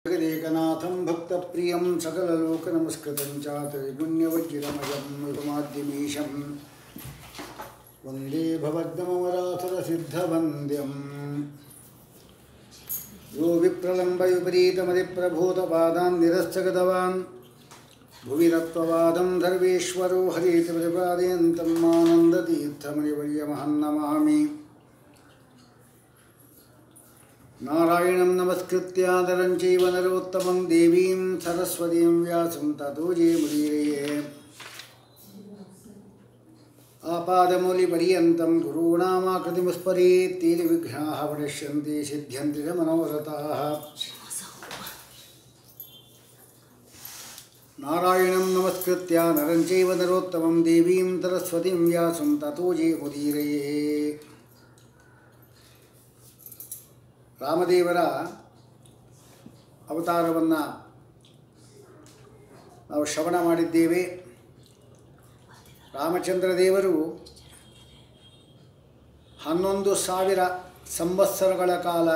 जगदेकनाथं भक्तप्रियं सकललोकनमस्कृतं च त्रैगुण्यवज्रमयं युगमाद्यमीशं वन्दे भवद्गमवराथरसिद्धवन्द्यम् यो विप्रलम्बविपरीतमतिप्रभूतपादान् निरस्तगतवान् भुवि रत्ववादं सर्वेश्वरो हरीति प्रतिपादयन्तं मानन्दतीर्थमणिवर्यमहन्नमामि नारायणं नमस्कृत्य नरं चैव नरोत्तमं देवीं सरस्वतीं व्यासं ततो जयमुदीरये आपादमौलिपर्यन्तं गुरूणामाकृतिमुस्मरेत् तेन विघ्नाः प्रणश्यन्ति सिद्ध्यन्ति च मनोरथाः नारायणं नमस्कृत्य नरं चैव नरोत्तमं देवीं सरस्वतीं व्यासं ततो जयमुदीरये ರಾಮದೇವರ ಅವತಾರವನ್ನು ನಾವು ಶ್ರವಣ ಮಾಡಿದ್ದೇವೆ ರಾಮಚಂದ್ರ ದೇವರು ಹನ್ನೊಂದು ಸಾವಿರ ಸಂವತ್ಸರಗಳ ಕಾಲ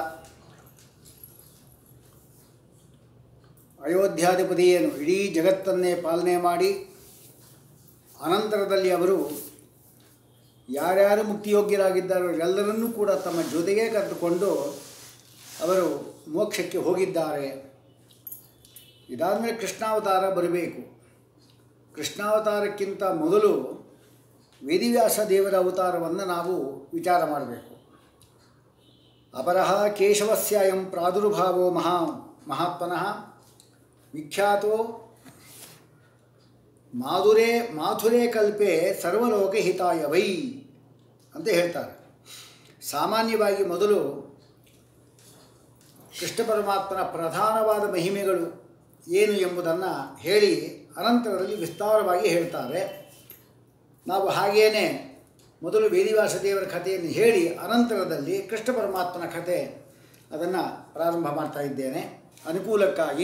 ಅಯೋಧ್ಯಾಧಿಪತಿಯೇನು ಇಡೀ ಜಗತ್ತನ್ನೇ ಪಾಲನೆ ಮಾಡಿ ಅನಂತರದಲ್ಲಿ ಅವರು ಯಾರ್ಯಾರು ಮುಕ್ತಿಯೋಗ್ಯರಾಗಿದ್ದಾರೋ ಎಲ್ಲರನ್ನೂ ಕೂಡ ತಮ್ಮ ಜೊತೆಗೆ ಕರೆದುಕೊಂಡು ಅವರು ಮೋಕ್ಷಕ್ಕೆ ಹೋಗಿದ್ದಾರೆ ಇದಾದಮೇಲೆ ಕೃಷ್ಣಾವತಾರ ಬರಬೇಕು ಕೃಷ್ಣಾವತಾರಕ್ಕಿಂತ ಮೊದಲು ವೇದಿವ್ಯಾಸ ದೇವರ ಅವತಾರವನ್ನು ನಾವು ವಿಚಾರ ಮಾಡಬೇಕು ಅಪರಃ ಕೇಶವಸ್ಯಯಂ ಪ್ರಾದುರ್ಭಾವೋ ಮಹಾ ಮಹಾತ್ಮನಃ ವಿಖ್ಯಾತೋ ಮಾಧುರೇ ಮಾಥುರೇ ಕಲ್ಪೆ ಸರ್ವಲೋಕ ಹಿತಾಯ ವೈ ಅಂತ ಹೇಳ್ತಾರೆ ಸಾಮಾನ್ಯವಾಗಿ ಮೊದಲು ಕೃಷ್ಣ ಪರಮಾತ್ಮನ ಪ್ರಧಾನವಾದ ಮಹಿಮೆಗಳು ಏನು ಎಂಬುದನ್ನು ಹೇಳಿ ಅನಂತರದಲ್ಲಿ ವಿಸ್ತಾರವಾಗಿ ಹೇಳ್ತಾರೆ ನಾವು ಹಾಗೇನೆ ಮೊದಲು ವೇದಿವಾಸ ದೇವರ ಕಥೆಯನ್ನು ಹೇಳಿ ಅನಂತರದಲ್ಲಿ ಕೃಷ್ಣ ಪರಮಾತ್ಮನ ಕಥೆ ಅದನ್ನು ಪ್ರಾರಂಭ ಮಾಡ್ತಾ ಇದ್ದೇನೆ ಅನುಕೂಲಕ್ಕಾಗಿ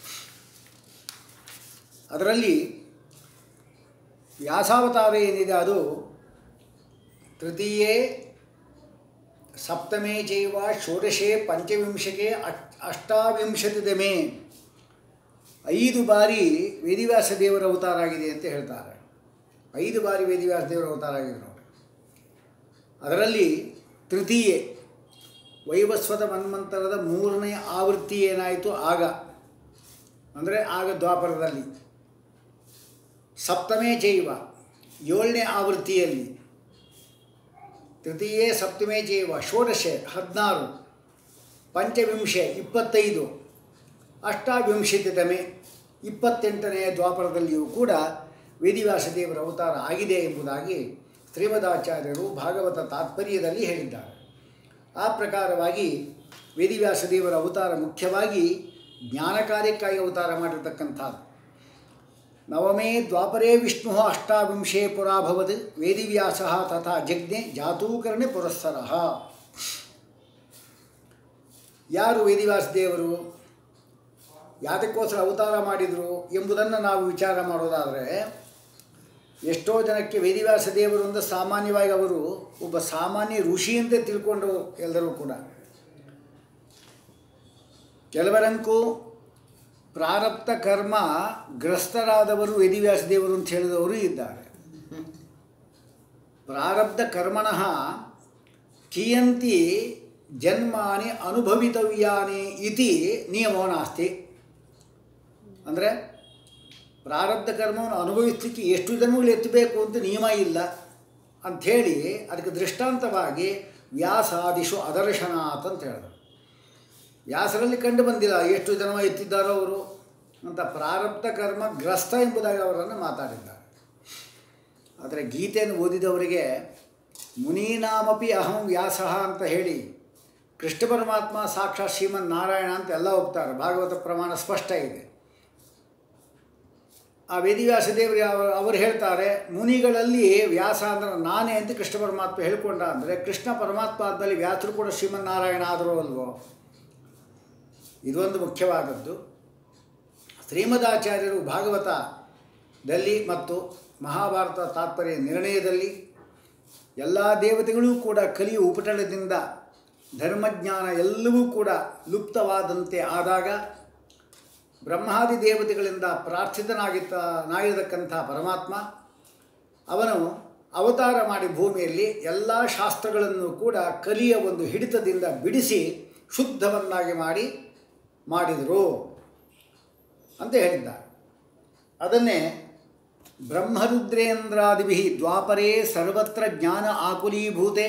ಅದರಲ್ಲಿ ವ್ಯಾಸಾವತಾರ ಏನಿದೆ ಅದು ತೃತೀಯೇ ಸಪ್ತಮೇ ಚೈವ ಷೋಡಶೆ ಪಂಚವಿಂಶಕೆ ಅಷ್ಟಾವಿಂಶತಿದಮೇ ಐದು ಬಾರಿ ವೇದಿವ್ಯಾಸ ದೇವರ ಅವತಾರ ಆಗಿದೆ ಅಂತ ಹೇಳ್ತಾರೆ ಐದು ಬಾರಿ ವೇದಿವ್ಯಾಸ ದೇವರ ಅವತಾರ ಆಗಿದೆ ನೋಡಿ ಅದರಲ್ಲಿ ತೃತೀಯೆ ವೈವಸ್ವತ ಮನ್ವಂತರದ ಮೂರನೇ ಆವೃತ್ತಿ ಏನಾಯಿತು ಆಗ ಅಂದರೆ ಆಗ ದ್ವಾಪರದಲ್ಲಿ ಸಪ್ತಮೇ ಚೈವ ಏಳನೇ ಆವೃತ್ತಿಯಲ್ಲಿ ತೃತೀಯೇ ಸಪ್ತಮೇ ಚೈವ ಷೋಡಶೆ ಹದಿನಾರು ಪಂಚವಿಂಶೆ ಇಪ್ಪತ್ತೈದು ಅಷ್ಟಾವಿಂಶತಿತಮೆ ಇಪ್ಪತ್ತೆಂಟನೆಯ ದ್ವಾಪರದಲ್ಲಿಯೂ ಕೂಡ ವೇದಿವ್ಯಾಸ ದೇವರ ಅವತಾರ ಆಗಿದೆ ಎಂಬುದಾಗಿ ಶ್ರೀಮದಾಚಾರ್ಯರು ಭಾಗವತ ತಾತ್ಪರ್ಯದಲ್ಲಿ ಹೇಳಿದ್ದಾರೆ ಆ ಪ್ರಕಾರವಾಗಿ ವೇದಿವ್ಯಾಸ ದೇವರ ಅವತಾರ ಮುಖ್ಯವಾಗಿ ಜ್ಞಾನ ಕಾರ್ಯಕ್ಕಾಗಿ ಅವತಾರ ಮಾಡಿರ್ತಕ್ಕಂಥದ್ದು ನವಮೇ ದ್ವಾಪರೇ ವಿಷ್ಣು ಅಷ್ಟಾವಿಂಶೇ ಪುರಾಭವದ್ ವೇದಿವ್ಯಾಸ ತಥಾ ಜಜ್ಞೆ ಜಾತೂಕರಣೆ ಪುರಸ್ಸರ ಯಾರು ವೇದಿವ್ಯಾಸ ದೇವರು ಯಾತಕ್ಕೋಸ್ಕರ ಅವತಾರ ಮಾಡಿದರು ಎಂಬುದನ್ನು ನಾವು ವಿಚಾರ ಮಾಡೋದಾದರೆ ಎಷ್ಟೋ ಜನಕ್ಕೆ ವೇದಿವ್ಯಾಸ ದೇವರು ಅಂತ ಸಾಮಾನ್ಯವಾಗಿ ಅವರು ಒಬ್ಬ ಸಾಮಾನ್ಯ ಋಷಿ ಅಂತ ತಿಳ್ಕೊಂಡು ಎಲ್ಲರೂ ಕೂಡ ಕೆಲವರಂಕು ಪ್ರಾರಬ್ಧ ಕರ್ಮ ಗ್ರಸ್ತರಾದವರು ವೇದಿವ್ಯಾಸ ದೇವರು ಅಂತ ಹೇಳಿದವರು ಇದ್ದಾರೆ ಪ್ರಾರಬ್ಧ ಕರ್ಮಣಃ ಕಿಯಂತಿ ಜನ್ಮಾನಿ ಅನುಭವಿತವ್ಯಾನಿ ಇತಿ ನಿಯಮೋ ನಾಸ್ತಿ ಅಂದರೆ ಪ್ರಾರಬ್ಧ ಕರ್ಮವನ್ನು ಅನುಭವಿಸಲಿಕ್ಕೆ ಎಷ್ಟು ಜನ್ಮಗಳು ಎತ್ತಬೇಕು ಅಂತ ನಿಯಮ ಇಲ್ಲ ಅಂಥೇಳಿ ಅದಕ್ಕೆ ದೃಷ್ಟಾಂತವಾಗಿ ವ್ಯಾಸಾದಿಶು ಅದರ್ಶನಾತ್ ಅಂತ ಹೇಳಿದ್ರು ವ್ಯಾಸರಲ್ಲಿ ಕಂಡು ಬಂದಿಲ್ಲ ಎಷ್ಟು ಜನ್ಮ ಎತ್ತಿದ್ದಾರೋ ಅವರು ಅಂತ ಪ್ರಾರಬ್ಧ ಕರ್ಮ ಗ್ರಸ್ತ ಎಂಬುದಾಗಿ ಅವರನ್ನು ಮಾತಾಡಿದ್ದಾರೆ ಆದರೆ ಗೀತೆಯನ್ನು ಓದಿದವರಿಗೆ ಮುನೀನಾಮಪಿ ಅಹಂ ವ್ಯಾಸ ಅಂತ ಹೇಳಿ ಕೃಷ್ಣ ಪರಮಾತ್ಮ ಸಾಕ್ಷಾತ್ ಶ್ರೀಮನ್ ನಾರಾಯಣ ಅಂತ ಎಲ್ಲ ಒಪ್ತಾರೆ ಭಾಗವತ ಪ್ರಮಾಣ ಸ್ಪಷ್ಟ ಇದೆ ಆ ವೇದಿವ್ಯಾಸ ದೇವರು ಅವರು ಹೇಳ್ತಾರೆ ಮುನಿಗಳಲ್ಲಿ ವ್ಯಾಸ ಅಂದ್ರೆ ನಾನೇ ಅಂತ ಕೃಷ್ಣ ಪರಮಾತ್ಮ ಹೇಳ್ಕೊಂಡ ಅಂದರೆ ಕೃಷ್ಣ ಪರಮಾತ್ಮ ಆದಮೇಲೆ ವ್ಯಾಸರು ಕೂಡ ಶ್ರೀಮನ್ ನಾರಾಯಣ ಆದರೂ ಅಲ್ವೋ ಇದೊಂದು ಮುಖ್ಯವಾದದ್ದು ಶ್ರೀಮದಾಚಾರ್ಯರು ಭಾಗವತದಲ್ಲಿ ಮತ್ತು ಮಹಾಭಾರತ ತಾತ್ಪರ್ಯ ನಿರ್ಣಯದಲ್ಲಿ ಎಲ್ಲ ದೇವತೆಗಳೂ ಕೂಡ ಕಲಿಯು ಉಪಟಳದಿಂದ ಧರ್ಮಜ್ಞಾನ ಎಲ್ಲವೂ ಕೂಡ ಲುಪ್ತವಾದಂತೆ ಆದಾಗ ಬ್ರಹ್ಮಾದಿ ದೇವತೆಗಳಿಂದ ಪ್ರಾರ್ಥಿತನಾಗಿದ್ದ ನಾಗಿರತಕ್ಕಂಥ ಪರಮಾತ್ಮ ಅವನು ಅವತಾರ ಮಾಡಿ ಭೂಮಿಯಲ್ಲಿ ಎಲ್ಲ ಶಾಸ್ತ್ರಗಳನ್ನು ಕೂಡ ಕಲಿಯ ಒಂದು ಹಿಡಿತದಿಂದ ಬಿಡಿಸಿ ಶುದ್ಧವನ್ನಾಗಿ ಮಾಡಿ ಮಾಡಿದರು ಅಂತ ಹೇಳಿದ್ದಾರೆ ಅದನ್ನೇ ಬ್ರಹ್ಮರುದ್ರೇಂದ್ರಾದಿಭಿ ದ್ವಾಪರೇ ಸರ್ವತ್ರ ಜ್ಞಾನ ಆಕುಲೀಭೂತೆ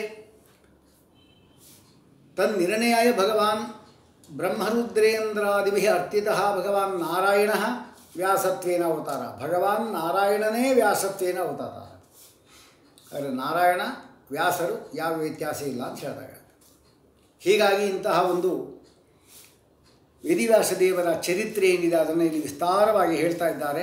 ತನ್ನಿರ್ಣಯಾಯ ಭಗವಾನ್ ಬ್ರಹ್ಮರುದ್ರೇಂದ್ರಾದಿಭಿ ಅರ್ಪಿತಃ ಭಗವಾನ್ ನಾರಾಯಣ ವ್ಯಾಸತ್ವೇನ ಅವತಾರ ಭಗವಾನ್ ನಾರಾಯಣನೇ ವ್ಯಾಸತ್ವೇನ ಅವತಾರ ಆದರೆ ನಾರಾಯಣ ವ್ಯಾಸರು ಯಾವ ವ್ಯತ್ಯಾಸ ಇಲ್ಲ ಅಂತ ಹೇಳಿದಾಗ ಹೀಗಾಗಿ ಇಂತಹ ಒಂದು ವೇದಿವ್ಯಾಸ ದೇವರ ಚರಿತ್ರೆ ಏನಿದೆ ಅದನ್ನು ಇಲ್ಲಿ ವಿಸ್ತಾರವಾಗಿ ಹೇಳ್ತಾ ಇದ್ದಾರೆ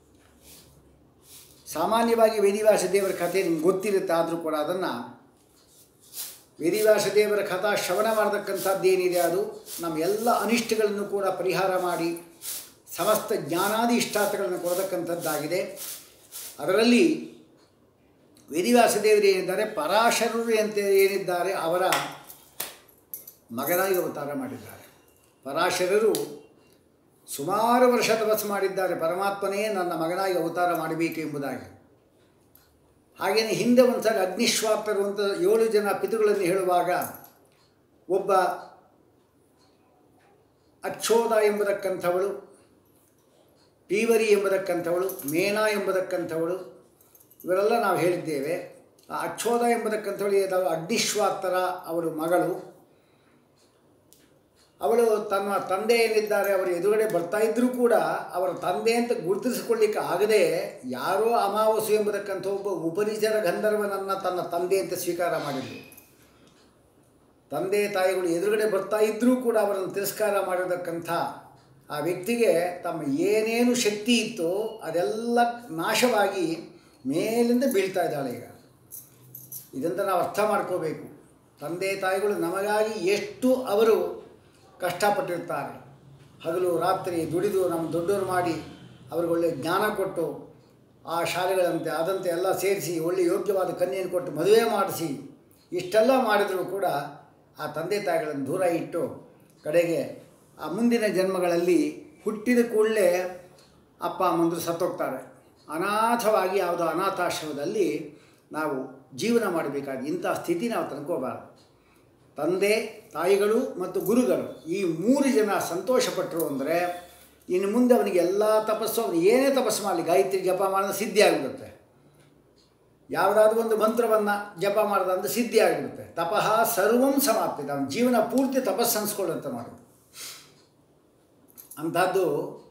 ಸಾಮಾನ್ಯವಾಗಿ ವೇದಿವ್ಯಾಸ ದೇವರ ಕಥೆ ನಿಮ್ಗೆ ಗೊತ್ತಿರುತ್ತೆ ಆದರೂ ಕೂಡ ಅದನ್ನು ವೇದಿವ್ಯಾಸ ದೇವರ ಕಥಾ ಶ್ರವಣ ಮಾಡತಕ್ಕಂಥದ್ದು ಏನಿದೆ ಅದು ನಮ್ಮ ಎಲ್ಲ ಅನಿಷ್ಟಗಳನ್ನು ಕೂಡ ಪರಿಹಾರ ಮಾಡಿ ಸಮಸ್ತ ಜ್ಞಾನಾದಿ ಇಷ್ಟಾರ್ಥಗಳನ್ನು ಕೊಡತಕ್ಕಂಥದ್ದಾಗಿದೆ ಅದರಲ್ಲಿ ವೇದಿವ್ಯಾಸ ದೇವರು ಏನಿದ್ದಾರೆ ಪರಾಶರರು ಅಂತ ಏನಿದ್ದಾರೆ ಅವರ ಮಗನಾಗಿ ಅವತಾರ ಮಾಡಿದ್ದಾರೆ ಪರಾಶರರು ಸುಮಾರು ವರ್ಷ ತಪಸ್ಸು ಮಾಡಿದ್ದಾರೆ ಪರಮಾತ್ಮನೇ ನನ್ನ ಮಗನಾಗಿ ಅವತಾರ ಮಾಡಬೇಕು ಎಂಬುದಾಗಿ ಹಾಗೆಯೇ ಹಿಂದೆ ಒಂದು ಸಲ ಅಗ್ನಿಶ್ವಾತರು ಅಂತ ಏಳು ಜನ ಪಿತೃಗಳನ್ನು ಹೇಳುವಾಗ ಒಬ್ಬ ಅಕ್ಷೋದ ಎಂಬುದಕ್ಕಂಥವಳು ಪೀವರಿ ಎಂಬುದಕ್ಕಂಥವಳು ಮೇನಾ ಎಂಬುದಕ್ಕಂಥವಳು ಇವರೆಲ್ಲ ನಾವು ಹೇಳಿದ್ದೇವೆ ಆ ಅಕ್ಷೋದ ಎಂಬುದಕ್ಕಂಥವಳು ಏನಾದ್ರು ಅಗ್ನಿಶ್ವಾತರ ಅವಳು ಮಗಳು ಅವಳು ತನ್ನ ತಂದೆ ಏನಿದ್ದಾರೆ ಅವರು ಎದುರುಗಡೆ ಬರ್ತಾ ಇದ್ದರೂ ಕೂಡ ಅವರ ತಂದೆ ಅಂತ ಗುರುತಿಸಿಕೊಳ್ಳಿಕ್ಕೆ ಆಗದೆ ಯಾರೋ ಅಮಾವಾಸ್ಯೆ ಎಂಬುದಕ್ಕಂಥ ಒಬ್ಬ ಉಪರಿಚರ ಗಂಧರ್ವನನ್ನು ತನ್ನ ತಂದೆ ಅಂತ ಸ್ವೀಕಾರ ಮಾಡಿದ್ಳು ತಂದೆ ತಾಯಿಗಳು ಎದುರುಗಡೆ ಬರ್ತಾ ಇದ್ದರೂ ಕೂಡ ಅವರನ್ನು ತಿರಸ್ಕಾರ ಮಾಡಿರತಕ್ಕಂಥ ಆ ವ್ಯಕ್ತಿಗೆ ತಮ್ಮ ಏನೇನು ಶಕ್ತಿ ಇತ್ತೋ ಅದೆಲ್ಲ ನಾಶವಾಗಿ ಮೇಲಿಂದ ಬೀಳ್ತಾ ಇದ್ದಾಳೆ ಈಗ ಇದಂತ ನಾವು ಅರ್ಥ ಮಾಡ್ಕೋಬೇಕು ತಂದೆ ತಾಯಿಗಳು ನಮಗಾಗಿ ಎಷ್ಟು ಅವರು ಕಷ್ಟಪಟ್ಟಿರ್ತಾರೆ ಹಗಲು ರಾತ್ರಿ ದುಡಿದು ನಮ್ಮ ದೊಡ್ಡವರು ಮಾಡಿ ಅವ್ರಿಗೆ ಒಳ್ಳೆಯ ಜ್ಞಾನ ಕೊಟ್ಟು ಆ ಶಾಲೆಗಳಂತೆ ಅದಂತೆ ಎಲ್ಲ ಸೇರಿಸಿ ಒಳ್ಳೆಯ ಯೋಗ್ಯವಾದ ಕನ್ಯೆಯನ್ನು ಕೊಟ್ಟು ಮದುವೆ ಮಾಡಿಸಿ ಇಷ್ಟೆಲ್ಲ ಮಾಡಿದರೂ ಕೂಡ ಆ ತಂದೆ ತಾಯಿಗಳನ್ನು ದೂರ ಇಟ್ಟು ಕಡೆಗೆ ಆ ಮುಂದಿನ ಜನ್ಮಗಳಲ್ಲಿ ಹುಟ್ಟಿದ ಕೂಡಲೇ ಅಪ್ಪ ಅಮ್ಮಂದರು ಸತ್ತೋಗ್ತಾರೆ ಅನಾಥವಾಗಿ ಯಾವುದೋ ಅನಾಥಾಶ್ರಮದಲ್ಲಿ ನಾವು ಜೀವನ ಮಾಡಬೇಕಾಗಿ ಇಂಥ ಸ್ಥಿತಿ ನಾವು ತಂದ್ಕೋಬಾರ್ದು ತಂದೆ ತಾಯಿಗಳು ಮತ್ತು ಗುರುಗಳು ಈ ಮೂರು ಜನ ಸಂತೋಷಪಟ್ಟರು ಅಂದರೆ ಇನ್ನು ಮುಂದೆ ಅವನಿಗೆ ಎಲ್ಲ ತಪಸ್ಸು ಅವನು ಏನೇ ತಪಸ್ಸು ಮಾಡಲಿ ಗಾಯತ್ರಿ ಜಪ ಮಾಡಿದ್ರೆ ಸಿದ್ಧಿ ಆಗಿಬಿಡುತ್ತೆ ಯಾವುದಾದ್ರೂ ಒಂದು ಮಂತ್ರವನ್ನು ಜಪ ಮಾಡಿದ ಅಂದರೆ ಸಿದ್ಧಿ ಆಗಿಬಿಡುತ್ತೆ ತಪಃ ಸರ್ವಂ ಸಮಾಪ್ತಿದೆ ಅವನ ಜೀವನ ಪೂರ್ತಿ ತಪಸ್ಸು ಅನ್ಸ್ಕೊಳ್ಳುವಂತ ಮಾಡೋದು ಅಂಥದ್ದು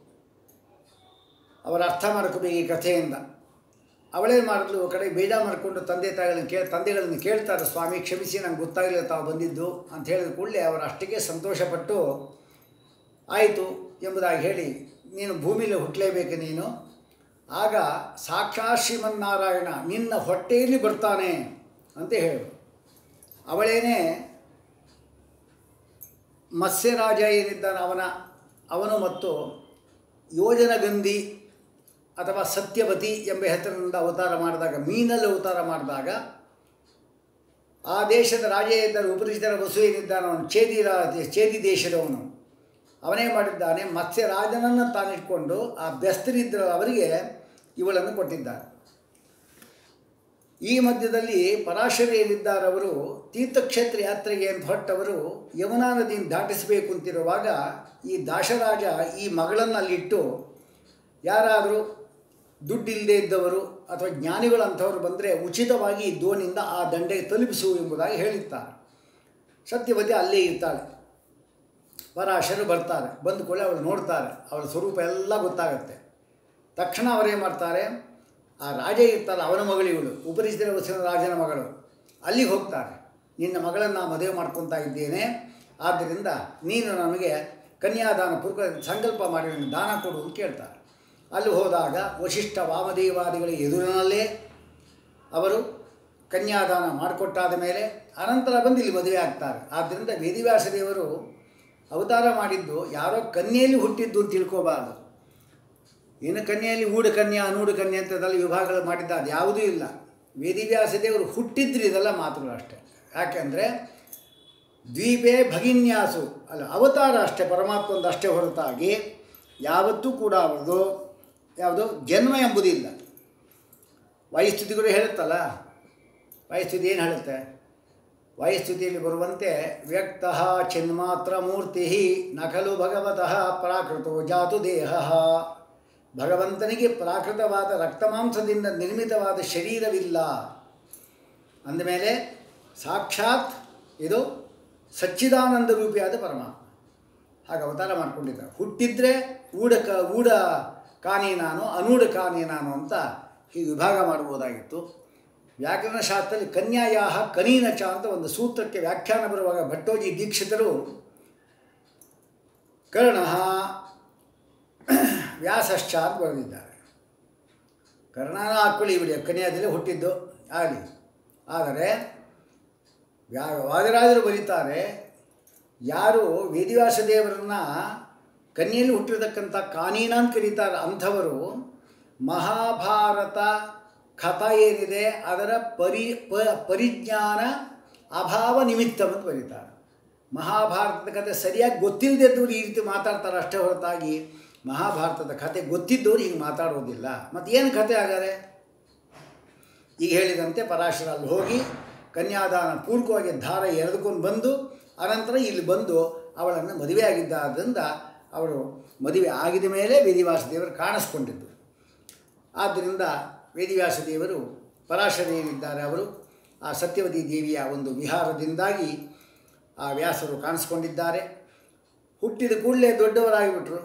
ಅವರ ಅರ್ಥ ಮಾಡ್ಕೋಬೇಕು ಈ ಕಥೆಯಿಂದ ಅವಳೇನು ಮಾಡಿದ್ಲು ಕಡೆ ಬೇಜಾರು ಮಾಡಿಕೊಂಡು ತಂದೆ ತಾಯಿಗಳನ್ನು ಕೇಳಿ ತಂದೆಗಳನ್ನು ಕೇಳ್ತಾರೆ ಸ್ವಾಮಿ ಕ್ಷಮಿಸಿ ನಂಗೆ ಗೊತ್ತಾಗಲಿಲ್ಲ ತಾವು ಬಂದಿದ್ದು ಅಂತ ಹೇಳಿದ ಕೂಡಲೇ ಅವರು ಅಷ್ಟಕ್ಕೆ ಸಂತೋಷಪಟ್ಟು ಆಯಿತು ಎಂಬುದಾಗಿ ಹೇಳಿ ನೀನು ಭೂಮಿಯಲ್ಲಿ ಹುಟ್ಟಲೇಬೇಕು ನೀನು ಆಗ ಸಾಕ್ಷಾತ್ ಶ್ರೀಮನ್ನಾರಾಯಣ ನಿನ್ನ ಹೊಟ್ಟೆಯಲ್ಲಿ ಬರ್ತಾನೆ ಅಂತ ಹೇಳಿದರು ಅವಳೇನೇ ಮತ್ಸ್ಯರಾಜ ಏನಿದ್ದಾನೆ ಅವನ ಅವನು ಮತ್ತು ಯೋಜನಗಂಧಿ ಅಥವಾ ಸತ್ಯವತಿ ಎಂಬ ಹೆಸರಿನಿಂದ ಅವತಾರ ಮಾಡಿದಾಗ ಮೀನಲ್ಲಿ ಅವತಾರ ಮಾಡಿದಾಗ ಆ ದೇಶದ ರಾಜ ಇದ್ದರೆ ಉಪರಿಚಿತರ ವಸು ಏನಿದ್ದಾನೆ ಅವನು ಚೇದಿ ರಾ ಚೇದಿ ದೇಶದವನು ಅವನೇ ಮಾಡಿದ್ದಾನೆ ಮತ್ಸ್ಯರಾಜನನ್ನು ತಾನಿಟ್ಕೊಂಡು ಆ ಬೆಸ್ತರಿದ್ದ ಅವರಿಗೆ ಇವಳನ್ನು ಕೊಟ್ಟಿದ್ದಾರೆ ಈ ಮಧ್ಯದಲ್ಲಿ ಪರಾಶರ ಏನಿದ್ದಾರೆ ಅವರು ತೀರ್ಥಕ್ಷೇತ್ರ ಯಾತ್ರೆಗೆ ಅಂತ ಹೊರಟವರು ಯಮುನಾ ನದಿಯನ್ನು ದಾಟಿಸಬೇಕು ಅಂತಿರುವಾಗ ಈ ದಾಶರಾಜ ಈ ಮಗಳನ್ನು ಅಲ್ಲಿಟ್ಟು ಯಾರಾದರೂ ದುಡ್ಡಿಲ್ಲದೆ ಇದ್ದವರು ಅಥವಾ ಜ್ಞಾನಿಗಳು ಅಂಥವ್ರು ಬಂದರೆ ಉಚಿತವಾಗಿ ಈ ದೋಣಿಯಿಂದ ಆ ದಂಡೆಗೆ ತಲುಪಿಸು ಎಂಬುದಾಗಿ ಹೇಳಿರ್ತಾರೆ ಸತ್ಯವತಿ ಅಲ್ಲೇ ಇರ್ತಾಳೆ ಪರಾಶರು ಬರ್ತಾರೆ ಬಂದ ಕೂಡಲೇ ಅವಳು ನೋಡ್ತಾರೆ ಅವಳ ಸ್ವರೂಪ ಎಲ್ಲ ಗೊತ್ತಾಗುತ್ತೆ ತಕ್ಷಣ ಅವರೇನು ಮಾಡ್ತಾರೆ ಆ ರಾಜ ಇರ್ತಾನೆ ಅವನ ಮಗಳು ಇವಳು ಉಪರಿಸಿದ ವಸಿನ ರಾಜನ ಮಗಳು ಅಲ್ಲಿಗೆ ಹೋಗ್ತಾರೆ ನಿನ್ನ ಮಗಳನ್ನು ಮದುವೆ ಮಾಡ್ಕೊತಾ ಇದ್ದೇನೆ ಆದ್ದರಿಂದ ನೀನು ನನಗೆ ಕನ್ಯಾದಾನ ಪೂರ್ವ ಸಂಕಲ್ಪ ಮಾಡಿ ನನಗೆ ದಾನ ಕೊಡು ಅಂತ ಕೇಳ್ತಾರೆ ಅಲ್ಲಿ ಹೋದಾಗ ವಶಿಷ್ಠ ವಾಮದೇವಾದಿಗಳ ಎದುರಿನಲ್ಲೇ ಅವರು ಕನ್ಯಾದಾನ ಮಾಡಿಕೊಟ್ಟಾದ ಮೇಲೆ ಅನಂತರ ಬಂದು ಇಲ್ಲಿ ಮದುವೆ ಆಗ್ತಾರೆ ಆದ್ದರಿಂದ ವೇದಿವ್ಯಾಸ ದೇವರು ಅವತಾರ ಮಾಡಿದ್ದು ಯಾರೋ ಕನ್ಯೆಯಲ್ಲಿ ಹುಟ್ಟಿದ್ದು ಅಂತ ತಿಳ್ಕೋಬಾರ್ದು ಇನ್ನು ಕನ್ಯೆಯಲ್ಲಿ ಊಡು ಕನ್ಯಾ ಅನೂಡು ಕನ್ಯಾ ಅಂತದೆಲ್ಲ ವಿಭಾಗಗಳು ಮಾಡಿದ್ದ ಅದು ಯಾವುದೂ ಇಲ್ಲ ವೇದಿವ್ಯಾಸ ದೇವರು ಹುಟ್ಟಿದ್ರು ಇದೆಲ್ಲ ಮಾತುಗಳು ಅಷ್ಟೇ ಯಾಕೆಂದರೆ ದ್ವೀಪೇ ಭಗಿನ್ಯಾಸು ಅಲ್ಲ ಅವತಾರ ಅಷ್ಟೇ ಪರಮಾತ್ಮಂದು ಅಷ್ಟೇ ಹೊರತಾಗಿ ಯಾವತ್ತೂ ಕೂಡ ಅವರದು ಯಾವುದು ಜನ್ಮ ಎಂಬುದಿಲ್ಲ ವೈಸ್ಥಿತಿಗಳು ಹೇಳುತ್ತಲ್ಲ ವೈಸ್ಥಿತಿ ಏನು ಹೇಳುತ್ತೆ ವೈಸ್ಥಿತಿಯಲ್ಲಿ ಬರುವಂತೆ ವ್ಯಕ್ತ ಚಿನ್ಮಾತ್ರ ಮೂರ್ತಿ ನಕಲು ಭಗವತಃ ಪ್ರಾಕೃತೋ ಜಾತು ದೇಹ ಭಗವಂತನಿಗೆ ಪ್ರಾಕೃತವಾದ ರಕ್ತಮಾಂಸದಿಂದ ನಿರ್ಮಿತವಾದ ಶರೀರವಿಲ್ಲ ಅಂದಮೇಲೆ ಸಾಕ್ಷಾತ್ ಇದು ಸಚ್ಚಿದಾನಂದ ರೂಪಿಯಾದ ಪರಮಾತ್ಮ ಹಾಗೆ ಅವತಾರ ಮಾಡಿಕೊಂಡಿದ್ದಾರೆ ಹುಟ್ಟಿದ್ರೆ ಊಡ ಕ ಊಡ ಕಾನಿ ನಾನು ಅನೂಢ ಕಾನಿ ನಾನು ಅಂತ ಹೀಗೆ ವಿಭಾಗ ಮಾಡ್ಬೋದಾಗಿತ್ತು ವ್ಯಾಕರಣ ಶಾಸ್ತ್ರದಲ್ಲಿ ಕನ್ಯಾಯಾಹ ಕನೀನಚ ಅಂತ ಒಂದು ಸೂತ್ರಕ್ಕೆ ವ್ಯಾಖ್ಯಾನ ಬರುವಾಗ ಭಟ್ಟೋಜಿ ದೀಕ್ಷಿತರು ಕರ್ಣ ವ್ಯಾಸಶ್ಚ ಅಂತ ಬರೆದಿದ್ದಾರೆ ಕರ್ಣನ ಹಾಕ್ಕೊಳ್ಳಿ ಬಿಡಿ ಕನ್ಯಾದಲ್ಲಿ ಹುಟ್ಟಿದ್ದು ಆಗಲಿ ಆದರೆ ವ್ಯಾ ವಾದಿರಾಜರು ಬರೀತಾರೆ ಯಾರು ವೇದಿವ್ಯಾಸ ದೇವರನ್ನ ಕನ್ಯೆಯಲ್ಲಿ ಹುಟ್ಟಿರತಕ್ಕಂಥ ಕಾನೀನ ಅಂತ ಕರೀತಾರೆ ಅಂಥವರು ಮಹಾಭಾರತ ಕಥ ಏನಿದೆ ಅದರ ಪರಿ ಪ ಪರಿಜ್ಞಾನ ಅಭಾವ ನಿಮಿತ್ತ ಅಂತ ಬರೀತಾರೆ ಮಹಾಭಾರತದ ಕಥೆ ಸರಿಯಾಗಿ ಗೊತ್ತಿಲ್ಲದಿದ್ದವ್ರು ಈ ರೀತಿ ಮಾತಾಡ್ತಾರೆ ಅಷ್ಟೇ ಹೊರತಾಗಿ ಮಹಾಭಾರತದ ಕಥೆ ಗೊತ್ತಿದ್ದವ್ರು ಹಿಂಗೆ ಮಾತಾಡೋದಿಲ್ಲ ಮತ್ತು ಏನು ಕಥೆ ಆಗರೆ ಈಗ ಹೇಳಿದಂತೆ ಪರಾಶರ ಅಲ್ಲಿ ಹೋಗಿ ಕನ್ಯಾದಾನ ಪೂರ್ವಕವಾಗಿ ದಾರ ಎರೆದುಕೊಂಡು ಬಂದು ಅನಂತರ ಇಲ್ಲಿ ಬಂದು ಅವಳನ್ನು ಮದುವೆ ಆಗಿದ್ದಾದ್ದರಿಂದ ಅವಳು ಮದುವೆ ಆಗಿದ ಮೇಲೆ ವೇದಿವಾಸ ದೇವರು ಕಾಣಿಸ್ಕೊಂಡಿದ್ದು ಆದ್ದರಿಂದ ವೇದಿವ್ಯಾಸ ದೇವರು ಪರಾಶರ ಏನಿದ್ದಾರೆ ಅವರು ಆ ಸತ್ಯವತಿ ದೇವಿಯ ಒಂದು ವಿಹಾರದಿಂದಾಗಿ ಆ ವ್ಯಾಸರು ಕಾಣಿಸ್ಕೊಂಡಿದ್ದಾರೆ ಹುಟ್ಟಿದ ಕೂಡಲೇ ದೊಡ್ಡವರಾಗಿಬಿಟ್ರು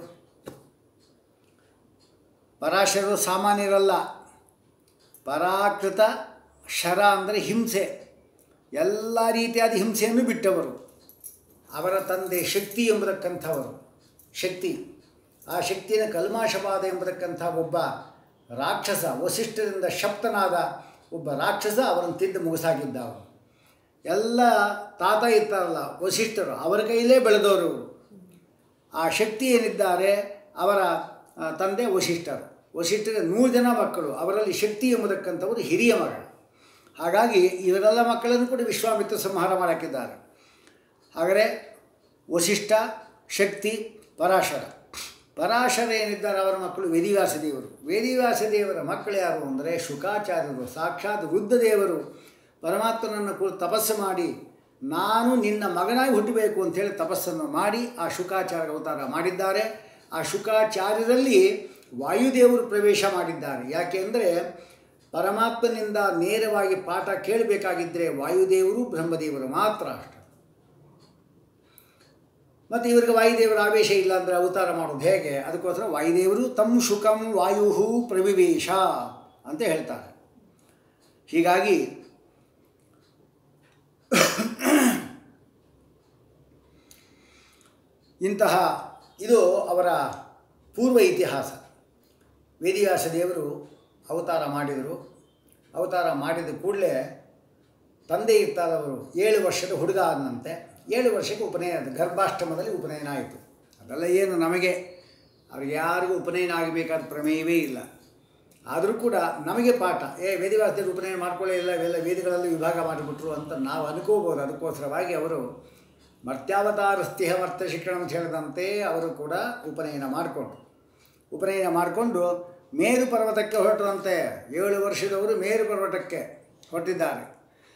ಪರಾಶರರು ಸಾಮಾನ್ಯರಲ್ಲ ಪರಾಕೃತ ಶರ ಅಂದರೆ ಹಿಂಸೆ ಎಲ್ಲ ರೀತಿಯಾದ ಹಿಂಸೆಯನ್ನು ಬಿಟ್ಟವರು ಅವರ ತಂದೆ ಶಕ್ತಿ ಎಂಬತಕ್ಕಂಥವರು ಶಕ್ತಿ ಆ ಶಕ್ತಿಯನ್ನು ಕಲ್ಮಾಶಪಾದ ಎಂಬತಕ್ಕಂಥ ಒಬ್ಬ ರಾಕ್ಷಸ ವಸಿಷ್ಠರಿಂದ ಶಪ್ತನಾದ ಒಬ್ಬ ರಾಕ್ಷಸ ಅವರನ್ನು ತಿದ್ದು ಮುಗಿಸಾಗಿದ್ದ ಅವರು ಎಲ್ಲ ತಾತ ಇರ್ತಾರಲ್ಲ ವಸಿಷ್ಠರು ಅವರ ಕೈಲೇ ಬೆಳೆದವರು ಇವರು. ಆ ಶಕ್ತಿ ಏನಿದ್ದಾರೆ ಅವರ ಆ, ತಂದೆ ವಸಿಷ್ಠರು ವಸಿಷ್ಠರ ನೂರು ಜನ ಮಕ್ಕಳು ಅವರಲ್ಲಿ ಶಕ್ತಿ ಎಂಬುದಕ್ಕಂಥವರು ಹಿರಿಯ ಮಗ ಹಾಗಾಗಿ ಇವರೆಲ್ಲ ಮಕ್ಕಳನ್ನು ಕೂಡ ವಿಶ್ವಾಮಿತ್ರ ಸಂಹಾರ ಮಾಡಾಕಿದ್ದಾರೆ ಹಾಗಾದರೆ ವಸಿಷ್ಠ ಶಕ್ತಿ ಪರಾಶರ ಪರಾಶರ ಏನಿದ್ದಾರೆ ಅವರ ಮಕ್ಕಳು ವೇದಿವ್ಯಾಸ ದೇವರು ವೇದಿವ್ಯಾಸ ದೇವರ ಮಕ್ಕಳು ಯಾರು ಅಂದರೆ ಶುಕಾಚಾರ್ಯರು ಸಾಕ್ಷಾತ್ ವೃದ್ಧದೇವರು ಪರಮಾತ್ಮನನ್ನು ಕೂಡ ತಪಸ್ಸು ಮಾಡಿ ನಾನು ನಿನ್ನ ಮಗನಾಗಿ ಹುಟ್ಟಬೇಕು ಅಂಥೇಳಿ ತಪಸ್ಸನ್ನು ಮಾಡಿ ಆ ಶುಕಾಚಾರ್ಯ ಅವತಾರ ಮಾಡಿದ್ದಾರೆ ಆ ಶುಕಾಚಾರ್ಯರಲ್ಲಿ ವಾಯುದೇವರು ಪ್ರವೇಶ ಮಾಡಿದ್ದಾರೆ ಯಾಕೆ ಅಂದರೆ ಪರಮಾತ್ಮನಿಂದ ನೇರವಾಗಿ ಪಾಠ ಕೇಳಬೇಕಾಗಿದ್ದರೆ ವಾಯುದೇವರು ಬ್ರಹ್ಮದೇವರು ಮಾತ್ರ ಅಷ್ಟೆ ಮತ್ತು ಇವರಿಗೆ ವಾಯುದೇವರ ಆವೇಶ ಇಲ್ಲ ಅಂದರೆ ಅವತಾರ ಮಾಡೋದು ಹೇಗೆ ಅದಕ್ಕೋಸ್ಕರ ವಾಯುದೇವರು ತಮ್ ಶುಕಂ ವಾಯು ಪ್ರವಿವೇಶ ಅಂತ ಹೇಳ್ತಾರೆ ಹೀಗಾಗಿ ಇಂತಹ ಇದು ಅವರ ಪೂರ್ವ ಇತಿಹಾಸ ವೇದಿವ್ಯಾಸ ದೇವರು ಅವತಾರ ಮಾಡಿದರು ಅವತಾರ ಮಾಡಿದ ಕೂಡಲೇ ತಂದೆ ಇರ್ತಾರವರು ಏಳು ವರ್ಷದ ಹುಡುಗ ಆದನಂತೆ ಏಳು ವರ್ಷಕ್ಕೆ ಉಪನಯನ ಆದ ಗರ್ಭಾಷ್ಟಮದಲ್ಲಿ ಉಪನಯನ ಆಯಿತು ಅದೆಲ್ಲ ಏನು ನಮಗೆ ಅವ್ರಿಗೆ ಯಾರಿಗೂ ಉಪನಯನ ಆಗಬೇಕಾದ ಪ್ರಮೇಯವೇ ಇಲ್ಲ ಆದರೂ ಕೂಡ ನಮಗೆ ಪಾಠ ಏ ವೇದಿವಾಸದಲ್ಲಿ ಉಪನಯನ ಮಾಡ್ಕೊಳ್ಳೇ ಇಲ್ಲ ಇವೆಲ್ಲ ವೇದಗಳಲ್ಲಿ ವಿಭಾಗ ಮಾಡಿಬಿಟ್ರು ಅಂತ ನಾವು ಅನ್ಕೋಬೋದು ಅದಕ್ಕೋಸ್ಕರವಾಗಿ ಅವರು ಮರ್ತ್ಯಾವತಾರ ಸ್ಥಿಹ ಮರ್ತ್ಯ ಶಿಕ್ಷಣ ಅಂತ ಹೇಳಿದಂತೆ ಅವರು ಕೂಡ ಉಪನಯನ ಮಾಡಿಕೊಂಡ್ರು ಉಪನಯನ ಮಾಡಿಕೊಂಡು ಮೇರು ಪರ್ವತಕ್ಕೆ ಹೊರಟರಂತೆ ಏಳು ವರ್ಷದವರು ಮೇರು ಪರ್ವತಕ್ಕೆ ಹೊರಟಿದ್ದಾರೆ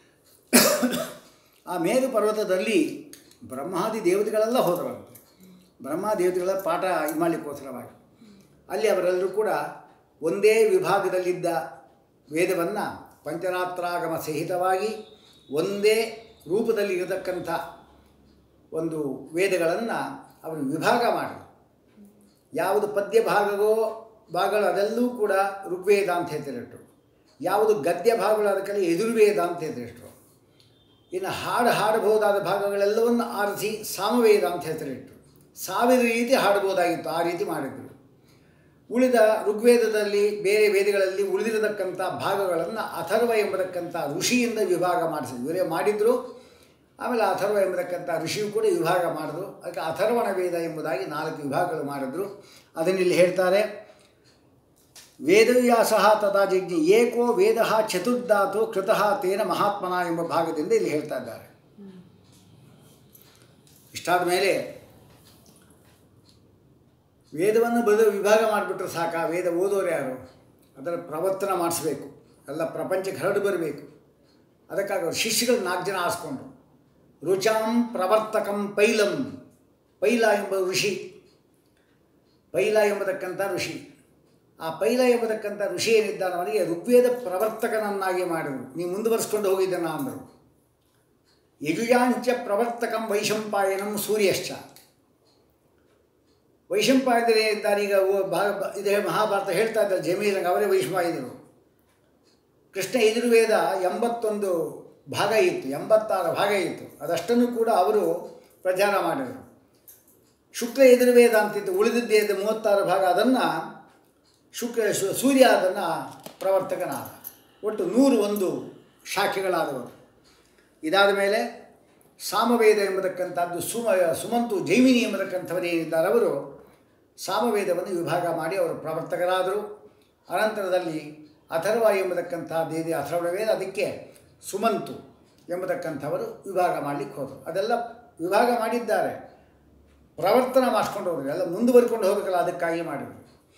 ಆ ಮೇರು ಪರ್ವತದಲ್ಲಿ ಬ್ರಹ್ಮಾದಿ ದೇವತೆಗಳೆಲ್ಲ ಹೋದರಂತೆ ಬ್ರಹ್ಮ ದೇವತೆಗಳ ಪಾಠ ಇದು ಮಾಡಲಿಕ್ಕೋಸ್ಕರವಾಗಿ ಅಲ್ಲಿ ಅವರೆಲ್ಲರೂ ಕೂಡ ಒಂದೇ ವಿಭಾಗದಲ್ಲಿದ್ದ ವೇದವನ್ನು ಪಂಚರಾತ್ರಾಗಮ ಸಹಿತವಾಗಿ ಒಂದೇ ರೂಪದಲ್ಲಿ ಇರತಕ್ಕಂಥ ಒಂದು ವೇದಗಳನ್ನು ಅವರು ವಿಭಾಗ ಮಾಡಿ ಯಾವುದು ಪದ್ಯ ಭಾಗವೋ ಭಾಗಗಳು ಅದೆಲ್ಲೂ ಕೂಡ ಋಗ್ವೇದ ಅಂತ ಹೆಸರಿಟ್ಟರು ಯಾವುದು ಗದ್ಯ ಭಾಗಗಳು ಅದಕ್ಕೆಲ್ಲ ಎದುರ್ವೇದ ಅಂತ ಹೆಸರಿಟ್ಟರು ಇನ್ನು ಹಾಡು ಹಾಡಬಹುದಾದ ಭಾಗಗಳೆಲ್ಲವನ್ನು ಆರಿಸಿ ಸಾಮವೇದ ಅಂತ ಹೆಸರಿಟ್ಟರು ಸಾವಿರ ರೀತಿ ಹಾಡಬಹುದಾಗಿತ್ತು ಆ ರೀತಿ ಮಾಡಿದರು ಉಳಿದ ಋಗ್ವೇದದಲ್ಲಿ ಬೇರೆ ವೇದಗಳಲ್ಲಿ ಉಳಿದಿರತಕ್ಕಂಥ ಭಾಗಗಳನ್ನು ಅಥರ್ವ ಎಂಬತಕ್ಕಂಥ ಋಷಿಯಿಂದ ವಿಭಾಗ ಮಾಡಿಸಿದ್ರು ಇವರೇ ಮಾಡಿದರು ಆಮೇಲೆ ಅಥರ್ವ ಎಂಬತಕ್ಕಂಥ ಋಷಿಯು ಕೂಡ ವಿಭಾಗ ಮಾಡಿದ್ರು ಅದಕ್ಕೆ ಅಥರ್ವಣ ವೇದ ಎಂಬುದಾಗಿ ನಾಲ್ಕು ವಿಭಾಗಗಳು ಮಾಡಿದ್ರು ಅದನ್ನಿಲ್ಲಿ ಹೇಳ್ತಾರೆ ವೇದವ್ಯಾಸ ತಥಾ ಜಜ್ಞಿ ಏಕೋ ವೇದ ಚತುರ್ಧಾತು ಕೃತಃ ತೇನ ಮಹಾತ್ಮನ ಎಂಬ ಭಾಗದಿಂದ ಇಲ್ಲಿ ಹೇಳ್ತಾ ಇದ್ದಾರೆ ಇಷ್ಟಾದ ಮೇಲೆ ವೇದವನ್ನು ಬದು ವಿಭಾಗ ಮಾಡಿಬಿಟ್ರೆ ಸಾಕ ವೇದ ಓದೋರು ಯಾರು ಅದರ ಪ್ರವರ್ತನ ಮಾಡಿಸ್ಬೇಕು ಎಲ್ಲ ಪ್ರಪಂಚಕ್ಕೆ ಹರಡು ಬರಬೇಕು ಅದಕ್ಕಾಗಿ ಅವ್ರ ಶಿಷ್ಯಗಳು ನಾಲ್ಕು ಜನ ಆರಿಸ್ಕೊಂಡ್ರು ರುಚಾಂ ಪ್ರವರ್ತಕಂ ಪೈಲಂ ಪೈಲ ಎಂಬ ಋಷಿ ಪೈಲ ಎಂಬತಕ್ಕಂಥ ಋಷಿ ಆ ಪೈಲ ಎಂಬತಕ್ಕಂಥ ಋಷಿ ಏನಿದ್ದಾನೆ ಅವನಿಗೆ ಋಗ್ವೇದ ಪ್ರವರ್ತಕನನ್ನಾಗಿ ಮಾಡಿದರು ನೀವು ಮುಂದುವರಿಸ್ಕೊಂಡು ಹೋಗಿದ್ದಾನ ಅಂದರು ಯಜುಯಾಂಚ ಪ್ರವರ್ತಕಂ ವೈಶಂಪಾಯನಂ ಸೂರ್ಯಶ್ಚ ವೈಶಂಪಾಯನರು ಏನಿದ್ದಾರೆ ಈಗ ಓ- ಭಾಗ ಇದೇ ಮಹಾಭಾರತ ಹೇಳ್ತಾ ಇದ್ದಾರೆ ಜಮೀರಂಗ ಅವರೇ ವೈಶಂಪಾಯನರು ಕೃಷ್ಣ ಯಜುರ್ವೇದ ಎಂಬತ್ತೊಂದು ಭಾಗ ಇತ್ತು ಎಂಬತ್ತಾರು ಭಾಗ ಇತ್ತು ಅದಷ್ಟನ್ನು ಕೂಡ ಅವರು ಪ್ರಚಾರ ಮಾಡಿದರು ಶುಕ್ಲ ಯಜುರ್ವೇದ ಅಂತಿತ್ತು ಉಳಿದಿದ್ದೇ ಮೂವತ್ತಾರು ಭಾಗ ಅದನ್ನು ಶುಕ್ರ ಸು- ಸೂರ್ಯ ಅದನ್ನು ಪ್ರವರ್ತಕನಾದ ಒಟ್ಟು ನೂರು ಒಂದು ಶಾಖೆಗಳಾದವರು ಇದಾದ ಮೇಲೆ ಸಾಮವೇದ ಎಂಬತಕ್ಕಂಥದ್ದು ಸುಮ ಸುಮಂತು ಜೈಮಿನಿ ಎಂಬತಕ್ಕಂಥವರು ಏನಿದ್ದಾರೆ ಅವರು ಸಾಮವೇದವನ್ನು ವಿಭಾಗ ಮಾಡಿ ಅವರು ಪ್ರವರ್ತಕರಾದರು ಅನಂತರದಲ್ಲಿ ಅಥರ್ವ ಎಂಬತಕ್ಕಂಥದ್ದೇನಿದೆ ಅಥರ್ವ ವೇದ ಅದಕ್ಕೆ ಸುಮಂತು ಎಂಬತಕ್ಕಂಥವರು ವಿಭಾಗ ಮಾಡಲಿಕ್ಕೆ ಹೋದರು ಅದೆಲ್ಲ ವಿಭಾಗ ಮಾಡಿದ್ದಾರೆ ಪ್ರವರ್ತನ ಮಾಡಿಸ್ಕೊಂಡು ಹೋದ್ರು ಎಲ್ಲ ಮುಂದುವರ್ಕೊಂಡು ಹೋಗಬೇಕಲ್ಲ ಅದಕ್ಕಾಗಿ ಮಾಡಿದರು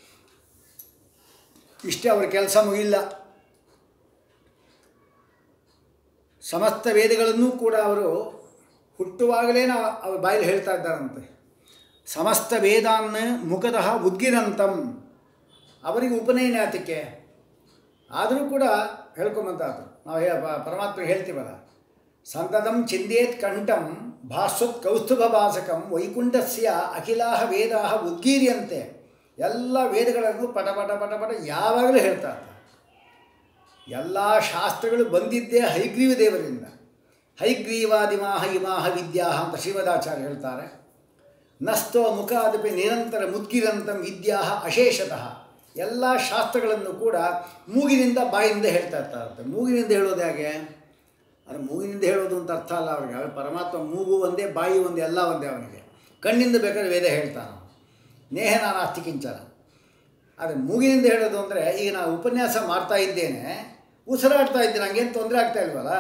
ಇಷ್ಟೇ ಅವ್ರ ಕೆಲಸ ಮುಗಿಲ್ಲ ಸಮಸ್ತ ವೇದಗಳನ್ನೂ ಕೂಡ ಅವರು ಹುಟ್ಟುವಾಗಲೇ ನಾವು ಅವ್ರ ಬಾಯಲ್ಲಿ ಹೇಳ್ತಾ ಇದ್ದಾರಂತೆ ಸಮಸ್ತ ವೇದಾನ್ನ ಮುಖತಃ ಉದ್ಗಿರಂತಂ ಅವರಿಗೆ ಉಪನಯನ ಯಾತಕ್ಕೆ ಆದರೂ ಕೂಡ ಹೇಳ್ಕೊಂಬಂತಾತು ನಾವು ಹೇ ಪ- ಪರಮಾತ್ಮ ಹೇಳ್ತೀವಲ್ಲ ಸಂತತಂ ಚಿಂದೇತ್ ಕಂಠಂ ಭಾಸ್ವತ್ ಕೌಸ್ತುಭ ಭಾಸಕಂ ವೈಕುಂಠಸ್ಯ ಅಖಿಲಾಹ ವೇದಾಹ ಉದ್ಗೀರ್ಯಂತೆ ಎಲ್ಲ ವೇದಗಳನ್ನು ಪಟ ಪಟ ಪಟ ಪಟ ಯಾವಾಗಲೂ ಹೇಳ್ತಾ ಇರ್ತಾರೆ ಎಲ್ಲ ಶಾಸ್ತ್ರಗಳು ಬಂದಿದ್ದೇ ಹೈಗ್ರೀವ ದೇವರಿಂದ ಹೈಗ್ರೀವಾದಿಮಾಹ ಇಮಾಹ ವಿದ್ಯಾ ಅಂತ ಶ್ರೀಮದಾಚಾರ್ಯ ಹೇಳ್ತಾರೆ ನಸ್ತೋ ಮುಖಾದಪಿ ನಿರಂತರ ಮುದ್ಗಿರಂತಂ ವಿದ್ಯಾ ಅಶೇಷತಃ ಎಲ್ಲ ಶಾಸ್ತ್ರಗಳನ್ನು ಕೂಡ ಮೂಗಿನಿಂದ ಬಾಯಿನಿಂದ ಹೇಳ್ತಾ ಇರ್ತಾರಂತೆ ಮೂಗಿನಿಂದ ಹೇಳೋದು ಹೇಗೆ ಅದು ಮೂಗಿನಿಂದ ಹೇಳೋದು ಅಂತ ಅರ್ಥ ಅಲ್ಲ ಅವ್ರಿಗೆ ಅವ್ರ ಪರಮಾತ್ಮ ಮೂಗು ಒಂದೇ ಬಾಯಿ ಒಂದೇ ಎಲ್ಲ ಒಂದೇ ಅವನಿಗೆ ಕಣ್ಣಿಂದ ಬೇಕಾದ್ರೆ ವೇದ ಹೇಳ್ತಾನೆ ನೇಹ ನಾನು ಅಸ್ತಿ ಕಿಂಚನ ಆದರೆ ಮೂಗಿನಿಂದ ಹೇಳೋದು ಅಂದರೆ ಈಗ ನಾನು ಉಪನ್ಯಾಸ ಮಾಡ್ತಾ ಇದ್ದೇನೆ ಉಸಿರಾಡ್ತಾ ಇದ್ದೇನೆ ನನಗೇನು ತೊಂದರೆ ಆಗ್ತಾ ಇಲ್ವಲ್ಲ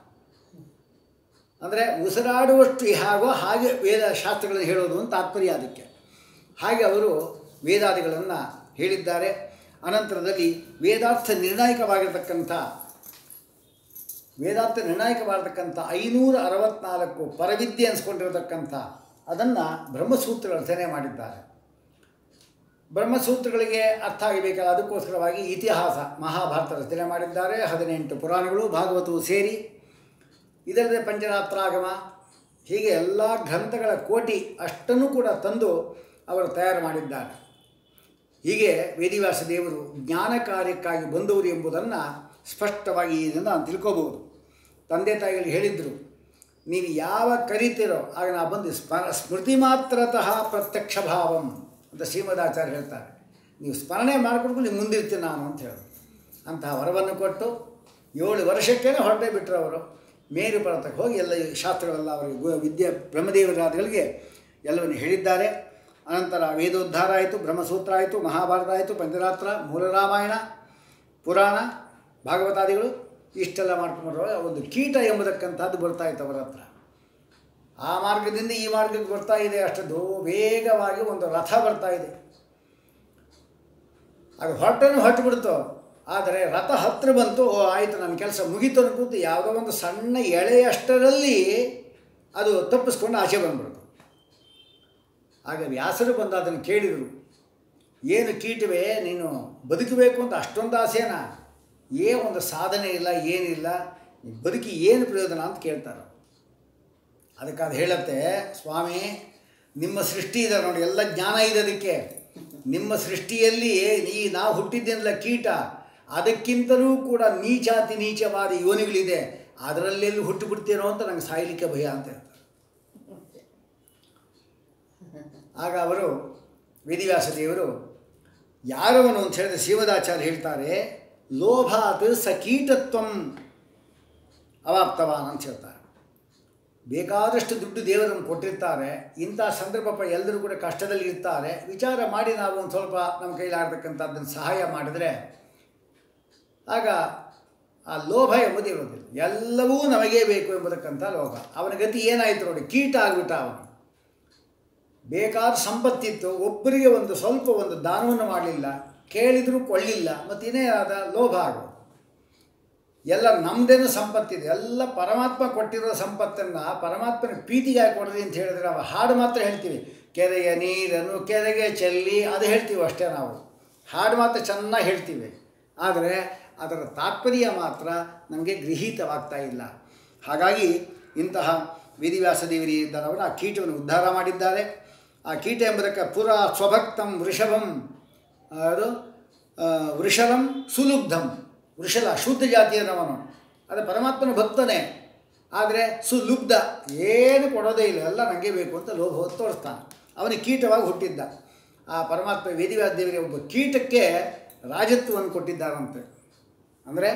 ಅಂದರೆ ಉಸಿರಾಡುವಷ್ಟು ಹೇಗೋ ಹಾಗೆ ವೇದ ಶಾಸ್ತ್ರಗಳನ್ನು ಹೇಳೋದು ಅಂತ ತಾತ್ಪರ್ಯ ಅದಕ್ಕೆ ಹಾಗೆ ಅವರು ವೇದಾದಿಗಳನ್ನು ಹೇಳಿದ್ದಾರೆ ಅನಂತರದಲ್ಲಿ ವೇದಾರ್ಥ ನಿರ್ಣಾಯಕವಾಗಿರ್ತಕ್ಕಂಥ ವೇದಾರ್ಥ ನಿರ್ಣಾಯಕವಾಗಿರ್ತಕ್ಕಂಥ ಐನೂರ ಅರವತ್ನಾಲ್ಕು ಪರವಿದ್ಯೆ ಅನಿಸ್ಕೊಂಡಿರತಕ್ಕಂಥ ಅದನ್ನು ಬ್ರಹ್ಮಸೂತ್ರಗಳ ರಚನೆ ಮಾಡಿದ್ದಾರೆ ಬ್ರಹ್ಮಸೂತ್ರಗಳಿಗೆ ಅರ್ಥ ಆಗಬೇಕಲ್ಲ ಅದಕ್ಕೋಸ್ಕರವಾಗಿ ಇತಿಹಾಸ ಮಹಾಭಾರತ ರಚನೆ ಮಾಡಿದ್ದಾರೆ ಹದಿನೆಂಟು ಪುರಾಣಗಳು ಭಾಗವತವು ಸೇರಿ ಇದಲ್ಲದೆ ಪಂಚರಾತ್ರಾಗಮ ಹೀಗೆ ಎಲ್ಲ ಗ್ರಂಥಗಳ ಕೋಟಿ ಅಷ್ಟನ್ನು ಕೂಡ ತಂದು ಅವರು ತಯಾರು ಮಾಡಿದ್ದಾರೆ ಹೀಗೆ ವೇದಿವ್ಯಾಸ ದೇವರು ಜ್ಞಾನ ಕಾರ್ಯಕ್ಕಾಗಿ ಬಂದವರು ಎಂಬುದನ್ನು ಸ್ಪಷ್ಟವಾಗಿ ಇದನ್ನು ನಾನು ತಿಳ್ಕೋಬಹುದು ತಂದೆ ತಾಯಿಗಳು ಹೇಳಿದರು ನೀವು ಯಾವ ಕರಿತೀರೋ ಆಗ ನಾ ಬಂದು ಸ್ಮ ಸ್ಮೃತಿ ಮಾತ್ರತಃ ಪ್ರತ್ಯಕ್ಷ ಭಾವಂ ಅಂತ ಶ್ರೀಮದಾಚಾರ್ಯ ಹೇಳ್ತಾರೆ ನೀವು ಸ್ಮರಣೆ ಮಾಡಿಕೊಂಡು ನೀವು ಮುಂದಿರ್ತೀನಿ ನಾನು ಅಂತ ಹೇಳಿದ್ರು ಅಂತಹ ವರವನ್ನು ಕೊಟ್ಟು ಏಳು ವರ್ಷಕ್ಕೇ ಹೊರಟೇ ಬಿಟ್ಟರು ಅವರು ಮೇರು ಪರ್ವತಕ್ಕೆ ಹೋಗಿ ಎಲ್ಲ ಈ ಶಾಸ್ತ್ರಗಳೆಲ್ಲ ಅವರಿಗೆ ಗು- ವಿದ್ಯೆ ಬ್ರಹ್ಮದೇವರಾದಿಗಳಿಗೆ ಎಲ್ಲವನ್ನು ಹೇಳಿದ್ದಾರೆ ಅನಂತರ ವೇದೋದ್ಧಾರ ಆಯಿತು ಬ್ರಹ್ಮಸೂತ್ರ ಆಯಿತು ಮಹಾಭಾರತ ಆಯಿತು ಪಂಚರಾತ್ರ ಮೂಲ ರಾಮಾಯಣ ಪುರಾಣ ಭಾಗವತಾದಿಗಳು ಇಷ್ಟೆಲ್ಲ ಮಾಡ್ಕೊಂಡ್ಬರುವಾಗ ಒಂದು ಕೀಟ ಎಂಬುದಕ್ಕಂಥದ್ದು ಬರ್ತಾ ಇತ್ತು ಅವರ ಹತ್ರ ಆ ಮಾರ್ಗದಿಂದ ಈ ಮಾರ್ಗಕ್ಕೆ ಬರ್ತಾ ಇದೆ ಅಷ್ಟದ್ದು ವೇಗವಾಗಿ ಒಂದು ರಥ ಬರ್ತಾ ಇದೆ ಅದು ಹೊಟ್ಟನು ಹೊಟ್ಟು ಬಿಡ್ತು ಆದರೆ ರಥ ಹತ್ತಿರ ಬಂತು ಓ ಆಯಿತು ನನ್ನ ಕೆಲಸ ಮುಗೀತು ಅನ್ಕೂತು ಯಾವುದೋ ಒಂದು ಸಣ್ಣ ಎಳೆಯಷ್ಟರಲ್ಲಿ ಅದು ತಪ್ಪಿಸ್ಕೊಂಡು ಆಚೆ ಬಂದ್ಬಿಡ್ತು ಆಗ ವ್ಯಾಸರು ಬಂದು ಅದನ್ನು ಕೇಳಿದರು ಏನು ಕೀಟವೇ ನೀನು ಬದುಕಬೇಕು ಅಂತ ಅಷ್ಟೊಂದು ಆಸೆನಾ ಏ ಒಂದು ಸಾಧನೆ ಇಲ್ಲ ಏನಿಲ್ಲ ನೀ ಬದುಕಿ ಏನು ಪ್ರಯೋಜನ ಅಂತ ಕೇಳ್ತಾರೆ ಅದಕ್ಕೆ ಅದು ಹೇಳುತ್ತೆ ಸ್ವಾಮಿ ನಿಮ್ಮ ಸೃಷ್ಟಿ ಇದೆ ನೋಡಿ ಎಲ್ಲ ಜ್ಞಾನ ಇದೆ ಅದಕ್ಕೆ ನಿಮ್ಮ ಸೃಷ್ಟಿಯಲ್ಲಿ ಈ ನಾವು ಹುಟ್ಟಿದ್ದೆಲ್ಲ ಕೀಟ ಅದಕ್ಕಿಂತಲೂ ಕೂಡ ನೀಚಾತಿ ನೀಚವಾದ ಯೋನಿಗಳಿದೆ ಅದರಲ್ಲೆಲ್ಲಿ ಹುಟ್ಟುಬಿಡ್ತೀನೋ ಅಂತ ನಂಗೆ ಸಾಯಲಿಕ್ಕೆ ಭಯ ಅಂತ ಹೇಳ್ತಾರೆ ಆಗ ಅವರು ವೇದಿವ್ಯಾಸ ದೇವರು ಯಾರವನು ಅಂತ ಹೇಳಿದ್ರೆ ಶಿವದಾಚಾರ್ಯ ಹೇಳ್ತಾರೆ ಲೋಭಾತ್ ಸ ಕೀಟತ್ವಂ ಅವಾಪ್ತವಾನ್ ಅಂತ ಹೇಳ್ತಾರೆ ಬೇಕಾದಷ್ಟು ದುಡ್ಡು ದೇವರನ್ನು ಕೊಟ್ಟಿರ್ತಾರೆ ಇಂಥ ಸಂದರ್ಭ ಎಲ್ಲರೂ ಕೂಡ ಕಷ್ಟದಲ್ಲಿ ಇರ್ತಾರೆ ವಿಚಾರ ಮಾಡಿ ನಾವು ಒಂದು ಸ್ವಲ್ಪ ನಮ್ಮ ಕೈಲಾಗತಕ್ಕಂಥದ್ದನ್ನು ಸಹಾಯ ಮಾಡಿದರೆ ಆಗ ಆ ಲೋಭ ಎಂಬುದು ಇರೋದಿಲ್ಲ ಎಲ್ಲವೂ ನಮಗೇ ಬೇಕು ಎಂಬುದಕ್ಕಂಥ ಲೋಭ ಅವನ ಗತಿ ಏನಾಯಿತು ನೋಡಿ ಕೀಟ ಆಗಿಬಿಟ್ಟ ಅವನು ಬೇಕಾದ ಸಂಪತ್ತಿತ್ತು ಒಬ್ಬರಿಗೆ ಒಂದು ಸ್ವಲ್ಪ ಒಂದು ದಾನವನ್ನು ಮಾಡಲಿಲ್ಲ ಕೇಳಿದರೂ ಕೊಳ್ಳಿಲ್ಲ ಮತ್ತು ಇನ್ನೇ ಆದ ಲೋಭ ಆಗೋದು ಎಲ್ಲ ನಮ್ಮದೇನು ಸಂಪತ್ತಿದೆ ಎಲ್ಲ ಪರಮಾತ್ಮ ಕೊಟ್ಟಿರೋ ಸಂಪತ್ತನ್ನು ಪರಮಾತ್ಮನ ಪ್ರೀತಿಗಾಗಿ ಕೊಡಲಿ ಅಂತ ಹೇಳಿದ್ರೆ ನಾವು ಹಾಡು ಮಾತ್ರ ಹೇಳ್ತೀವಿ ಕೆರೆಯ ನೀರನ್ನು ಕೆರೆಗೆ ಚೆಲ್ಲಿ ಅದು ಹೇಳ್ತೀವಿ ಅಷ್ಟೇ ನಾವು ಹಾಡು ಮಾತ್ರ ಚೆನ್ನಾಗಿ ಹೇಳ್ತೀವಿ ಆದರೆ ಅದರ ತಾತ್ಪರ್ಯ ಮಾತ್ರ ನಮಗೆ ಗೃಹೀತವಾಗ್ತಾ ಇಲ್ಲ ಹಾಗಾಗಿ ಇಂತಹ ವೇದಿವ್ಯಾಸ ದೇವರಿದ್ದರವರು ಆ ಕೀಟವನ್ನು ಉದ್ಧಾರ ಮಾಡಿದ್ದಾರೆ ಆ ಕೀಟ ಎಂಬುದಕ್ಕೆ ಪುರ ಸ್ವಭಕ್ತಂ ವೃಷಭಂ ಅದು ಆ, ವೃಷಲಂ ಸುಲುಬ್ಧಂ ವೃಷಲ ಶುದ್ಧ ಜಾತಿಯದವನು ಅದು ಪರಮಾತ್ಮನ ಭಕ್ತನೇ ಆದರೆ ಸುಲುಬ್ಧ ಏನು ಕೊಡೋದೇ ಇಲ್ಲ ಎಲ್ಲ ನನಗೆ ಬೇಕು ಅಂತ ಲೋಭ ಹೊತ್ತು ತೋರಿಸ್ತಾನೆ ಅವನಿಗೆ ಕೀಟವಾಗಿ ಹುಟ್ಟಿದ್ದ ಆ ಪರಮಾತ್ಮ ವೇದಿವ್ಯಾಸ ದೇವರಿಗೆ ಒಬ್ಬ ಕೀಟಕ್ಕೆ ರಾಜತ್ವವನ್ನು ಕೊಟ್ಟಿದ್ದಾರಂತೆ ಅಂದರೆ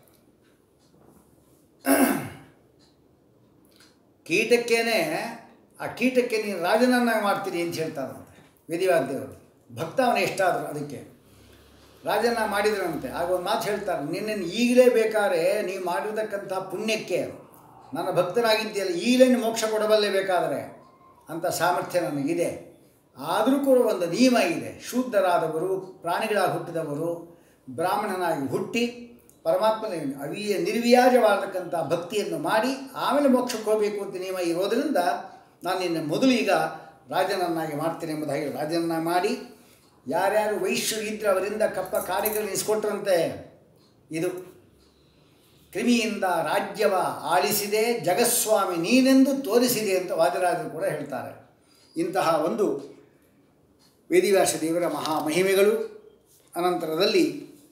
ಕೀಟಕ್ಕೇನೆ ಆ ಕೀಟಕ್ಕೆ ನೀನು ರಾಜನನ್ನಾಗಿ ಮಾಡ್ತೀನಿ ಅಂತ ಹೇಳ್ತಾರಂತೆ ವೇದಿವ್ಯಾಸ ದೇವರು ಭಕ್ತ ಅವನ ಎಷ್ಟಾದರು ಅದಕ್ಕೆ ರಾಜನ ಮಾಡಿದ್ರಂತೆ ಆಗ ಒಂದು ಮಾತು ಹೇಳ್ತಾರೆ ನಿನ್ನನ್ನು ಈಗಲೇ ಬೇಕಾದ್ರೆ ನೀವು ಮಾಡಿರ್ತಕ್ಕಂಥ ಪುಣ್ಯಕ್ಕೆ ನನ್ನ ಭಕ್ತನಾಗಿದ್ದೀಯಲ್ಲ ಈಗಲೇ ನೀನು ಮೋಕ್ಷ ಕೊಡಬಲ್ಲೆ ಬೇಕಾದರೆ ಅಂಥ ಸಾಮರ್ಥ್ಯ ನನಗಿದೆ ಆದರೂ ಕೂಡ ಒಂದು ನಿಯಮ ಇದೆ ಶೂದ್ಧರಾದವರು ಪ್ರಾಣಿಗಳಾಗಿ ಹುಟ್ಟಿದವರು ಬ್ರಾಹ್ಮಣನಾಗಿ ಹುಟ್ಟಿ ಪರಮಾತ್ಮನ ಅವಿಯ ನಿರ್ವ್ಯಾಜವಾದಕ್ಕಂಥ ಭಕ್ತಿಯನ್ನು ಮಾಡಿ ಆಮೇಲೆ ಮೋಕ್ಷಕ್ಕೆ ಹೋಗಬೇಕು ಅಂತ ನಿಯಮ ಇರೋದರಿಂದ ನಾನು ನಿನ್ನ ಮೊದಲು ಈಗ ರಾಜನನ್ನಾಗಿ ಮಾಡ್ತೇನೆ ಎಂಬುದಾಗಿ ರಾಜನನ್ನಾಗಿ ಮಾಡಿ ಯಾರ್ಯಾರು ವೈಶ್ಯರು ಇದ್ದರೆ ಅವರಿಂದ ಕಪ್ಪ ಕಾರ್ಯಗಳು ಇಸ್ಕೊಟ್ರಂತೆ ಇದು ಕ್ರಿಮಿಯಿಂದ ರಾಜ್ಯವ ಆಳಿಸಿದೆ ಜಗಸ್ವಾಮಿ ನೀನೆಂದು ತೋರಿಸಿದೆ ಅಂತ ವಾದಿರಾಜರು ಕೂಡ ಹೇಳ್ತಾರೆ ಇಂತಹ ಒಂದು ವೇದಿವ್ಯಾಸ ದೇವರ ಮಹಾ ಮಹಿಮೆಗಳು ಅನಂತರದಲ್ಲಿ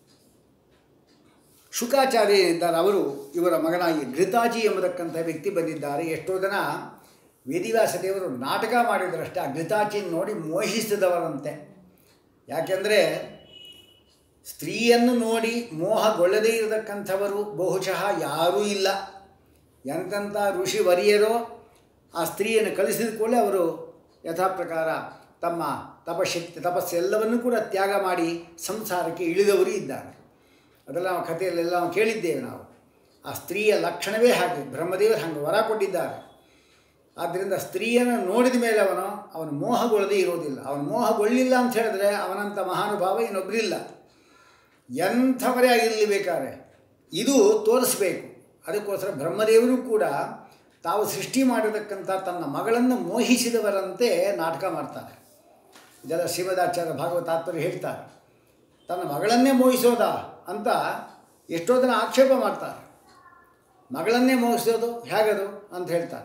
ಶುಕಾಚಾರ್ಯ ಏನಿದ್ದಾರೆ ಅವರು ಇವರ ಮಗನಾಗಿ ಘೃತಾಜಿ ಎಂಬತಕ್ಕಂಥ ವ್ಯಕ್ತಿ ಬಂದಿದ್ದಾರೆ ಎಷ್ಟೋ ಜನ ವೇದಿವ್ಯಾಸ ದೇವರು ನಾಟಕ ಮಾಡಿದರಷ್ಟೇ ಆ ಘೃತಾಜಿನ ನೋಡಿ ಮೋಹಿಸಿದವರಂತೆ ಯಾಕೆಂದರೆ ಸ್ತ್ರೀಯನ್ನು ನೋಡಿ ಮೋಹಗೊಳ್ಳದೇ ಇರತಕ್ಕಂಥವರು ಬಹುಶಃ ಯಾರೂ ಇಲ್ಲ ಎಂತೆಂಥ ಋಷಿ ವರಿಯರೋ ಆ ಸ್ತ್ರೀಯನ್ನು ಕಳಿಸಿದ ಕೂಡಲೇ ಅವರು ಯಥಾ ಪ್ರಕಾರ ತಮ್ಮ ತಪಶಕ್ತಿ ತಪಸ್ಸೆಲ್ಲವನ್ನೂ ಕೂಡ ತ್ಯಾಗ ಮಾಡಿ ಸಂಸಾರಕ್ಕೆ ಇಳಿದವರು ಇದ್ದಾರೆ ಅದೆಲ್ಲ ನಾವು ಕಥೆಯಲ್ಲೆಲ್ಲ ನಾವು ಕೇಳಿದ್ದೇವೆ ನಾವು ಆ ಸ್ತ್ರೀಯ ಲಕ್ಷಣವೇ ಹಾಗೆ ಬ್ರಹ್ಮದೇವರು ಹಾಗೆ ವರ ಕೊಟ್ಟಿದ್ದಾರೆ ಆದ್ದರಿಂದ ಸ್ತ್ರೀಯನ್ನು ನೋಡಿದ ಮೇಲೆ ಅವನು ಅವನು ಮೋಹಗೊಳ್ಳದೇ ಇರೋದಿಲ್ಲ ಅವನು ಮೋಹಗೊಳ್ಳಿಲ್ಲ ಅಂತ ಹೇಳಿದ್ರೆ ಅವನಂಥ ಮಹಾನುಭಾವ ಇನ್ನೊಬ್ಬರಿಲ್ಲ ಎಂಥವರೇ ಆಗಿರಲಿ ಬೇಕಾದ್ರೆ ಇದು ತೋರಿಸ್ಬೇಕು ಅದಕ್ಕೋಸ್ಕರ ಬ್ರಹ್ಮದೇವರು ಕೂಡ ತಾವು ಸೃಷ್ಟಿ ಮಾಡಿರತಕ್ಕಂಥ ತನ್ನ ಮಗಳನ್ನು ಮೋಹಿಸಿದವರಂತೆ ನಾಟಕ ಮಾಡ್ತಾರೆ ಇದೆಲ್ಲ ಶ್ರೀಮದಾಚಾರ್ಯ ಭಾಗವತ ತಾತ್ಪರ್ಯ ಹೇಳ್ತಾರೆ ತನ್ನ ಮಗಳನ್ನೇ ಮೋಹಿಸೋದ ಅಂತ ಎಷ್ಟೋ ಜನ ಆಕ್ಷೇಪ ಮಾಡ್ತಾರೆ ಮಗಳನ್ನೇ ಮೋಹಿಸೋದು ಹೇಗದು ಅಂತ ಹೇಳ್ತಾರೆ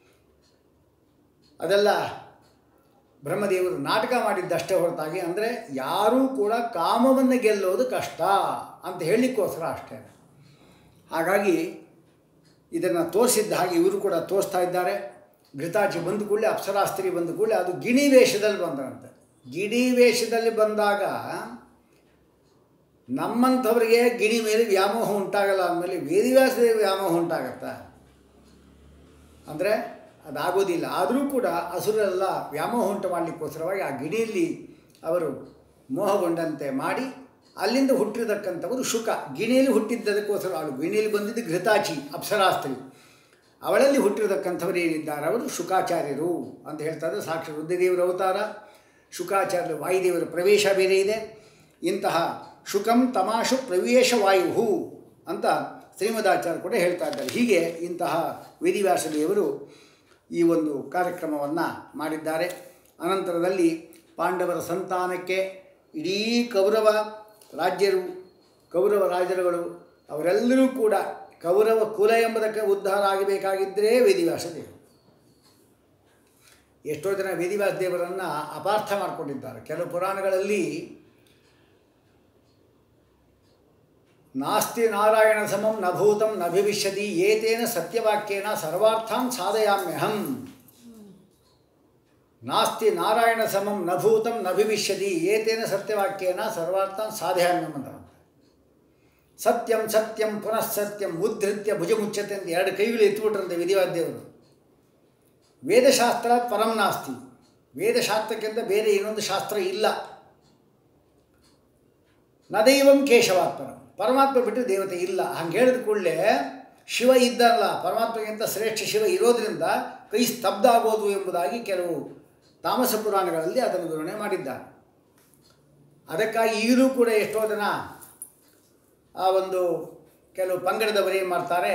ಅದೆಲ್ಲ ಬ್ರಹ್ಮದೇವರು ನಾಟಕ ಮಾಡಿದ್ದಷ್ಟೇ ಹೊರತಾಗಿ ಅಂದರೆ ಯಾರೂ ಕೂಡ ಕಾಮವನ್ನು ಗೆಲ್ಲೋದು ಕಷ್ಟ ಅಂತ ಹೇಳಲಿಕ್ಕೋಸ್ಕರ ಅಷ್ಟೇ ಹಾಗಾಗಿ ಇದನ್ನು ತೋರಿಸಿದ್ದ ಹಾಗೆ ಇವರು ಕೂಡ ತೋರಿಸ್ತಾ ಇದ್ದಾರೆ ಘೃತಾಚಿ ಬಂದ ಕೂಡಲೇ ಅಪ್ಸರಾಸ್ತ್ರಿ ಬಂದ ಕೂಡಲೇ ಅದು ಗಿಣಿ ವೇಷದಲ್ಲಿ ಬಂದರಂತೆ ಗಿಣಿ ವೇಷದಲ್ಲಿ ಬಂದಾಗ ನಮ್ಮಂಥವ್ರಿಗೆ ಗಿಣಿ ಮೇಲೆ ವ್ಯಾಮೋಹ ಉಂಟಾಗಲ್ಲ ಅಂದಮೇಲೆ ವೇದಿವ್ಯಾಸದ ವ್ಯಾಮೋಹ ಉಂಟಾಗತ್ತಾ ಅಂದರೆ ಅದಾಗೋದಿಲ್ಲ ಆದರೂ ಕೂಡ ಹಸುರೆಲ್ಲ ವ್ಯಾಮೋಹ ಉಂಟು ಮಾಡಲಿಕ್ಕೋಸ್ಕರವಾಗಿ ಆ ಗಿಣಿಯಲ್ಲಿ ಅವರು ಮೋಹಗೊಂಡಂತೆ ಮಾಡಿ ಅಲ್ಲಿಂದ ಹುಟ್ಟಿರತಕ್ಕಂಥವರು ಶುಕ ಗಿಣಿಯಲ್ಲಿ ಹುಟ್ಟಿದ್ದದಕ್ಕೋಸ್ಕರ ಅವಳು ಗಿಣಿಯಲ್ಲಿ ಬಂದಿದ್ದು ಘೃತಾಚಿ ಅಪ್ಸರಾಸ್ತ್ರಿ ಅವಳಲ್ಲಿ ಹುಟ್ಟಿರತಕ್ಕಂಥವ್ರು ಏನಿದ್ದಾರೆ ಅವರು ಶುಕಾಚಾರ್ಯರು ಅಂತ ಹೇಳ್ತಾರೆ ಸಾಕ್ಷಿ ರುದ್ರದೇವರ ಅವತಾರ ಶುಕಾಚಾರ್ಯರು ವಾಯುದೇವರ ಪ್ರವೇಶ ಬೇರೆ ಇದೆ ಇಂತಹ ಶುಕಂ ತಮಾಶು ಪ್ರವೇಶ ವಾಯು ಅಂತ ಶ್ರೀಮದಾಚಾರ್ಯ ಕೂಡ ಹೇಳ್ತಾ ಇದ್ದಾರೆ ಹೀಗೆ ಇಂತಹ ವೇದಿವ್ಯಾಸ ದೇವರು ಈ ಒಂದು ಕಾರ್ಯಕ್ರಮವನ್ನು ಮಾಡಿದ್ದಾರೆ ಅನಂತರದಲ್ಲಿ ಪಾಂಡವರ ಸಂತಾನಕ್ಕೆ ಇಡೀ ಕೌರವ ರಾಜ್ಯರು ಕೌರವ ರಾಜರುಗಳು ಅವರೆಲ್ಲರೂ ಕೂಡ ಕೌರವ ಕುಲ ಎಂಬುದಕ್ಕೆ ಉದ್ಧಾರ ಆಗಬೇಕಾಗಿದ್ದರೆ ವೇದಿವ್ಯಾಸ ದೇವರು ಎಷ್ಟೋ ಜನ ವೇದಿವ್ಯಾಸ ದೇವರನ್ನು ಅಪಾರ್ಥ ಮಾಡಿಕೊಂಡಿದ್ದಾರೆ ಕೆಲವು ಪುರಾಣಗಳಲ್ಲಿ ನಾಸ್ತಿ ನಾರಾಯಣ ಸಮಂ ನ ಭೂತಂ ನ ಭವಿಷ್ಯತಿ ಏತೇನ ಸತ್ಯವಾಕ್ಯೇನ ಸರ್ವಾರ್ಥಾನ್ ಸಾಧಯಾಮ್ಯಹಂ ನಾಸ್ತಿ ನಾರಾಯಣ ಸಮಂ ನ ಭೂತಂ ನ ಭವಿಷ್ಯತಿ ಏತೇನ ಸತ್ಯವಾಕ್ಯೇನ ಸರ್ವಾರ್ಥಾನ್ ಸಾಧಯಾಮ್ಯಂ ಅಂತ ಸತ್ಯಂ ಸತ್ಯಂ ಪುನಃ ಸತ್ಯಂ ಉದ್ಧೃತ್ಯ ಭುಜಮುಚ್ಚತೆ ಅಂತ ಎರಡು ಕೈಗಳು ಎತ್ಬಿಟ್ರಂತೆ ವಿಧಿವಾದ್ಯವರು ವೇದಶಾಸ್ತ್ರ ಪರಂ ನಾಸ್ತಿ ವೇದಶಾಸ್ತ್ರಕ್ಕಿಂತ ಬೇರೆ ಇನ್ನೊಂದು ಶಾಸ್ತ್ರ ಇಲ್ಲ ನದೈವಂ ಕೇಶವಾತ್ಮನ ಪರಮಾತ್ಮ ಬಿಟ್ಟು ದೇವತೆ ಇಲ್ಲ ಹಂಗೆ ಹೇಳಿದ ಕೂಡಲೇ ಶಿವ ಇದ್ದಲ್ಲ ಪರಮಾತ್ಮಗಿಂತ ಶ್ರೇಷ್ಠ ಶಿವ ಇರೋದರಿಂದ ಕೈ ಸ್ತಬ್ಧ ಆಗೋದು ಎಂಬುದಾಗಿ ಕೆಲವು ತಾಮಸ ಪುರಾಣಗಳಲ್ಲಿ ಅದನ್ನು ವಿವರಣೆ ಮಾಡಿದ್ದಾರೆ ಅದಕ್ಕಾಗಿ ಈಗಲೂ ಕೂಡ ಎಷ್ಟೋ ಜನ ಆ ಒಂದು ಕೆಲವು ಪಂಗಡದವರು ಏನು ಮಾಡ್ತಾರೆ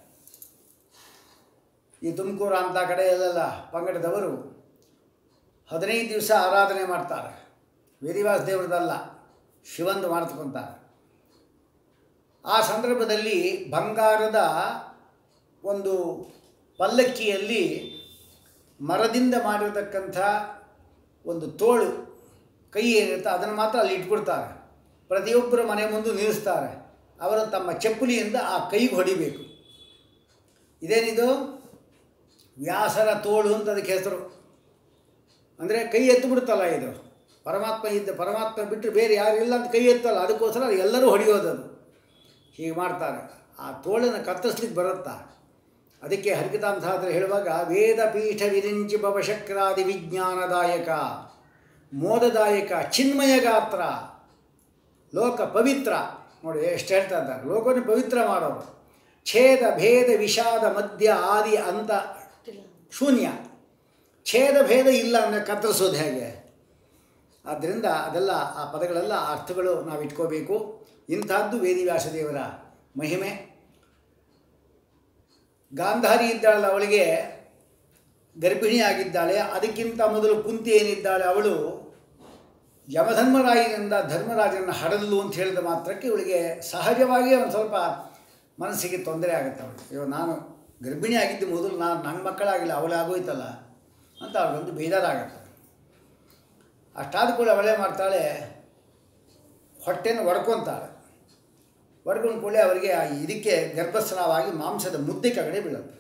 ಈ ತುಮಕೂರು ಅಂಥ ಕಡೆಯಲ್ಲೆಲ್ಲ ಪಂಗಡದವರು ಹದಿನೈದು ದಿವಸ ಆರಾಧನೆ ಮಾಡ್ತಾರೆ ವೇದಿವಾಸ ದೇವ್ರದಲ್ಲ ಶಿವಂದು ಮಾಡ್ತಕೊಂತಾರೆ ಆ ಸಂದರ್ಭದಲ್ಲಿ ಬಂಗಾರದ ಒಂದು ಪಲ್ಲಕ್ಕಿಯಲ್ಲಿ ಮರದಿಂದ ಮಾಡಿರತಕ್ಕಂಥ ಒಂದು ತೋಳು ಕೈ ಏನಿರುತ್ತೆ ಅದನ್ನು ಮಾತ್ರ ಅಲ್ಲಿ ಇಟ್ಬಿಡ್ತಾರೆ ಪ್ರತಿಯೊಬ್ಬರ ಮನೆ ಮುಂದೆ ನಿಲ್ಲಿಸ್ತಾರೆ ಅವರು ತಮ್ಮ ಚಪ್ಪಲಿಯಿಂದ ಆ ಕೈಗೆ ಹೊಡಿಬೇಕು ಇದೇನಿದು ವ್ಯಾಸರ ತೋಳು ಅಂತ ಅದಕ್ಕೆ ಹೆಸರು ಅಂದರೆ ಕೈ ಎತ್ತು ಬಿಡುತ್ತಲ್ಲ ಇದು ಪರಮಾತ್ಮ ಇದ್ದ ಪರಮಾತ್ಮ ಬಿಟ್ಟರೆ ಬೇರೆ ಯಾರು ಇಲ್ಲ ಅಂತ ಕೈ ಎತ್ತಲ್ಲ ಅದಕ್ಕೋಸ್ಕರ ಎಲ್ಲರೂ ಹೊಡೆಯೋದು ಅದು ಹೀಗೆ ಮಾಡ್ತಾರೆ ಆ ತೋಳನ್ನು ಕತ್ತರಿಸ್ಲಿಕ್ಕೆ ಬರುತ್ತಾ ಅದಕ್ಕೆ ಹರಿಕತಾಂಸಾದ್ರೆ ಹೇಳುವಾಗ ವೇದ ಪೀಠ ವಿರಿಂಚಿ ಭವಶಕ್ರಾದಿ ವಿಜ್ಞಾನದಾಯಕ ಮೋದದಾಯಕ ಚಿನ್ಮಯ ಗಾತ್ರ ಲೋಕ ಪವಿತ್ರ ನೋಡಿ ಎಷ್ಟು ಹೇಳ್ತಾ ಇದ್ದಾರೆ ಲೋಕವನ್ನು ಪವಿತ್ರ ಮಾಡೋರು ಛೇದ ಭೇದ ವಿಷಾದ ಮಧ್ಯ ಆದಿ ಅಂತ ಶೂನ್ಯ ಛೇದ ಭೇದ ಇಲ್ಲ ಅಂದರೆ ಕತ್ತರಿಸೋದು ಹೇಗೆ ಆದ್ದರಿಂದ ಅದೆಲ್ಲ ಆ ಪದಗಳೆಲ್ಲ ಆ ಅರ್ಥಗಳು ನಾವು ಇಟ್ಕೋಬೇಕು ಇಂಥದ್ದು ವೇದಿವ್ಯಾಸದೇವರ ಮಹಿಮೆ ಗಾಂಧಾರಿ ಇದ್ದಾಳಲ್ಲ ಅವಳಿಗೆ ಗರ್ಭಿಣಿಯಾಗಿದ್ದಾಳೆ ಅದಕ್ಕಿಂತ ಮೊದಲು ಕುಂತಿ ಏನಿದ್ದಾಳೆ ಅವಳು ಯಮಧರ್ಮರಾಯನಿಂದ ಧರ್ಮರಾಜನನ್ನು ಹಡದಲು ಅಂತ ಹೇಳಿದ ಮಾತ್ರಕ್ಕೆ ಇವಳಿಗೆ ಸಹಜವಾಗಿ ಒಂದು ಸ್ವಲ್ಪ ಮನಸ್ಸಿಗೆ ತೊಂದರೆ ಆಗುತ್ತೆ ಅವಳಿಗೆ ಅಯ್ಯೋ ನಾನು ಗರ್ಭಿಣಿ ಆಗಿದ್ದು ಮೊದಲು ನಾನು ನನ್ನ ಮಕ್ಕಳಾಗಿಲ್ಲ ಅವಳಾಗೋಯ್ತಲ್ಲ ಅಂತ ಅವಳಿಗೊಂದು ಬೇಜಾರಾಗತ್ತೆ ಅಷ್ಟಾದ ಕೂಡ ಅವಳೇ ಮಾಡ್ತಾಳೆ ಹೊಟ್ಟೆನ ಒಡ್ಕೊತಾಳೆ ಒಡ್ಕೊಂಡು ಕೂಡಲೇ ಅವರಿಗೆ ಆ ಇದಕ್ಕೆ ಗರ್ಭಸ್ರಾವಾಗಿ ಮಾಂಸದ ಮುದ್ದೆ ಕಗಡೆ ಬೀಳುತ್ತೆ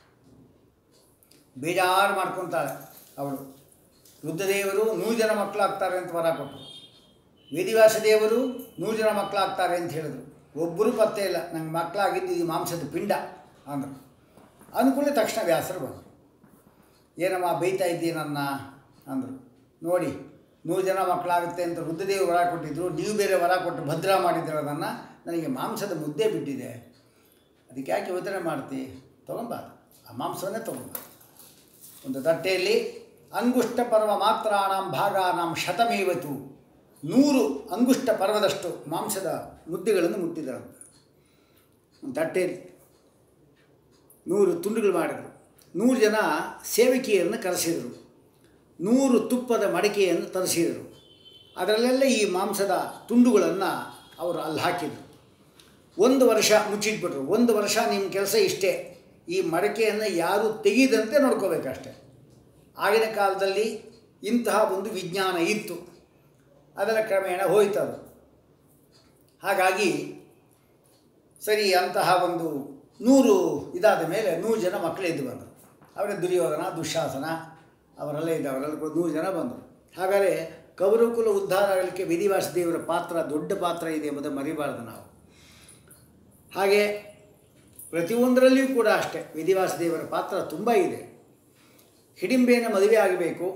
ಬೇಜಾರು ಮಾಡ್ಕೊತಾಳೆ ಅವಳು ರುದ್ರದೇವರು ನೂರು ಜನ ಮಕ್ಕಳಾಗ್ತಾರೆ ಅಂತ ವರ ಕೊಟ್ಟರು ವೇದಿವ್ಯಾಸ ದೇವರು ನೂರು ಜನ ಮಕ್ಕಳಾಗ್ತಾರೆ ಅಂತ ಹೇಳಿದ್ರು ಒಬ್ಬರು ಪತ್ತೆ ಇಲ್ಲ ನಂಗೆ ಮಕ್ಕಳಾಗಿದ್ದು ಈ ಮಾಂಸದ ಪಿಂಡ ಅಂದರು ಅಂದ್ಕೂಡಲೇ ತಕ್ಷಣ ವ್ಯಾಸರು ಬಂದರು ಏನಮ್ಮ ಬೈತಾ ಇದ್ದೀನನ್ನ ಅಂದರು ನೋಡಿ ನೂರು ಜನ ಮಕ್ಕಳಾಗುತ್ತೆ ಅಂತ ರುದ್ರದೇವರು ವರ ಕೊಟ್ಟಿದ್ರು ನೀವು ಬೇರೆ ವರ ಕೊಟ್ಟು ಭದ್ರ ಮಾಡಿದ್ರು ಅದನ್ನು ನನಗೆ ಮಾಂಸದ ಮುದ್ದೆ ಬಿಟ್ಟಿದೆ ಅದಕ್ಕೆ ಯಾಕೆ ಯೋಚನೆ ಮಾಡ್ತಿ ತೊಗೊಂಬಾರ್ದು ಆ ಮಾಂಸವನ್ನೇ ತೊಗೊಂಬಾರ್ದು ಒಂದು ತಟ್ಟೆಯಲ್ಲಿ ಅಂಗುಷ್ಟ ಪರ್ವ ಮಾತ್ರಾಣಂ ಭಾಗಾನಾಂ ಶತಮೇವತು ನೂರು ಅಂಗುಷ್ಟ ಪರ್ವದಷ್ಟು ಮಾಂಸದ ಮುದ್ದೆಗಳನ್ನು ಮುಟ್ಟಿದರು ಒಂದು ತಟ್ಟೆಯಲ್ಲಿ ನೂರು ತುಂಡುಗಳು ಮಾಡಿದರು ನೂರು ಜನ ಸೇವಕಿಯನ್ನು ಕರೆಸಿದರು ನೂರು ತುಪ್ಪದ ಮಡಿಕೆಯನ್ನು ತರಿಸಿದರು ಅದರಲ್ಲೆಲ್ಲ ಈ ಮಾಂಸದ ತುಂಡುಗಳನ್ನು ಅವರು ಅಲ್ಲಿ ಹಾಕಿದರು ಒಂದು ವರ್ಷ ಮುಚ್ಚಿಟ್ಬಿಟ್ರು ಒಂದು ವರ್ಷ ನಿಮ್ಮ ಕೆಲಸ ಇಷ್ಟೇ ಈ ಮಡಕೆಯನ್ನು ಯಾರು ತೆಗೆದಂತೆ ನೋಡ್ಕೋಬೇಕಷ್ಟೆ ಆಗಿನ ಕಾಲದಲ್ಲಿ ಇಂತಹ ಒಂದು ವಿಜ್ಞಾನ ಇತ್ತು ಅದರ ಕ್ರಮೇಣ ಹೋಯ್ತದು ಹಾಗಾಗಿ ಸರಿ ಅಂತಹ ಒಂದು ನೂರು ಇದಾದ ಮೇಲೆ ನೂರು ಜನ ಮಕ್ಕಳು ಎದ್ದು ಬಂದರು ಅವರೇ ದುರ್ಯೋಧನ ದುಶ್ಯಾಸನ ಅವರೆಲ್ಲ ಇದ್ದವರೆಲ್ಲ ಕೂಡ ನೂರು ಜನ ಬಂದರು ಹಾಗಾದರೆ ಕೌರವಕುಲ ಉದ್ಧಾರ ಆಗಲಿಕ್ಕೆ ವೇದಿವಾಸ ದೇವರ ಪಾತ್ರ ದೊಡ್ಡ ಪಾತ್ರ ಇದೆ ಎಂಬುದನ್ನು ಮರಿಬಾರ್ದು ನಾವು ಹಾಗೆ ಪ್ರತಿಯೊಂದರಲ್ಲಿಯೂ ಕೂಡ ಅಷ್ಟೇ ವೇದಿವಾಸ ದೇವರ ಪಾತ್ರ ತುಂಬ ಇದೆ ಹಿಡಿಂಬೆಯನ್ನು ಮದುವೆ ಆಗಬೇಕು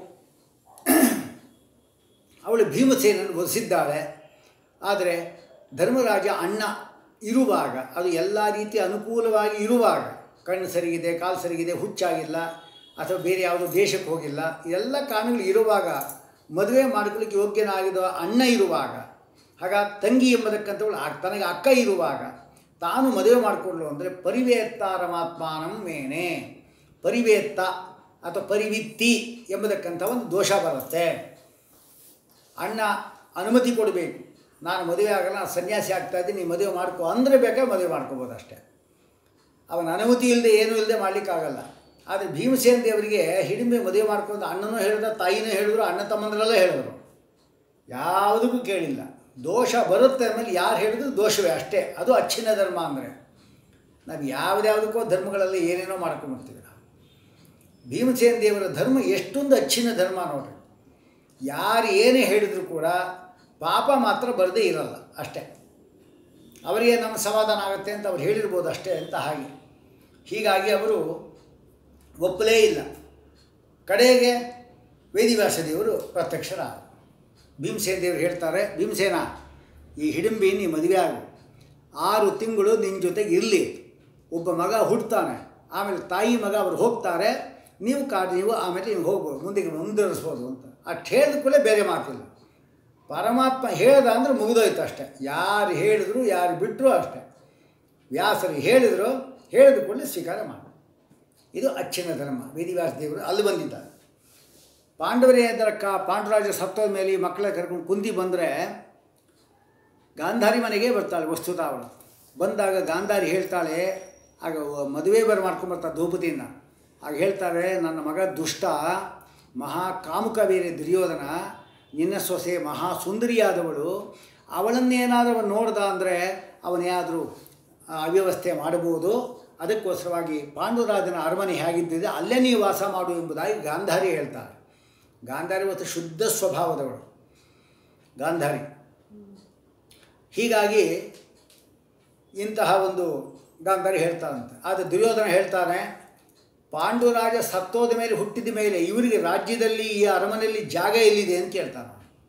ಅವಳು ಭೀಮಸೇನನ್ನು ವಧಿಸಿದ್ದಾಳೆ ಆದರೆ ಧರ್ಮರಾಜ ಅಣ್ಣ ಇರುವಾಗ ಅದು ಎಲ್ಲ ರೀತಿ ಅನುಕೂಲವಾಗಿ ಇರುವಾಗ ಕಣ್ಣು ಸರಿಗಿದೆ ಕಾಲು ಸರಿಗಿದೆ ಹುಚ್ಚಾಗಿಲ್ಲ ಅಥವಾ ಬೇರೆ ಯಾವುದೋ ದೇಶಕ್ಕೆ ಹೋಗಿಲ್ಲ ಇದೆಲ್ಲ ಕಾರಣಗಳು ಇರುವಾಗ ಮದುವೆ ಮಾಡ್ಕೊಳ್ಳಿಕ್ಕೆ ಯೋಗ್ಯನಾಗಿದ್ದ ಅಣ್ಣ ಇರುವಾಗ ಆಗ ತಂಗಿ ಎಂಬುದಕ್ಕಂಥವಳು ಆ ತನಗೆ ಅಕ್ಕ ಇರುವಾಗ ತಾನು ಮದುವೆ ಮಾಡಿಕೊಳ್ಳು ಅಂದರೆ ಪರಿವೇತ್ತಾರಮಾತ್ಮಾನಂ ಮೇನೆ ಪರಿವೇತ್ತ ಅಥವಾ ಪರಿವಿತ್ತಿ ಎಂಬುದಕ್ಕಂಥ ಒಂದು ದೋಷ ಬರುತ್ತೆ ಅಣ್ಣ ಅನುಮತಿ ಕೊಡಬೇಕು ನಾನು ಮದುವೆ ಆಗಲ್ಲ ನಾನು ಸನ್ಯಾಸಿ ಆಗ್ತಾ ಇದ್ದೀನಿ ನೀವು ಮದುವೆ ಮಾಡ್ಕೊ ಅಂದರೆ ಬೇಕಾದ್ರೆ ಮದುವೆ ಮಾಡ್ಕೋಬೋದು ಅಷ್ಟೇ ಅವನ ಅನುಮತಿ ಇಲ್ಲದೆ ಏನೂ ಇಲ್ಲದೆ ಮಾಡಲಿಕ್ಕಾಗಲ್ಲ ಆದರೆ ಭೀಮಸೇನ ದೇವರಿಗೆ ಹಿಡಿಮೆ ಮದುವೆ ಮಾಡ್ಕೊಂಡು ಅಣ್ಣನೂ ಹೇಳಿದ ತಾಯಿನೂ ಹೇಳಿದ್ರು ಅಣ್ಣ ತಮ್ಮಂದ್ರಲ್ಲೇ ಹೇಳಿದ್ರು ಯಾವುದಕ್ಕೂ ಕೇಳಿಲ್ಲ ದೋಷ ಬರುತ್ತೆ ಅಂದಮೇಲೆ ಯಾರು ಹೇಳಿದ್ರು ದೋಷವೇ ಅಷ್ಟೇ ಅದು ಅಚ್ಚಿನ ಧರ್ಮ ಅಂದರೆ ನಾವು ಯಾವುದ್ಯಾವುದಕ್ಕೋ ಧರ್ಮಗಳಲ್ಲಿ ಏನೇನೋ ಮಾಡ್ಕೊಂಡ್ಬಿಡ್ತೀವಿ ನಾವು ಭೀಮಸೇನ ದೇವರ ಧರ್ಮ ಎಷ್ಟೊಂದು ಅಚ್ಚಿನ ಧರ್ಮ ನೋಡ್ರಿ ಯಾರು ಏನೇ ಹೇಳಿದರೂ ಕೂಡ ಪಾಪ ಮಾತ್ರ ಬರದೇ ಇರಲ್ಲ ಅಷ್ಟೇ ಅವರಿಗೆ ನಮ್ಮ ಸಮಾಧಾನ ಆಗುತ್ತೆ ಅಂತ ಅವ್ರು ಹೇಳಿರ್ಬೋದು ಅಷ್ಟೇ ಅಂತ ಹಾಗೆ ಹೀಗಾಗಿ ಅವರು ಒಪ್ಪಲೇ ಇಲ್ಲ ಕಡೆಗೆ ವೇದಿವ್ಯಾಸ ದೇವರು ಪ್ರತ್ಯಕ್ಷರಾದ ಭೀಮಸೇನ ದೇವರು ಹೇಳ್ತಾರೆ ಭೀಮಸೇನ ಈ ಹಿಡಿಂಬಿ ನೀ ಮದುವೆ ಆಗು ಆರು ತಿಂಗಳು ನಿನ್ನ ಜೊತೆಗೆ ಇರಲಿ ಒಬ್ಬ ಮಗ ಹುಡ್ತಾನೆ ಆಮೇಲೆ ತಾಯಿ ಮಗ ಅವರು ಹೋಗ್ತಾರೆ ನೀವು ಕಾಡು ನೀವು ಆಮೇಲೆ ನೀವು ಹೋಗ್ಬೋದು ಮುಂದಿಗೆ ಮುಂದುವರಿಸ್ಬೋದು ಅಂತ ಅಷ್ಟು ಹೇಳಿದ ಕೂಡಲೇ ಬೇರೆ ಮಾತಿಲ್ಲ ಪರಮಾತ್ಮ ಹೇಳ್ದ ಅಂದರೆ ಮುಗಿದೋಯ್ತು ಅಷ್ಟೆ ಯಾರು ಹೇಳಿದ್ರು ಯಾರು ಬಿಟ್ಟರು ಅಷ್ಟೆ ವ್ಯಾಸರು ಹೇಳಿದರು ಹೇಳಿದ ಕೂಡಲೇ ಸ್ವೀಕಾರ ಮಾಡಿ ಇದು ಅಚ್ಚಿನ ಧರ್ಮ ವೇದಿವ್ಯಾಸ ದೇವರು ಅಲ್ಲಿ ಬಂದಿದ್ದಾರೆ ಪಾಂಡವರೇ ಅದರ ಕಾ ಪಾಂಡುರಾಜ ಸತ್ತೋದ ಮೇಲೆ ಈ ಮಕ್ಕಳ ಕರ್ಕೊಂಡು ಕುಂದಿ ಬಂದರೆ ಗಾಂಧಾರಿ ಮನೆಗೆ ಬರ್ತಾಳೆ ವಸ್ತುತ ಅವಳು ಬಂದಾಗ ಗಾಂಧಾರಿ ಹೇಳ್ತಾಳೆ ಆಗ ವ- ಮದುವೆ ಬರ ಮಾಡ್ಕೊಂಬರ್ತಾಳೆ ದ್ರೌಪದಿನ ಆಗ ಹೇಳ್ತಾರೆ ನನ್ನ ಮಗ ದುಷ್ಟ ಮಹಾ ಕಾಮುಕ ಬೇರೆ ದುರ್ಯೋಧನ ನಿನ್ನ ಸೊಸೆ ಮಹಾ ಸುಂದರಿಯಾದವಳು ಅವಳನ್ನೇನಾದರೂ ಅವನು ನೋಡ್ದ ಅಂದರೆ ಅವನೇನಾದರೂ ಅವ್ಯವಸ್ಥೆ ಮಾಡಬಹುದು ಅದಕ್ಕೋಸ್ಕರವಾಗಿ ಪಾಂಡುರಾಜನ ಅರಮನೆ ಹೇಗಿದ್ದಿದೆ ಅಲ್ಲೇ ನೀವು ವಾಸ ಮಾಡು ಎಂಬುದಾಗಿ ಗಾಂಧಾರಿ ಹೇಳ್ತಾರೆ ಗಾಂಧಾರಿ ಇವತ್ತು ಶುದ್ಧ ಸ್ವಭಾವದವಳು ಗಾಂಧಾರಿ ಹೀಗಾಗಿ ಇಂತಹ ಒಂದು ಗಾಂಧಾರಿ ಹೇಳ್ತಾರಂತೆ ಆದರೆ ದುರ್ಯೋಧನ ಹೇಳ್ತಾನೆ ಪಾಂಡುರಾಜ ಸತ್ತೋದ ಮೇಲೆ ಹುಟ್ಟಿದ ಮೇಲೆ ಇವರಿಗೆ ರಾಜ್ಯದಲ್ಲಿ ಈ ಅರಮನೆಯಲ್ಲಿ ಜಾಗ ಎಲ್ಲಿದೆ ಅಂತ ಕೇಳ್ತಾನೆ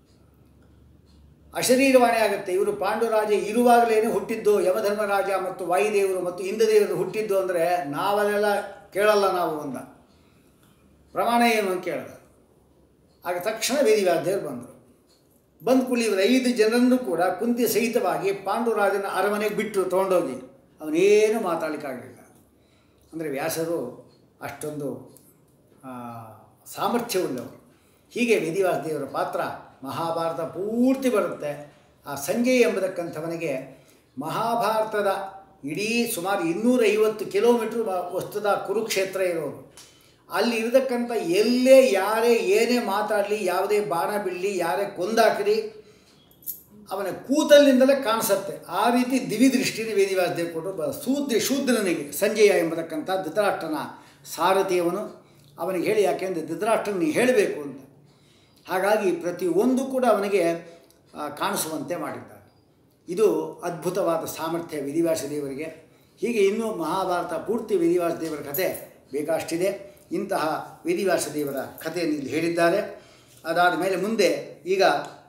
ಅಶರೀರವಾಣಿ ಆಗುತ್ತೆ ಇವರು ಪಾಂಡುರಾಜ ಇರುವಾಗಲೇ ಹುಟ್ಟಿದ್ದು ಯಮಧರ್ಮರಾಜ ಮತ್ತು ವಾಯುದೇವರು ಮತ್ತು ಇಂದ್ರದೇವರು ಹುಟ್ಟಿದ್ದು ಅಂದರೆ ನಾವಲ್ಲೆಲ್ಲ ಕೇಳಲ್ಲ ನಾವು ಅಂದ ಪ್ರಮಾಣ ಏನು ಅಂತ ಕೇಳಿದ ಆಗ ತಕ್ಷಣ ವೇದಿವ್ಯಾಸದೇವರು ಬಂದರು ಬಂದ ಕೂಡಲೇ ಇವರು ಐದು ಜನರನ್ನು ಕೂಡ ಕುಂತಿ ಸಹಿತವಾಗಿ ಪಾಂಡುರಾಜನ ಅರಮನೆಗೆ ಬಿಟ್ಟರು ತೊಗೊಂಡೋಗಿ ಅವನೇನು ಮಾತಾಡಲಿಕ್ಕಾಗಲಿಲ್ಲ ಅಂದರೆ ವ್ಯಾಸರು ಅಷ್ಟೊಂದು ಆ, ಸಾಮರ್ಥ್ಯವುಳ್ಳವರು ಹೀಗೆ ವೇದಿವ್ಯಾಸ ದೇವರ ಪಾತ್ರ ಮಹಾಭಾರತ ಪೂರ್ತಿ ಬರುತ್ತೆ ಆ ಸಂಜಯ್ ಎಂಬತಕ್ಕಂಥವನಿಗೆ ಮಹಾಭಾರತದ ಇಡೀ ಸುಮಾರು ಇನ್ನೂರೈವತ್ತು ಕಿಲೋಮೀಟ್ರ್ ವಸ್ತುದ ಕುರುಕ್ಷೇತ್ರ ಇರೋರು ಅಲ್ಲಿ ಇರತಕ್ಕಂಥ ಎಲ್ಲೇ ಯಾರೇ ಏನೇ ಮಾತಾಡಲಿ ಯಾವುದೇ ಬಾಣ ಬಿಡಲಿ ಯಾರೇ ಕೊಂದಾಕಲಿ ಅವನ ಕೂತಲ್ಲಿಂದಲೇ ಕಾಣಿಸುತ್ತೆ ಆ ರೀತಿ ದಿವಿ ದೃಷ್ಟಿನ ವೇದಿವ್ಯಾಸದೇವ್ ಕೊಟ್ಟು ಬ ಶೂದ್ರ ಶೂದ್ರನಿಗೆ ಸಂಜಯ ಎಂಬತಕ್ಕಂಥ ಧೃತರಾಷ್ಟ್ರನ ಸಾರಥಿಯವನು ಅವನಿಗೆ ಹೇಳಿ ಯಾಕೆಂದರೆ ಧೃತರಾಷ್ಟ್ರನ ನೀ ಹೇಳಬೇಕು ಅಂತ ಹಾಗಾಗಿ ಪ್ರತಿಯೊಂದು ಕೂಡ ಅವನಿಗೆ ಆ, ಕಾಣಿಸುವಂತೆ ಮಾಡಿದ್ದಾರೆ ಇದು ಅದ್ಭುತವಾದ ಸಾಮರ್ಥ್ಯ ವೇದಿವ್ಯಾಸ ದೇವರಿಗೆ ಹೀಗೆ ಇನ್ನೂ ಮಹಾಭಾರತ ಪೂರ್ತಿ ವೇದಿವ್ಯಾಸ ದೇವರ ಕಥೆ ಬೇಕಷ್ಟಿದೆ ಇಂತಹ ವೇದಿವ್ಯಾಸ ದೇವರ ಕಥೆಯನ್ನು ಇಲ್ಲಿ ಹೇಳಿದ್ದಾರೆ ಅದಾದ ಮೇಲೆ ಮುಂದೆ ಈಗ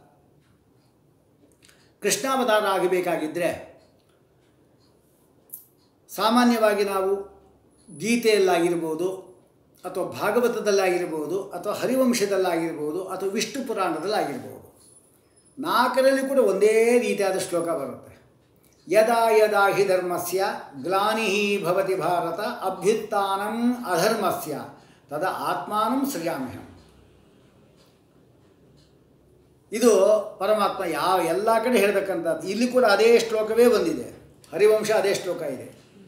ಕೃಷ್ಣಾವತಾರ ಆಗಬೇಕಾಗಿದ್ದರೆ ಸಾಮಾನ್ಯವಾಗಿ ನಾವು ಗೀತೆಯಲ್ಲಾಗಿರ್ಬೋದು ಅಥವಾ ಭಾಗವತದಲ್ಲಾಗಿರ್ಬೋದು ಅಥವಾ ಹರಿವಂಶದಲ್ಲಾಗಿರ್ಬೋದು ಅಥವಾ ವಿಷ್ಣು ಪುರಾಣದಲ್ಲಾಗಿರ್ಬೋದು ನಾಲ್ಕರಲ್ಲಿ ಕೂಡ ಒಂದೇ ರೀತಿಯಾದ ಶ್ಲೋಕ ಬರುತ್ತೆ ಯದಾ ಯದಾ ಹಿ ಧರ್ಮಸ್ಯ ಗ್ಲಾನಿ ಭವತಿ ಭಾರತ ಅಭ್ಯುತ್ಥಾನಂ ಅಧರ್ಮಸ್ಯ ತದ ಆತ್ಮಾನಂ ಸೃಜಾಮ್ಯಹಂ ಇದು ಪರಮಾತ್ಮ ಯಾವ ಎಲ್ಲ ಕಡೆ ಹೇಳ್ತಕ್ಕಂಥದ್ದು ಇಲ್ಲಿ ಕೂಡ ಅದೇ ಶ್ಲೋಕವೇ ಬಂದಿದೆ ಹರಿವಂಶ ಅದೇ ಶ್ಲೋಕ ಇದೆ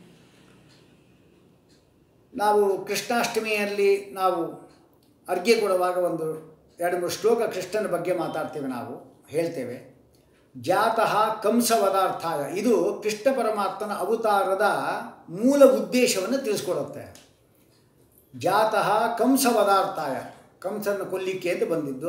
ನಾವು ಕೃಷ್ಣಾಷ್ಟಮಿಯಲ್ಲಿ ನಾವು ಅರ್ಘ್ಯ ಕೊಡುವಾಗ ಒಂದು ಎರಡು ಮೂರು ಶ್ಲೋಕ ಕೃಷ್ಣನ ಬಗ್ಗೆ ಮಾತಾಡ್ತೇವೆ ನಾವು ಹೇಳ್ತೇವೆ ಜಾತಃ ಕಂಸವದಾರ್ಥಾಯ ಇದು ಕೃಷ್ಣ ಪರಮಾತ್ಮನ ಅವತಾರದ ಮೂಲ ಉದ್ದೇಶವನ್ನು ತಿಳಿಸ್ಕೊಡುತ್ತೆ ಜಾತಃ ಕಂಸವದಾರ್ಥಾಯ ಕಂಸನ ಕೊಲ್ಲಿಕ್ಕೆ ಅಂತ ಬಂದಿದ್ದು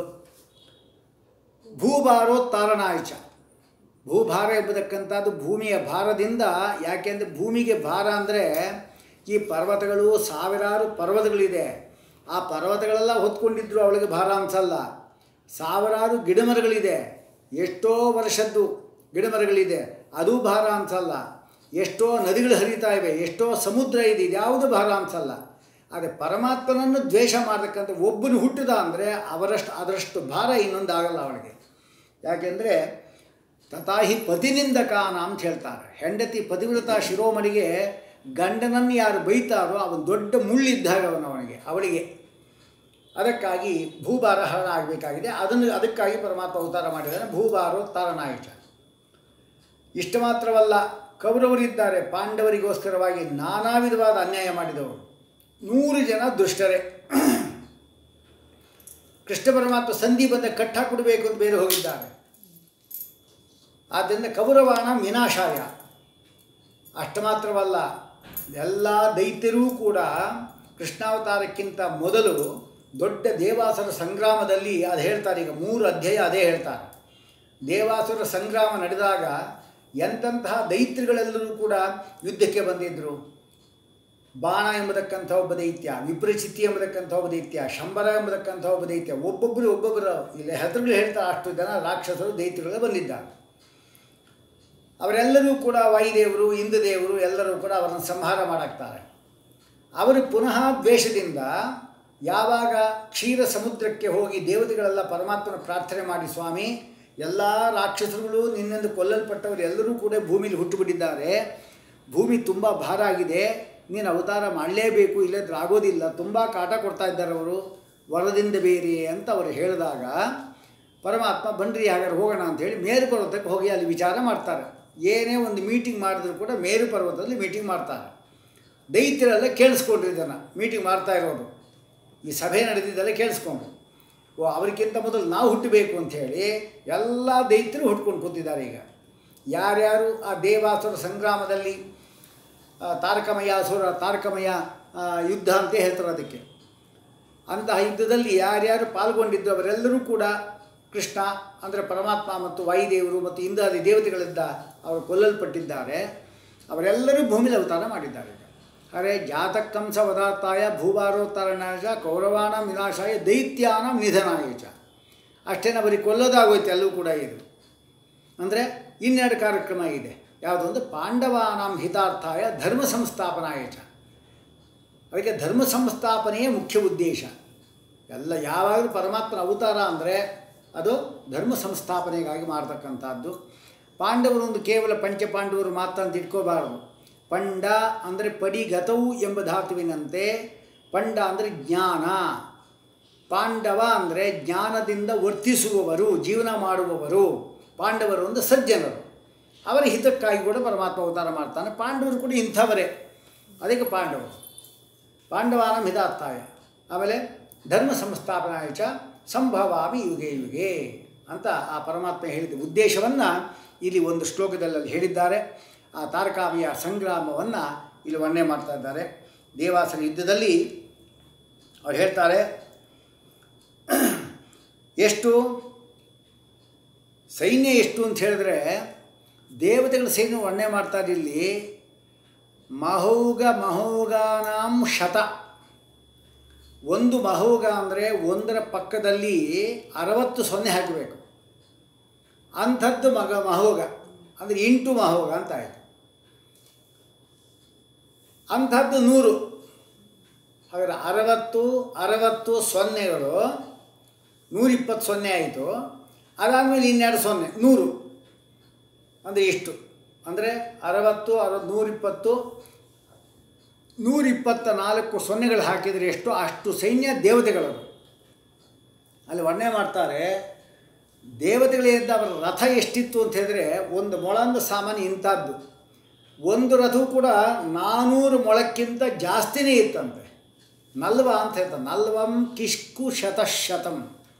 ಭೂಭಾರೋತ್ತಾರಣಾಯಚ ಭೂಭಾರ ಎಂಬತಕ್ಕಂಥದ್ದು ಭೂಮಿಯ ಭಾರದಿಂದ ಯಾಕೆಂದರೆ ಭೂಮಿಗೆ ಭಾರ ಅಂದರೆ ಈ ಪರ್ವತಗಳು ಸಾವಿರಾರು ಪರ್ವತಗಳಿದೆ ಆ ಪರ್ವತಗಳೆಲ್ಲ ಹೊತ್ಕೊಂಡಿದ್ರು ಅವಳಿಗೆ ಭಾರ ಅನ್ಸಲ್ಲ ಸಾವಿರಾರು ಗಿಡಮರಗಳಿದೆ ಎಷ್ಟೋ ವರ್ಷದ್ದು ಗಿಡಮರಗಳಿದೆ ಅದು ಭಾರ ಅನ್ಸಲ್ಲ ಎಷ್ಟೋ ನದಿಗಳು ಹರಿತಾ ಇವೆ ಎಷ್ಟೋ ಸಮುದ್ರ ಇದೆ ಇದ್ಯಾವುದು ಭಾರ ಅನ್ಸಲ್ಲ ಆದರೆ ಪರಮಾತ್ಮನನ್ನು ದ್ವೇಷ ಮಾಡತಕ್ಕಂಥ ಒಬ್ಬನು ಹುಟ್ಟಿದ ಅಂದರೆ ಅವರಷ್ಟು ಅದರಷ್ಟು ಭಾರ ಇನ್ನೊಂದು ಆಗಲ್ಲ ಅವಳಿಗೆ ಯಾಕೆಂದರೆ ತಥಾಹಿ ಪತಿನಿಂದಕಾನ ಅಂತ ಹೇಳ್ತಾರೆ ಹೆಂಡತಿ ಪತಿವ್ರತ ಶಿರೋಮಣಿಗೆ ಗಂಡನನ್ನು ಯಾರು ಬೈತಾರೋ ಅವನು ದೊಡ್ಡ ಮುಳ್ಳಿದ್ದಾಗ ಅವನು ಅವನಿಗೆ ಅವಳಿಗೆ ಅದಕ್ಕಾಗಿ ಭೂಭಾರ ಹರಣ ಆಗಬೇಕಾಗಿದೆ ಅದನ್ನು ಅದಕ್ಕಾಗಿ ಪರಮಾತ್ಮ ಅವತಾರ ಮಾಡಿದ್ದಾನೆ ಭೂಭಾರೋ ತಾರನಾಯುಷ ಇಷ್ಟು ಮಾತ್ರವಲ್ಲ ಕೌರವರಿದ್ದಾರೆ ಪಾಂಡವರಿಗೋಸ್ಕರವಾಗಿ ನಾನಾ ವಿಧವಾದ ಅನ್ಯಾಯ ಮಾಡಿದವರು ನೂರು ಜನ ದುಷ್ಟರೇ ಕೃಷ್ಣ ಪರಮಾತ್ಮ ಸಂಧಿ ಬಂದ ಕಟ್ಟ ಕೊಡಬೇಕು ಅಂತ ಬೇರೆ ಹೋಗಿದ್ದಾರೆ ಆದ್ದರಿಂದ ಕೌರವಾಣ ವಿನಾಶಾಯ ಅಷ್ಟು ಮಾತ್ರವಲ್ಲ ಎಲ್ಲ ದೈತ್ಯರೂ ಕೂಡ ಕೃಷ್ಣಾವತಾರಕ್ಕಿಂತ ಮೊದಲು ದೊಡ್ಡ ದೇವಾಸುರ ಸಂಗ್ರಾಮದಲ್ಲಿ ಅದು ಹೇಳ್ತಾರೆ ಈಗ ಮೂರು ಅಧ್ಯಾಯ ಅದೇ ಹೇಳ್ತಾರೆ ದೇವಾಸುರ ಸಂಗ್ರಾಮ ನಡೆದಾಗ ಎಂತೆಂತಹ ದೈತ್ಯಗಳೆಲ್ಲರೂ ಕೂಡ ಯುದ್ಧಕ್ಕೆ ಬಂದಿದ್ದರು ಬಾಣ ಎಂಬತಕ್ಕಂಥ ಒಬ್ಬ ದೈತ್ಯ ವಿಪರಿಚಿತಿ ಎಂಬತಕ್ಕಂಥ ಒಬ್ಬ ದೈತ್ಯ ಶಂಬರ ಎಂಬತಕ್ಕಂಥ ಒಬ್ಬ ದೈತ್ಯ ಒಬ್ಬೊಬ್ಬರು ಒಬ್ಬೊಬ್ಬರು ಇಲ್ಲಿ ಹೆಸರುಗಳು ಹೇಳ್ತಾರೆ ಅಷ್ಟು ಜನ ರಾಕ್ಷಸರು ದೈತ್ಯಗಳು ಬಂದಿದ್ದಾರೆ ಅವರೆಲ್ಲರೂ ಕೂಡ ವಾಯುದೇವರು ಇಂದ್ರದೇವರು ಎಲ್ಲರೂ ಕೂಡ ಅವರನ್ನು ಸಂಹಾರ ಮಾಡಾಕ್ತಾರೆ ಅವರು ಪುನಃ ದ್ವೇಷದಿಂದ ಯಾವಾಗ ಕ್ಷೀರ ಸಮುದ್ರಕ್ಕೆ ಹೋಗಿ ದೇವತೆಗಳೆಲ್ಲ ಪರಮಾತ್ಮನ ಪ್ರಾರ್ಥನೆ ಮಾಡಿ ಸ್ವಾಮಿ ಎಲ್ಲ ರಾಕ್ಷಸರುಗಳು ನಿನ್ನಿಂದ ಕೊಲ್ಲಲ್ಪಟ್ಟವರು ಎಲ್ಲರೂ ಕೂಡ ಭೂಮಿಲಿ ಹುಟ್ಟುಬಿಟ್ಟಿದ್ದಾರೆ ಭೂಮಿ ತುಂಬ ಭಾರ ಆಗಿದೆ ನೀನು ಅವತಾರ ಮಾಡಲೇಬೇಕು ಇಲ್ಲದ್ರೆ ಆಗೋದಿಲ್ಲ ತುಂಬ ಕಾಟ ಕೊಡ್ತಾ ಇದ್ದಾರೆ ಅವರು ವರದಿಂದ ಬೇರೆ ಅಂತ ಅವರು ಹೇಳಿದಾಗ ಪರಮಾತ್ಮ ಬನ್ರಿ ಹಾಗಾದ್ರೆ ಹೋಗೋಣ ಅಂಥೇಳಿ ಮೇರು ಪರ್ವತಕ್ಕೆ ಹೋಗಿ ಅಲ್ಲಿ ವಿಚಾರ ಮಾಡ್ತಾರೆ ಏನೇ ಒಂದು ಮೀಟಿಂಗ್ ಮಾಡಿದ್ರು ಕೂಡ ಮೇರು ಪರ್ವತದಲ್ಲಿ ಮೀಟಿಂಗ್ ಮಾಡ್ತಾರೆ ದೈತ್ಯರೆಲ್ಲ ಕೇಳಿಸ್ಕೊಂಡ್ರು ಇದನ್ನು ಮೀಟಿಂಗ್ ಮಾಡ್ತಾ ಇರೋದು ಈ ಸಭೆ ನಡೆದಿದ್ದೆಲ್ಲ ಕೇಳಿಸ್ಕೊಂಡು ಓ ಅವರಿಗಿಂತ ಮೊದಲು ನಾವು ಹುಟ್ಟಬೇಕು ಅಂಥೇಳಿ ಎಲ್ಲ ದೈತ್ಯರು ಹುಟ್ಕೊಂಡು ಕೂತಿದ್ದಾರೆ ಈಗ ಯಾರ್ಯಾರು ಆ ದೇವಾಸುರ ಸಂಗ್ರಾಮದಲ್ಲಿ ಆ, ತಾರಕಮಯ ಅಸುರ ತಾರಕಮಯ ಆ, ಯುದ್ಧ ಅಂತ ಹೇಳ್ತಾರೆ ಅದಕ್ಕೆ ಅಂತಹ ಯುದ್ಧದಲ್ಲಿ ಯಾರ್ಯಾರು ಪಾಲ್ಗೊಂಡಿದ್ದು ಅವರೆಲ್ಲರೂ ಕೂಡ ಕೃಷ್ಣ ಅಂದರೆ ಪರಮಾತ್ಮ ಮತ್ತು ವಾಯುದೇವರು ಮತ್ತು ಇಂದಾದಿ ದೇವತೆಗಳಿಂದ ಅವರು ಕೊಲ್ಲಲ್ಪಟ್ಟಿದ್ದಾರೆ ಅವರೆಲ್ಲರೂ ಭೂಮಿಲಿ ಅವತಾರ ಮಾಡಿದ್ದಾರೆ ಅರೆ ಜಾತಕ್ಕಂಸ ವದಾರ್ಥಾಯ ಭೂಭಾರೋತ್ತರಣಾಯ ಕೌರವಾಣ ವಿನಾಶಾಯ ದೈತ್ಯಾನ ನಿಧನಾಯ ಚ ಅಷ್ಟೇನ ಬರೀ ಕೊಲ್ಲೋದಾಗೋಯ್ತು ಎಲ್ಲವೂ ಕೂಡ ಇದು ಅಂದರೆ ಇನ್ನೆರಡು ಕಾರ್ಯಕ್ರಮ ಇದೆ ಯಾವುದೊಂದು ಪಾಂಡವಾನಾಂ ಹಿತಾರ್ಥಾಯ ಧರ್ಮ ಸಂಸ್ಥಾಪನಾಯ ಚ ಅದಕ್ಕೆ ಧರ್ಮ ಸಂಸ್ಥಾಪನೆಯೇ ಮುಖ್ಯ ಉದ್ದೇಶ ಎಲ್ಲ ಯಾವಾಗಲೂ ಪರಮಾತ್ಮನ ಅವತಾರ ಅಂದರೆ ಅದು ಧರ್ಮ ಸಂಸ್ಥಾಪನೆಗಾಗಿ ಮಾಡ್ತಕ್ಕಂಥದ್ದು ಪಾಂಡವರೊಂದು ಕೇವಲ ಪಂಚಪಾಂಡವರು ಮಾತ್ರ ಅಂತ ಇಟ್ಕೋಬಾರದು ಪಂಡ ಅಂದರೆ ಪಡಿಗತವು ಎಂಬ ಧಾತುವಿನಂತೆ ಪಂಡ ಅಂದರೆ ಜ್ಞಾನ ಪಾಂಡವ ಅಂದರೆ ಜ್ಞಾನದಿಂದ ವರ್ತಿಸುವವರು ಜೀವನ ಮಾಡುವವರು ಪಾಂಡವರು ಒಂದು ಸಜ್ಜನರು ಅವರ ಹಿತಕ್ಕಾಗಿ ಕೂಡ ಪರಮಾತ್ಮ ಅವತಾರ ಮಾಡ್ತಾನೆ ಪಾಂಡವರು ಕೂಡ ಇಂಥವರೇ ಅದಕ್ಕೆ ಪಾಂಡವರು ಪಾಂಡವಾನ ಹಿತಾರ್ಥಾಯ ಆಮೇಲೆ ಧರ್ಮ ಸಂಸ್ಥಾಪನಾಯ ಚ ಸಂಭವಾಮಿ ಯುಗೆ ಯುಗೆ ಅಂತ ಆ ಪರಮಾತ್ಮ ಹೇಳಿದ ಉದ್ದೇಶವನ್ನು ಇಲ್ಲಿ ಒಂದು ಶ್ಲೋಕದಲ್ಲಿ ಅಲ್ಲಿ ಹೇಳಿದ್ದಾರೆ ಆ ತಾರಕಾಮಿಯ ಸಂಗ್ರಾಮವನ್ನು ಇಲ್ಲಿ ವರ್ಣನೆ ಮಾಡ್ತಾ ಇದ್ದಾರೆ ದೇವಾಸನ ಯುದ್ಧದಲ್ಲಿ ಅವ್ರು ಹೇಳ್ತಾರೆ ಎಷ್ಟು ಸೈನ್ಯ ಎಷ್ಟು ಅಂತ ಹೇಳಿದ್ರೆ ದೇವತೆಗಳ ಸೈನ್ಯ ವರ್ಣನೆ ಮಾಡ್ತಾರೆ ಇಲ್ಲಿ ಮಹೌಗ ಮಹೌಗಾನಾಂ ಶತ ಒಂದು ಮಹೌಗ ಅಂದರೆ ಒಂದರ ಪಕ್ಕದಲ್ಲಿ ಅರವತ್ತು ಸೊನ್ನೆ ಹಾಕಬೇಕು ಅಂಥದ್ದು ಮಗ ಮಹೋಗ ಅಂದರೆ ಎಂಟು ಮಹೋಗ ಅಂತ ಆಯಿತು ಅಂಥದ್ದು ನೂರು ಹಾಗಾದ್ರೆ ಅರವತ್ತು ಅರವತ್ತು ಸೊನ್ನೆಗಳು ನೂರಿಪ್ಪತ್ತು ಸೊನ್ನೆ ಆಯಿತು ಅದಾದಮೇಲೆ ಇನ್ನೆರಡು ಸೊನ್ನೆ ನೂರು ಅಂದರೆ ಇಷ್ಟು ಅಂದರೆ ಅರವತ್ತು ಅರವತ್ತು ನೂರಿಪ್ಪತ್ತು ನೂರಿಪ್ಪತ್ತ ನಾಲ್ಕು ಸೊನ್ನೆಗಳು ಹಾಕಿದರೆ ಎಷ್ಟು ಅಷ್ಟು ಸೈನ್ಯ ದೇವತೆಗಳರು ಅಲ್ಲಿ ವರ್ಣನೆ ಮಾಡ್ತಾರೆ ದೇವತೆಗಳಿಂದ ಅವರ ರಥ ಎಷ್ಟಿತ್ತು ಅಂತ ಹೇಳಿದ್ರೆ ಒಂದು ಮೊಳಂದು ಸಾಮಾನ್ಯ ಇಂಥದ್ದು ಒಂದು ರಥವು ಕೂಡ ನಾನ್ನೂರು ಮೊಳಕ್ಕಿಂತ ಜಾಸ್ತಿನೇ ಇತ್ತಂತೆ ನಲ್ವ ಅಂತ ಹೇಳ್ತಾರೆ ನಲ್ವಂ ಕಿಷ್ಕು ಶತಶತಂ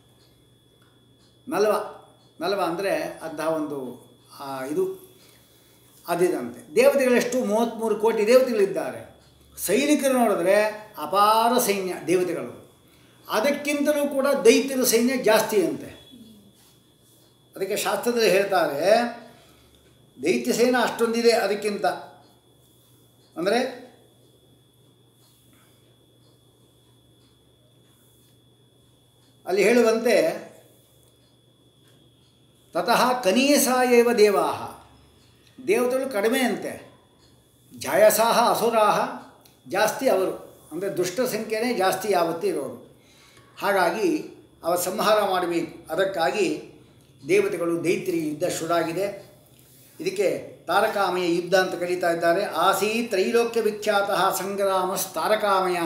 ನಲ್ವ ನಲ್ವ ಅಂದರೆ ಅಂತಹ ಒಂದು ಆ, ಇದು ಅದಿದಂತೆ ದೇವತೆಗಳೆಷ್ಟು ಮೂವತ್ತ್ಮೂರು ಕೋಟಿ ದೇವತೆಗಳಿದ್ದಾರೆ ಸೈನಿಕರು ನೋಡಿದ್ರೆ ಅಪಾರ ಸೈನ್ಯ ದೇವತೆಗಳು ಅದಕ್ಕಿಂತಲೂ ಕೂಡ ದೈತ್ಯರ ಸೈನ್ಯ ಜಾಸ್ತಿ ಅಂತೆ ಅದಕ್ಕೆ ಶಾಸ್ತ್ರದಲ್ಲಿ ಹೇಳ್ತಾರೆ ದೈತ್ಯ ಸೈನ್ಯ ಅಷ್ಟೊಂದಿದೆ ಅದಕ್ಕಿಂತ ಅಂದರೆ ಅಲ್ಲಿ ಹೇಳುವಂತೆ ತತಃ ಕನೀಸ ಏವ ದೇವಾ ದೇವತೆಗಳು ಕಡಿಮೆ ಅಂತೆ ಜಾಯಸಾಹ ಅಸುರಾಹ ಜಾಸ್ತಿ ಅವರು ಅಂದರೆ ದುಷ್ಟ ಸಂಖ್ಯೆನೇ ಜಾಸ್ತಿ ಯಾವತ್ತೂ ಇರೋರು ಹಾಗಾಗಿ ಅವ ಸಂಹಾರ ಮಾಡಬೇಕು ಅದಕ್ಕಾಗಿ ದೇವತೆಗಳು ದೈತ್ಯರಿಗೆ ಯುದ್ಧ ಶುರುವಾಗಿದೆ ಇದಕ್ಕೆ ತಾರಕಾಮಯ ಯುದ್ಧ ಅಂತ ಕರೀತಾ ಇದ್ದಾರೆ ಆಸೀ ತ್ರೈಲೋಕ್ಯ ವಿಖ್ಯಾತ ಸಂಗ್ರಾಮ ತಾರಕಾಮಯ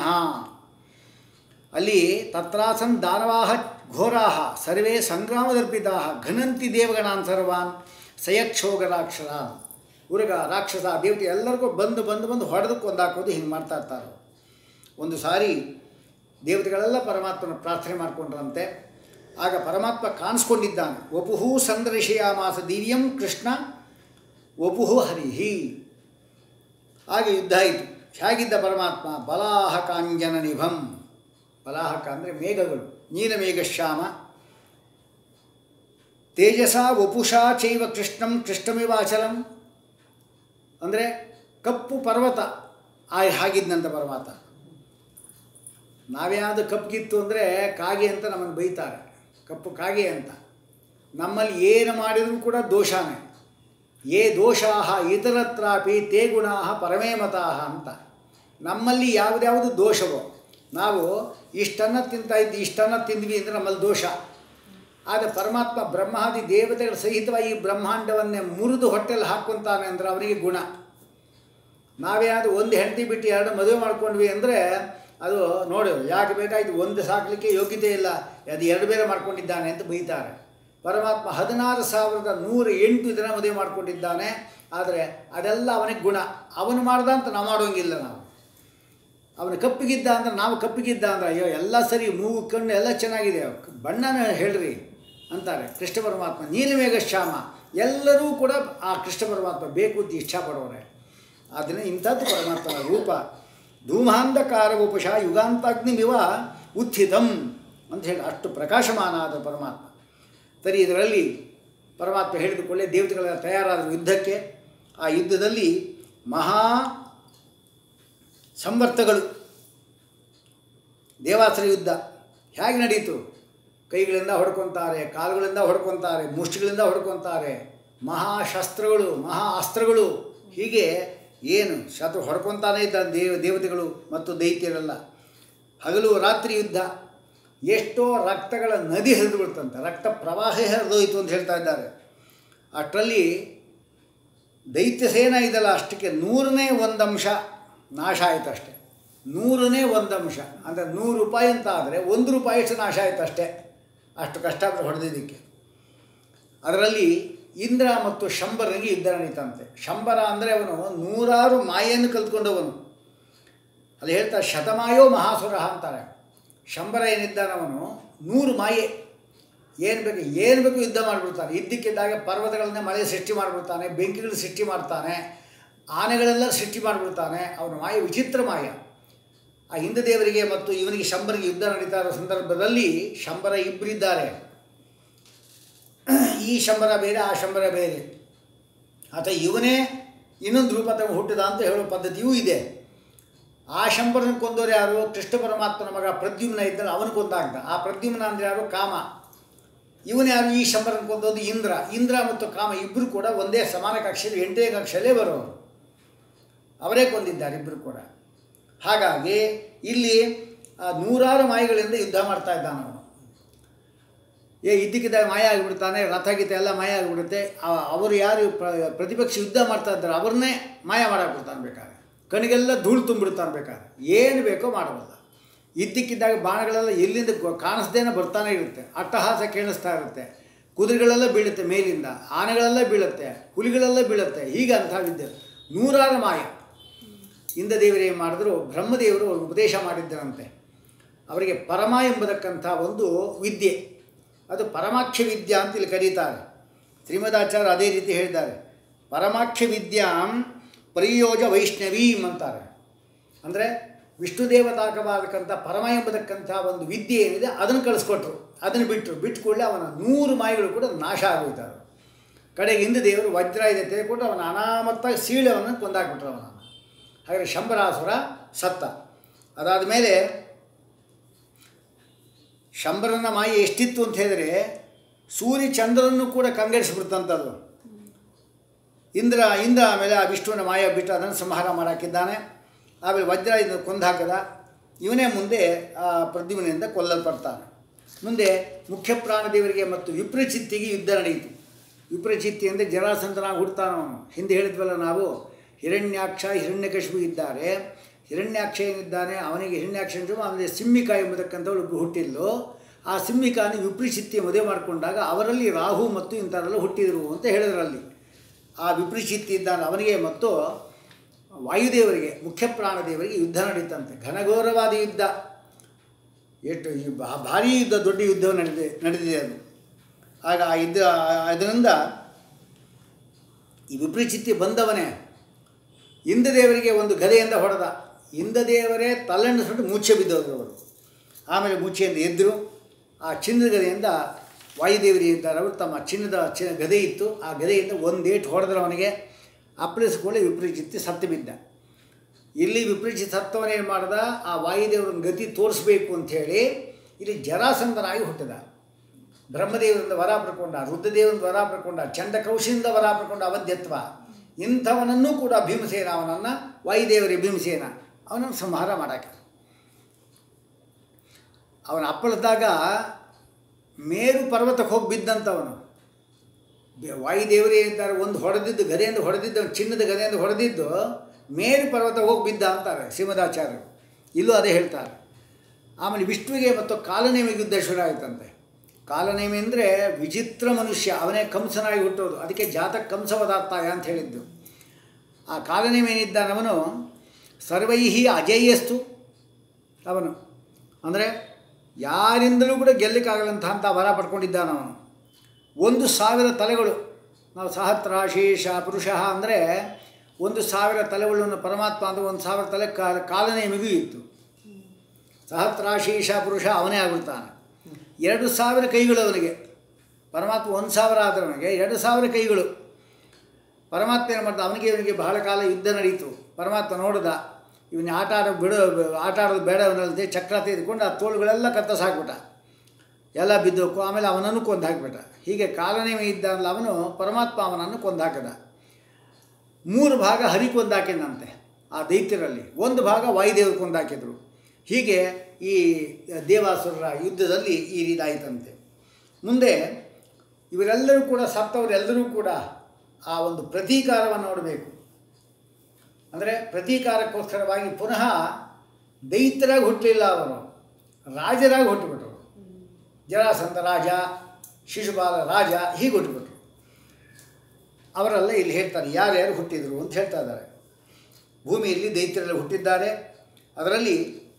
ಅಲ್ಲಿ ತತ್ರಾಸನ್ ದಾನವಾಹ ಘೋರಾಹ ಸರ್ವೇ ಸಂಗ್ರಾಮದರ್ಪಿತಾ ಘನಂತಿ ದೇವಗಣಾನ್ ಸರ್ವಾನ್ ಸಯಕ್ಷೋಗ ರಾಕ್ಷಸ ಉರುಗ ರಾಕ್ಷಸ ದೇವತೆ ಎಲ್ಲರಿಗೂ ಬಂದು ಬಂದು ಬಂದು ಹೊಡೆದು ಕೊಂದಾಕೋದು ಹಿಂಗೆ ಮಾಡ್ತಾ ಇರ್ತಾರೆ ಒಂದು ಸಾರಿ ದೇವತೆಗಳೆಲ್ಲ ಪರಮಾತ್ಮನ ಪ್ರಾರ್ಥನೆ ಮಾಡಿಕೊಂಡ್ರಂತೆ ಆಗ ಪರಮಾತ್ಮ ಕಾಣಿಸ್ಕೊಂಡಿದ್ದಾನೆ ವಪುಹು ಸಂದರ್ಶಯಾಮಾಸ ದಿವ್ಯಂ ಕೃಷ್ಣ ವಪುಹು ಹರಿಹಿ ಹಾಗೆ ಯುದ್ಧ ಆಯಿತು ಹೇಗಿದ್ದ ಪರಮಾತ್ಮ ಬಲಾಹ ಕಾಂಜನ ನಿಭಂ ಬಲಾಹಕ ಅಂದರೆ ಮೇಘಗಳು ನೀಲಮೇಘಶ್ಯಾಮ ತೇಜಸ ವಪುಷಾ ಚೈವ ಕೃಷ್ಣಂ ಕೃಷ್ಣಮಿವ ಅಚಲಂ ಅಂದರೆ ಕಪ್ಪು ಪರ್ವತ ಆ ಹಾಗಿದ್ದಂತ ಪರಮಾತ್ಮ ನಾವ್ಯಾವುದು ಕಪ್ಪಗಿತ್ತು ಅಂದರೆ ಕಾಗೆ ಅಂತ ನಮ್ಮನ್ನು ಬೈತಾರೆ ಕಪ್ಪು ಕಾಗೆ ಅಂತ ನಮ್ಮಲ್ಲಿ ಏನು ಮಾಡಿದರೂ ಕೂಡ ದೋಷನೇ ಏ ದೋಷಾಹ ಇತರತ್ರಾಪಿ ತೇ ಗುಣಾಹ ಪರಮೇಮತಾಹ ಅಂತ ನಮ್ಮಲ್ಲಿ ಯಾವುದ್ಯಾವುದು ದೋಷವೋ ನಾವು ಇಷ್ಟನ್ನ ತಿಂತಾ ಇದ್ದು ಇಷ್ಟನ್ನ ತಿಂದ್ವಿ ಅಂದರೆ ನಮ್ಮಲ್ಲಿ ದೋಷ ಆದರೆ ಪರಮಾತ್ಮ ಬ್ರಹ್ಮಾದಿ ದೇವತೆಗಳ ಸಹಿತವಾಗಿ ಈ ಬ್ರಹ್ಮಾಂಡವನ್ನೇ ಮುರಿದು ಹೊಟ್ಟೆಲ್ಲಿ ಹಾಕ್ಕೊಂತಾನೆ ಅಂದರೆ ಅವನಿಗೆ ಗುಣ ನಾವೇನಾದರೂ ಒಂದು ಹೆಂಡತಿ ಬಿಟ್ಟು ಎರಡು ಮದುವೆ ಮಾಡ್ಕೊಂಡ್ವಿ ಅಂದರೆ ಅದು ನೋಡಿ ಯಾಕೆ ಬೇಕಾಯ್ತು ಒಂದು ಸಾಕಲಿಕ್ಕೆ ಯೋಗ್ಯತೆ ಇಲ್ಲ ಅದು ಎರಡು ಬೇರೆ ಮಾಡ್ಕೊಂಡಿದ್ದಾನೆ ಅಂತ ಬೈತಾರೆ ಪರಮಾತ್ಮ ಹದಿನಾರು ಸಾವಿರದ ನೂರ ಎಂಟು ದಿನ ಮದುವೆ ಮಾಡ್ಕೊಂಡಿದ್ದಾನೆ ಆದರೆ ಅದೆಲ್ಲ ಅವನಿಗೆ ಗುಣ ಅವನು ಮಾಡ್ದ ಅಂತ ನಾವು ಮಾಡೋಂಗಿಲ್ಲ ನಾವು ಅವನು ಕಪ್ಪಿಗಿದ್ದ ಅಂದ್ರೆ ನಾವು ಕಪ್ಪಿಗಿದ್ದ ಅಂದ್ರೆ ಅಯ್ಯೋ ಎಲ್ಲ ಸರಿ ಮೂಗು ಕಣ್ಣು ಎಲ್ಲ ಚೆನ್ನಾಗಿದೆ ಬಣ್ಣನ ಹೇಳ್ರಿ ಅಂತಾರೆ ಕೃಷ್ಣ ಪರಮಾತ್ಮ ನೀಲಮೇಘ ಶ್ಯಾಮ ಎಲ್ಲರೂ ಕೂಡ ಆ ಕೃಷ್ಣ ಪರಮಾತ್ಮ ಬೇಕು ಅಂತ ಇಷ್ಟಪಡೋರೆ ಆದ್ದರಿಂದ ಇಂಥದ್ದು ಪರಮಾತ್ಮನ ರೂಪ ಧೂಮಾಂಧಕಾರ ಉಪಶ ಯುಗಾಂತಾಗ್ನಿಮಿವ ಉತ್ಥಿತಂ ಅಂತ ಹೇಳಿ ಅಷ್ಟು ಪ್ರಕಾಶಮಾನ ಆದ ಪರಮಾತ್ಮ ಸರಿ ಇದರಲ್ಲಿ ಪರಮಾತ್ಮ ಹೇಳಿದುಕೊಳ್ಳೆ ದೇವತೆಗಳೆಲ್ಲ ತಯಾರಾದರು ಯುದ್ಧಕ್ಕೆ ಆ ಯುದ್ಧದಲ್ಲಿ ಮಹಾ ಸಂವರ್ತಗಳು ದೇವಾಸುರ ಯುದ್ಧ ಹೇಗೆ ನಡೀತು ಕೈಗಳಿಂದ ಹೊಡ್ಕೊತಾರೆ ಕಾಲುಗಳಿಂದ ಹೊಡ್ಕೊತಾರೆ ಮುಷ್ಟಿಗಳಿಂದ ಹೊಡ್ಕೊತಾರೆ ಮಹಾಶಸ್ತ್ರಗಳು ಮಹಾ ಅಸ್ತ್ರಗಳು ಹೀಗೆ ಏನು ಶತ್ರು ಹೊಡ್ಕೊತಾನೇ ಇದ್ದ ದೇವ ದೇವತೆಗಳು ಮತ್ತು ದೈತ್ಯರೆಲ್ಲ ಹಗಲು ರಾತ್ರಿ ಯುದ್ಧ ಎಷ್ಟೋ ರಕ್ತಗಳ ನದಿ ಹರಿದು ಬಿಡ್ತಂತೆ ರಕ್ತ ಪ್ರವಾಹ ಹರಿದೋಯ್ತು ಅಂತ ಹೇಳ್ತಾ ಇದ್ದಾರೆ ಅಷ್ಟರಲ್ಲಿ ದೈತ್ಯ ಸೇನ ಇದಲ್ಲ ಅಷ್ಟಕ್ಕೆ ನೂರನೇ ಒಂದು ಅಂಶ ನಾಶ ಆಯಿತು ಅಷ್ಟೆ ನೂರನೇ ಒಂದು ಅಂಶ ಅಂದರೆ ನೂರು ರೂಪಾಯಿ ಅಂತ ಆದರೆ ಒಂದು ರೂಪಾಯಿ ಅಷ್ಟು ನಾಶ ಆಯಿತು ಅಷ್ಟೇ ಅಷ್ಟು ಕಷ್ಟಪಟ್ಟು ಹೊಡೆದಿದ್ದಕ್ಕೆ ಅದರಲ್ಲಿ ಇಂದ್ರ ಮತ್ತು ಶಂಬರನಿಗೆ ಯುದ್ಧ ನಡೀತಂತೆ ಶಂಬರ ಅಂದರೆ ಅವನು ನೂರಾರು ಮಾಯೆಯನ್ನು ಕಲ್ತ್ಕೊಂಡವನು ಅಲ್ಲಿ ಹೇಳ್ತಾರೆ ಶತಮಾಯೋ ಮಹಾಸುರ ಅಂತಾರೆ ಶಂಬರ ಏನಿದ್ದಾನವನು ನೂರು ಮಾಯೆ ಏನು ಬೇಕು ಏನು ಬೇಕು ಯುದ್ಧ ಮಾಡಿಬಿಡ್ತಾನೆ ಇದ್ದಕ್ಕಿದ್ದಾಗ ಪರ್ವತಗಳನ್ನೇ ಮಳೆ ಸೃಷ್ಟಿ ಮಾಡಿಬಿಡ್ತಾನೆ ಬೆಂಕಿಗಳು ಸೃಷ್ಟಿ ಮಾಡ್ತಾನೆ ಆನೆಗಳೆಲ್ಲ ಸೃಷ್ಟಿ ಮಾಡಿಬಿಡ್ತಾನೆ ಅವನ ಮಾಯ ವಿಚಿತ್ರ ಮಾಯ ಆ ಹಿಂದ ದೇವರಿಗೆ ಮತ್ತು ಇವನಿಗೆ ಶಂಬರಿಗೆ ಯುದ್ಧ ನಡೀತಾ ಇರೋ ಸಂದರ್ಭದಲ್ಲಿ ಶಂಬರ ಇಬ್ಬರಿದ್ದಾರೆ ಈ ಶಂಬರ ಬೇರೆ ಆ ಶಂಬರ ಬೇರೆ ಅಥವಾ ಇವನೇ ಇನ್ನೊಂದು ರೂಪ ತಗೊಂಡು ಹುಟ್ಟಿದ ಅಂತ ಹೇಳೋ ಪದ್ಧತಿಯೂ ಇದೆ ಆ ಶಂಬರನ ಕೊಂದವರು ಯಾರು ಕೃಷ್ಣ ಪರಮಾತ್ಮನ ಮಗ ಪ್ರದ್ಯುಮ್ನ ಇದ್ದರೆ ಅವನು ಕೊಂದಾಗ್ದ ಆ ಪ್ರದ್ಯುಮ್ನ ಅಂದರೆ ಯಾರು ಕಾಮ ಇವನು ಯಾರು ಈ ಶಂಬರನ ಕೊಂದೋದು ಇಂದ್ರ ಇಂದ್ರ ಮತ್ತು ಕಾಮ ಇಬ್ಬರು ಕೂಡ ಒಂದೇ ಸಮಾನ ಕಕ್ಷೆಯಲ್ಲಿ ಎಂಟನೇ ಕಕ್ಷೆಯಲ್ಲೇ ಬರೋರು ಅವರೇ ಕೊಂದಿದ್ದಾರೆ ಇಬ್ಬರು ಕೂಡ ಹಾಗಾಗಿ ಇಲ್ಲಿ ಆ ನೂರಾರು ಮಾಯಗಳಿಂದ ಯುದ್ಧ ಮಾಡ್ತಾ ಇದ್ದಾನೆ ಅವನು ಏ ಇದ್ದಕ್ಕಿದ್ದಾಗ ಮಾಯ ಆಗಿಬಿಡ್ತಾನೆ ರಥ ಗೀತೆ ಎಲ್ಲ ಮಾಯ ಆಗಿಬಿಡುತ್ತೆ ಆ- ಅವರು ಯಾರು ಪ್ರ- ಪ್ರತಿಪಕ್ಷ ಯುದ್ಧ ಮಾಡ್ತಾ ಇದ್ದಾರೆ ಅವ್ರನ್ನೇ ಮಾಯ ಮಾಡಾಕ್ಬಿಡ್ತಾನೆ ಬೇಕಾದ್ರೆ ಕಣಿಗೆಲ್ಲ ಧೂಳು ತುಂಬಿಡ್ತಾನೆ ಬೇಕಾದ್ರೆ ಏನು ಬೇಕೋ ಮಾಡಬಲ್ಲ ಇದ್ದಕ್ಕಿದ್ದಾಗ ಬಾಣಗಳೆಲ್ಲ ಎಲ್ಲಿಂದ ಗೊ- ಕಾಣಿಸ್ದೇನೆ ಬರ್ತಾನೆ ಇರುತ್ತೆ ಅಟ್ಟಹಾಸ ಕೇಳಿಸ್ತಾ ಇರುತ್ತೆ ಕುದುರೆಗಳೆಲ್ಲ ಬೀಳುತ್ತೆ ಮೇಲಿಂದ ಆನೆಗಳೆಲ್ಲ ಬೀಳುತ್ತೆ ಹುಲಿಗಳೆಲ್ಲ ಬೀಳುತ್ತೆ ಹೀಗೆ ಅಂಥ ವಿದ್ಯೆ ನೂರಾರು ಮಾಯ ಇಂದ ದೇವರು ಏನು ಮಾಡಿದ್ರು ಬ್ರಹ್ಮದೇವರು ಒಂದು ಉಪದೇಶ ಮಾಡಿದ್ದರಂತೆ ಅವರಿಗೆ ಪರಮ ಎಂಬತಕ್ಕಂಥ ಒಂದು ವಿದ್ಯೆ ಅದು ಪರಮಾಕ್ಷ ವಿದ್ಯಾ ಅಂತ ಇಲ್ಲಿ ಕರೀತಾರೆ ಶ್ರೀಮದಾಚಾರ್ಯ ಅದೇ ರೀತಿ ಹೇಳಿದ್ದಾರೆ ಪರಮಾಕ್ಷ ವಿದ್ಯಾಂ ಪರಿಯೋಜ ವೈಷ್ಣವೀಂ ಅಂತಾರೆ ಅಂದರೆ ವಿಷ್ಣು ದೇವತಾಕವಾದಕ್ಕಂಥ ಪರಮ ಎಂಬತಕ್ಕಂಥ ಒಂದು ವಿದ್ಯೆ ಏನಿದೆ ಅದನ್ನು ಕಳಿಸ್ಕೊಟ್ರು ಅದನ್ನು ಬಿಟ್ಟರು ಬಿಟ್ಟು ಕೂಡಲೇ ಅವನ ನೂರು ಮಾಯಿಗಳು ಕೂಡ ನಾಶ ಆಗೋಯ್ತಾರೆ ಕಡೆಗೆ ಹಿಂದೆ ದೇವರು ವಜ್ರ ಇದೆ ತೆಗೆದುಕೊಂಡು ಅವನ ಅನಾಮತ್ತ ಸೀಳವನ್ನು ಕೊಂದಾಕ್ಬಿಟ್ರು ಅವನನ್ನು ಹಾಗೆ ಶಂಬರಾಸುರ ಸತ್ತ ಅದಾದ ಮೇಲೆ ಶಂಬರನ ಮಾಯೆ ಎಷ್ಟಿತ್ತು ಅಂತ ಹೇಳಿದ್ರೆ ಸೂರ್ಯ ಚಂದ್ರನನ್ನು ಕೂಡ ಕಂಗೆಡಿಸ್ಬಿಡ್ತಂಥದ್ದು ಇಂದ್ರ ಇಂದ್ರ ಆಮೇಲೆ ಆ ವಿಷ್ಣುವಿನ ಮಾಯ ಬಿಟ್ಟು ಅದನ್ನು ಸಂಹಾರ ಮಾಡಾಕಿದ್ದಾನೆ ಆಮೇಲೆ ವಜ್ರ ಇದನ್ನು ಕೊಂದು ಹಾಕದ ಇವನೇ ಮುಂದೆ ಆ ಪ್ರದ್ಯುಮ್ನಿಂದ ಕೊಲ್ಲಲ್ಪಡ್ತಾನೆ ಮುಂದೆ ಮುಖ್ಯ ಪ್ರಾಣದೇವರಿಗೆ ಮತ್ತು ವಿಪ್ರಚಿತ್ತಿಗೆ ಯುದ್ಧ ನಡೆಯಿತು ವಿಪ್ರಚಿತ್ತಿ ಅಂದರೆ ಜರಾಸಂತನಾಗಿ ಹುಡ್ತಾನವನು ಹಿಂದೆ ಹೇಳಿದ್ವಲ್ಲ ನಾವು ಹಿರಣ್ಯಾಕ್ಷ ಹಿರಣ್ಯಕಶಿಪು ಇದ್ದಾರೆ ಹಿರಣ್ಯಾಕ್ಷ ಏನಿದ್ದಾನೆ ಅವನಿಗೆ ಹಿರಣ್ಯಾಕ್ಷ ಅಂತ ಆಮೇಲೆ ಸಿಮ್ಮಿಕ ಎಂಬತಕ್ಕಂಥವಳು ಒಬ್ಬರು ಹುಟ್ಟಿದ್ಲು ಆ ಸಿಮ್ಮಿಕಾನ ವಿಪ್ರಚಿತ್ತಿ ಮದುವೆ ಮಾಡಿಕೊಂಡಾಗ ಅವರಲ್ಲಿ ರಾಹು ಮತ್ತು ಇಂಥವರೆಲ್ಲ ಹುಟ್ಟಿದರು ಅಂತ ಹೇಳಿದ್ರಲ್ಲಿ ಆ ವಿಪ್ರಚಿತ್ತಿ ಇದ್ದಾನೆ ಅವನಿಗೆ ಮತ್ತು ವಾಯುದೇವರಿಗೆ ಮುಖ್ಯ ಪ್ರಾಣದೇವರಿಗೆ ಯುದ್ಧ ನಡೀತಂತೆ ಘನಘೋರವಾದ ಯುದ್ಧ ಎಷ್ಟು ಈ ಭಾ- ಭಾರೀ ಯುದ್ಧ ದೊಡ್ಡ ಯುದ್ಧ ನಡೆದಿದೆ ನಡೆದಿದೆ ಅದು ಆಗ ಆ ಯುದ್ಧ ಅದರಿಂದ ಈ ವಿಪ್ರಚಿತ್ತಿ ಬಂದವನೇ ಇಂದ್ರದೇವರಿಗೆ ಒಂದು ಗದೆಯಿಂದ ಹೊಡೆದ ಇಂದ್ರದೇವರೇ ತಲೆಂಡಿಸ್ಬಿಟ್ಟು ಮುಚ್ಚೆ ಬಿದ್ದವರು ಅವರು ಆಮೇಲೆ ಮುಚ್ಚೆಯಿಂದ ಎದ್ದರು ಆ ಚಿನ್ನದ ಗದೆಯಿಂದ ವಾಯುದೇವರಿ ಇದ್ದಾರೆ ಅವರು ತಮ್ಮ ಚಿನ್ನದ ಚಿ ಗದೆ ಇತ್ತು ಆ ಗದೆಯಿಂದ ಒಂದೇಟು ಹೊಡೆದ್ರು ಅವನಿಗೆ ಅಪ್ಪಳಿಸ್ಕೊಳ್ಳಿ ವಿಪರೀಚಿತ್ತಿ ಸತ್ತು ಬಿದ್ದ ಇಲ್ಲಿ ವಿಪರೀಚಿತ ಸತ್ತವನೇನು ಮಾಡ್ದ ಆ ವಾಯುದೇವರನ್ನ ಗತಿ ತೋರಿಸ್ಬೇಕು ಅಂಥೇಳಿ ಇಲ್ಲಿ ಜರಾಸಂಧನಾಗಿ ಹುಟ್ಟಿದ ಬ್ರಹ್ಮದೇವರಿಂದ ವರ ಪಡ್ಕೊಂಡ ರುದ್ರದೇವರಿಂದ ವರ ಪಡ್ಕೊಂಡ ಚಂಡಕೌಶಿಯಿಂದ ವರ ಪಡ್ಕೊಂಡ ಅವಧ್ಯತ್ವ ಇಂಥವನನ್ನೂ ಕೂಡ ಭೀಮಸೇನ ಅವನನ್ನು ವಾಯುದೇವರೇ ಭೀಮಸೇನ ಅವನನ್ನು ಸಂಹಾರ ಮಾಡಾಕ ಅವನ ಅಪ್ಪಳಿದ್ದಾಗ ಮೇರು ಪರ್ವತಕ್ಕೆ ಹೋಗಿ ಬಿದ್ದಂಥವನು ದೇ- ವಾಯುದೇವರೇ ಇದ್ದಾರೆ ಒಂದು ಹೊಡೆದಿದ್ದು ಗದೆಯಿಂದ ಹೊಡೆದಿದ್ದು ಚಿನ್ನದ ಗದೆಯಿಂದ ಹೊಡೆದಿದ್ದು ಮೇರು ಪರ್ವತ ಹೋಗಿ ಬಿದ್ದ ಅಂತಾರೆ ಶ್ರೀಮದಾಚಾರ್ಯರು ಇಲ್ಲೂ ಅದೇ ಹೇಳ್ತಾರೆ ಆಮೇಲೆ ವಿಷ್ಣುವಿಗೆ ಮತ್ತು ಕಾಲನೇಮಿಗೆ ಯುದ್ಧ ಶುರು ಆಯ್ತಂತೆ ಕಾಲನೇಮಿ ಅಂದರೆ ವಿಚಿತ್ರ ಮನುಷ್ಯ ಅವನೇ ಕಂಸನಾಗಿ ಹುಟ್ಟೋದು ಅದಕ್ಕೆ ಜಾತಕ ಕಂಸವದಾರ್ತಾಯ ಅಂತ ಹೇಳಿದ್ದು ಆ ಕಾಲನೇಮಿ ಏನಿದ್ದಾನವನು ಸರ್ವೈಹಿ ಅಜೇಯಸ್ತು ಅವನು ಅಂದರೆ ಯಾರಿಂದಲೂ ಕೂಡ ಗೆಲ್ಲಕ್ಕಾಗಲ್ಲಂತ ಅಂತ ವರ ಪಡ್ಕೊಂಡಿದ್ದಾನವನು ಒಂದು ಸಾವಿರ ತಲೆಗಳು ನಾವು ಸಹಸ್ರಾಶೇಷ ಪುರುಷ ಅಂದರೆ ಒಂದು ಸಾವಿರ ತಲೆಗಳನ್ನು ಪರಮಾತ್ಮ ಅಂದರೆ ಒಂದು ಸಾವಿರ ತಲೆ ಕಾಲ ಕಾಲನೇಮಿಗೂ ಇತ್ತು ಸಹಸ್ರಾಶೀಷ ಪುರುಷ ಅವನೇ ಆಗಿಬಿಡ್ತಾನೆ ಎರಡು ಸಾವಿರ ಕೈಗಳು ಅವನಿಗೆ ಪರಮಾತ್ಮ ಒಂದು ಸಾವಿರ ಆದವನಿಗೆ ಎರಡು ಸಾವಿರ ಕೈಗಳು ಪರಮಾತ್ಮ ಏನು ಮಾಡ್ದ ಅವನಿಗೆ ಇವನಿಗೆ ಬಹಳ ಕಾಲ ಯುದ್ಧ ನಡೀತು ಪರಮಾತ್ಮ ನೋಡ್ದ ಇವನ್ನ ಆಟ ಆಡೋ ಬಿಡೋ ಆಟ ಆಡೋದು ಬೇಡ ಅವನಲ್ಲದೆ ಚಕ್ರ ತೆಗೆದುಕೊಂಡು ಆ ತೋಳುಗಳೆಲ್ಲ ಕತ್ತರಿಸಾಕ್ಬಿಟ್ಟ ಎಲ್ಲ ಬಿದ್ದೋಕು ಆಮೇಲೆ ಅವನನ್ನು ಕೊಂದು ಹಾಕಿಬಿಟ್ಟ ಹೀಗೆ ಕಾಲನೇಮಿ ಇದ್ದಾನಲ್ಲ ಅವನು ಪರಮಾತ್ಮ ಅವನನ್ನು ಕೊಂದು ಹಾಕಿದ ಮೂರು ಭಾಗ ಹರಿ ಕೊಂದಾಕಿದಂತೆ ಆ ದೈತ್ಯರಲ್ಲಿ ಒಂದು ಭಾಗ ವಾಯುದೇವರು ಕೊಂದಾಕಿದ್ರು ಹೀಗೆ ಈ ದೇವಾಸುರರ ಯುದ್ಧದಲ್ಲಿ ಈ ರೀತಿಯಾಯಿತಂತೆ ಮುಂದೆ ಇವರೆಲ್ಲರೂ ಕೂಡ ಸತ್ತವರೆಲ್ಲರೂ ಕೂಡ ಆ ಒಂದು ಪ್ರತೀಕಾರವನ್ನು ನೋಡಬೇಕು ಅಂದರೆ ಪ್ರತೀಕಾರಕ್ಕೋಸ್ಕರವಾಗಿ ಪುನಃ ದೈತ್ಯರಾಗಿ ಹುಟ್ಟಲಿಲ್ಲ ಅವರು ರಾಜರಾಗಿ ಹುಟ್ಟುಬಿಟ್ರು ಜರಾಸಂಧ ರಾಜ ಶಿಶುಪಾಲ ರಾಜ ಹೀಗೆ ಹುಟ್ಟುಬಿಟ್ರು ಅವರೆಲ್ಲ ಇಲ್ಲಿ ಹೇಳ್ತಾರೆ ಯಾರ್ಯಾರು ಹುಟ್ಟಿದರು ಅಂತ ಹೇಳ್ತಾ ಇದ್ದಾರೆ ಭೂಮಿಯಲ್ಲಿ ದೈತ್ಯರೆಲ್ಲ ಹುಟ್ಟಿದ್ದಾರೆ ಅದರಲ್ಲಿ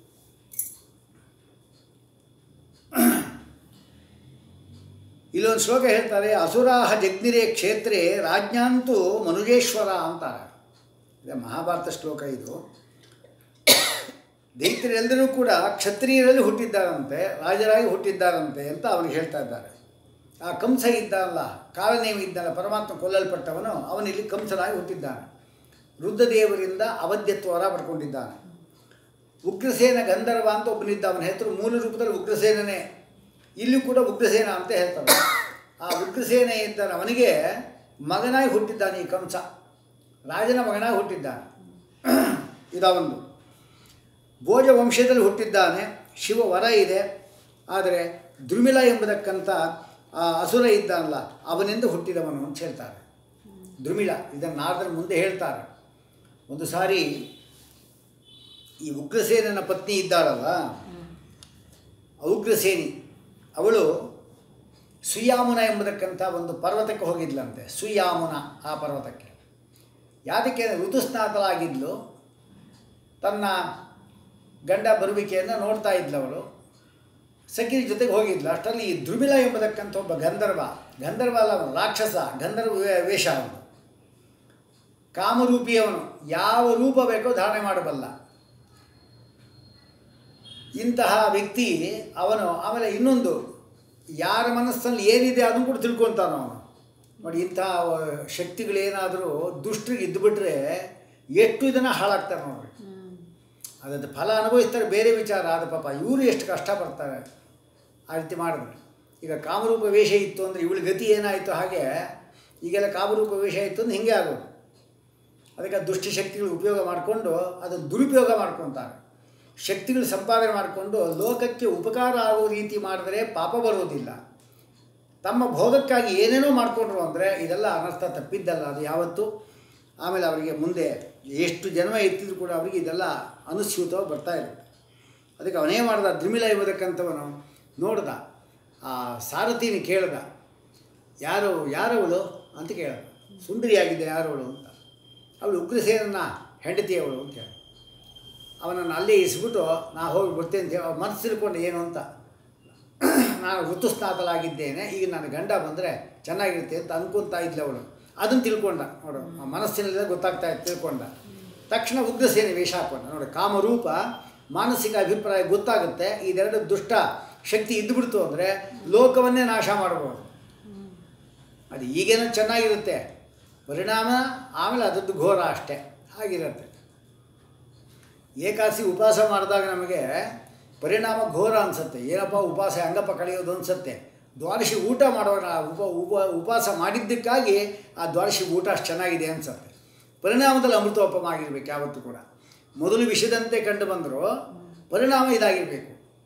ಇಲ್ಲೊಂದು ಶ್ಲೋಕ ಹೇಳ್ತಾರೆ ಅಸುರಾಹ ಜಗ್ನಿರೇ ಕ್ಷೇತ್ರೇ ರಾಜ್ಞಾಂತೂ ಮನುಜೇಶ್ವರ ಅಂತಾರೆ ಇದು ಮಹಾಭಾರತ ಶ್ಲೋಕ ಇದು ದೈತ್ಯರೆಲ್ಲರೂ ಕೂಡ ಕ್ಷತ್ರಿಯರಲ್ಲಿ ಹುಟ್ಟಿದ್ದಾರಂತೆ ರಾಜರಾಗಿ ಹುಟ್ಟಿದ್ದಾರಂತೆ ಅಂತ ಅವನಿಗೆ ಹೇಳ್ತಾ ಇದ್ದಾರೆ ಆ ಕಂಸ ಇದ್ದಾನಲ್ಲ ಕಾಲನೇಮಿ ಇದ್ದಾನ ಪರಮಾತ್ಮ ಕೊಲ್ಲಲ್ಪಟ್ಟವನು ಅವನಿಲ್ಲಿ ಕಂಸನಾಗಿ ಹುಟ್ಟಿದ್ದಾನೆ ರುದ್ರದೇವರಿಂದ ಅವಧ್ಯತ್ವರ ಪಡ್ಕೊಂಡಿದ್ದಾನೆ ಉಗ್ರಸೇನ ಗಂಧರ್ವ ಅಂತ ಒಬ್ಬನಿದ್ದ ಅವನ ಹೆಸರು ಮೂಲ ರೂಪದಲ್ಲಿ ಉಗ್ರಸೇನನೇ ಇಲ್ಲಿ ಕೂಡ ಉಗ್ರಸೇನ ಅಂತ ಹೇಳ್ತಾರೆ ಆ ಉಗ್ರಸೇನೆ ಇದ್ದಾನೆ ಅವನಿಗೆ ಮಗನಾಗಿ ಹುಟ್ಟಿದ್ದಾನೆ ಈ ಕಂಸ ರಾಜನ ಮಗನಾಗಿ ಹುಟ್ಟಿದ್ದಾನೆ ಇದೊಂದು ಭೋಜ ವಂಶದಲ್ಲಿ ಹುಟ್ಟಿದ್ದಾನೆ ಶಿವ ವರ ಇದೆ ಆದರೆ ದ್ರುಮಿಲ ಎಂಬುದಕ್ಕಂಥ ಆ ಅಸುರ ಇದ್ದಾನಲ್ಲ ಅವನಿಂದ ಹುಟ್ಟಿದವನು ಅಂತ ಹೇಳ್ತಾರೆ ದ್ರುಮಿಳ ಇದನ್ನು ನಾರದರ ಮುಂದೆ ಹೇಳ್ತಾರೆ ಒಂದು ಸಾರಿ ಈ ಉಗ್ರಸೇನನ ಪತ್ನಿ ಇದ್ದಾಳಲ್ಲ ಆ ಉಗ್ರಸೇನಿ ಅವಳು ಸುಯಾಮುನ ಎಂಬುದಕ್ಕಂಥ ಒಂದು ಪರ್ವತಕ್ಕೆ ಹೋಗಿದ್ಲಂತೆ ಸುಯಾಮುನ ಆ ಪರ್ವತಕ್ಕೆ ಯಾತಕ್ಕೆ ಋತುಸ್ನಾತಲಾಗಿದ್ಲು ತನ್ನ ಗಂಡ ಬರುವಿಕೆಯನ್ನು ನೋಡ್ತಾ ಇದ್ಲು ಅವಳು ಸಖಿನ ಜೊತೆಗೆ ಹೋಗಿದ್ಲು ಅಷ್ಟರಲ್ಲಿ ಈ ಧ್ರುಮಿಳ ಎಂಬುದಕ್ಕಂಥ ಒಬ್ಬ ಗಂಧರ್ವ ಗಂಧರ್ವ ಅಲ್ಲ ಅವನು ರಾಕ್ಷಸ ಗಂಧರ್ವ ವೇ- ವೇಷ ಅವನು ಕಾಮರೂಪಿಯವನು ಯಾವ ರೂಪ ಬೇಕೋ ಧಾರಣೆ ಮಾಡಬಲ್ಲ ಇಂತಹ ವ್ಯಕ್ತಿ ಅವನು ಆಮೇಲೆ ಇನ್ನೊಂದು ಯಾರ ಮನಸ್ಸಲ್ಲಿ ಏನಿದೆ ಅದನ್ನು ಕೂಡ ತಿಳ್ಕೊತಾನ ಅವನು ನೋಡಿ ಇಂತಹ ಶಕ್ತಿಗಳೇನಾದರೂ ದುಷ್ಟರಿಗೆ ಇದ್ದುಬಿಟ್ರೆ ಎಷ್ಟು ಇದನ್ನು ಹಾಳಾಗ್ತಾರೆ ನೋಡ್ರಿ ಅದಕ್ಕೆ ಫಲ ಅನುಭವಿಸ್ತಾರೆ ಬೇರೆ ವಿಚಾರ ಆದ ಪಾಪ ಇವರು ಎಷ್ಟು ಕಷ್ಟಪಡ್ತಾರೆ ಆ ರೀತಿ ಮಾಡಿದ್ರೆ ಈಗ ಕಾಮರೂಪ ವೇಷ ಇತ್ತು ಅಂದರೆ ಇವಳ ಗತಿ ಏನಾಯಿತು ಹಾಗೆ ಈಗೆಲ್ಲ ಕಾಮರೂಪ ವೇಷ ಇತ್ತು ಅಂದ್ರೆ ಹಿಂಗೆ ಆಗೋದು ಅದಕ್ಕೆ ಆ ದುಷ್ಟಶಕ್ತಿಗಳು ಉಪಯೋಗ ಮಾಡಿಕೊಂಡು ಅದನ್ನು ದುರುಪಯೋಗ ಮಾಡ್ಕೊತಾರೆ ಶಕ್ತಿಗಳು ಸಂಪಾದನೆ ಮಾಡಿಕೊಂಡು ಲೋಕಕ್ಕೆ ಉಪಕಾರ ಆಗೋ ರೀತಿ ಮಾಡಿದ್ರೆ ಪಾಪ ಬರೋದಿಲ್ಲ ತಮ್ಮ ಭೋಗಕ್ಕಾಗಿ ಏನೇನೋ ಮಾಡಿಕೊಂಡ್ರು ಅಂದರೆ ಇದೆಲ್ಲ ಅನರ್ಥ ತಪ್ಪಿದ್ದಲ್ಲ ಅದು ಯಾವತ್ತು ಆಮೇಲೆ ಅವರಿಗೆ ಮುಂದೆ ಎಷ್ಟು ಜನ್ಮ ಎತ್ತಿದ್ರು ಕೂಡ ಅವರಿಗೆ ಇದೆಲ್ಲ ಅನುಸ್ಯೂತವಾಗಿ ಬರ್ತಾ ಇರುತ್ತೆ ಅದಕ್ಕೆ ಅವನೇ ಮಾಡ್ದ ದ್ರಿಮಿಲ ಎಂಬುದಕ್ಕಂಥವನು ನೋಡ್ದ ಆ ಸಾರಥಿನ ಕೇಳ್ದ ಯಾರು ಯಾರವಳು ಅಂತ ಕೇಳ್ದ ಸುಂದರಿಯಾಗಿದೆ ಯಾರವಳು ಅಂತ ಅವಳು ಉಗ್ರಸೇನನ್ನ ಹೆಂಡತಿ ಅವಳು ಅಂತ ಹೇಳ ಅವನನ್ನು ಅಲ್ಲೇ ಇಸ್ಬಿಟ್ಟು ನಾ ಹೋಗಿ ಬರ್ತೇನೆ ಅಂತ ಹೇಳಿ ಮನಸ್ಸು ತಿಳ್ಕೊಂಡು ಏನು ಅಂತ ನಾನು ಋತುಸ್ನಾತಲಾಗಿದ್ದೇನೆ ಈಗ ನನ್ನ ಗಂಡ ಬಂದರೆ ಚೆನ್ನಾಗಿರುತ್ತೆ ಅಂತ ಅನ್ಕೊತಾ ಇದ್ಲು ಅವಳು ಅದನ್ನು ತಿಳ್ಕೊಂಡ ನೋಡು ಆ ಮನಸ್ಸಿನಲ್ಲೇ ಗೊತ್ತಾಗ್ತಾ ಇತ್ತು ತಿಳ್ಕೊಂಡ ತಕ್ಷಣ ಉಗ್ರಸೇನೆ ವೇಷ ಹಾಕೊಂಡ ನೋಡಿ ಕಾಮರೂಪ ಮಾನಸಿಕ ಅಭಿಪ್ರಾಯ ಗೊತ್ತಾಗುತ್ತೆ ಇದೆರಡು ದುಷ್ಟ ಶಕ್ತಿ ಇದ್ದುಬಿಡ್ತು ಅಂದರೆ ಲೋಕವನ್ನೇ ನಾಶ ಮಾಡ್ಬೋದು ಅದು ಈಗೇನೋ ಚೆನ್ನಾಗಿರುತ್ತೆ ಪರಿಣಾಮ ಆಮೇಲೆ ಅದದ್ದು ಘೋರ ಅಷ್ಟೇ ಹಾಗಿರುತ್ತೆ ಏಕಾಸಿ ಉಪವಾಸ ಮಾಡಿದಾಗ ನಮಗೆ ಪರಿಣಾಮ ಘೋರ ಅನಿಸುತ್ತೆ ಏನಪ್ಪ ಉಪವಾಸ ಹೆಂಗಪ್ಪ ಕಳೆಯೋದು ಅನಿಸುತ್ತೆ ದ್ವಾದಶಿ ಊಟ ಮಾಡುವಾಗ ಉಪ ಉಪ ಉಪವಾಸ ಮಾಡಿದ್ದಕ್ಕಾಗಿ ಆ ದ್ವಾದಶಿ ಊಟ ಅಷ್ಟು ಚೆನ್ನಾಗಿದೆ ಅನಿಸುತ್ತೆ ಪರಿಣಾಮದಲ್ಲಿ ಅಮೃತೋಪಮ ಆಗಿರ್ಬೇಕು ಯಾವತ್ತೂ ಕೂಡ ಮೊದಲು ವಿಷದಂತೆ ಕಂಡು ಬಂದರೂ ಪರಿಣಾಮ ಇದಾಗಿರಬೇಕು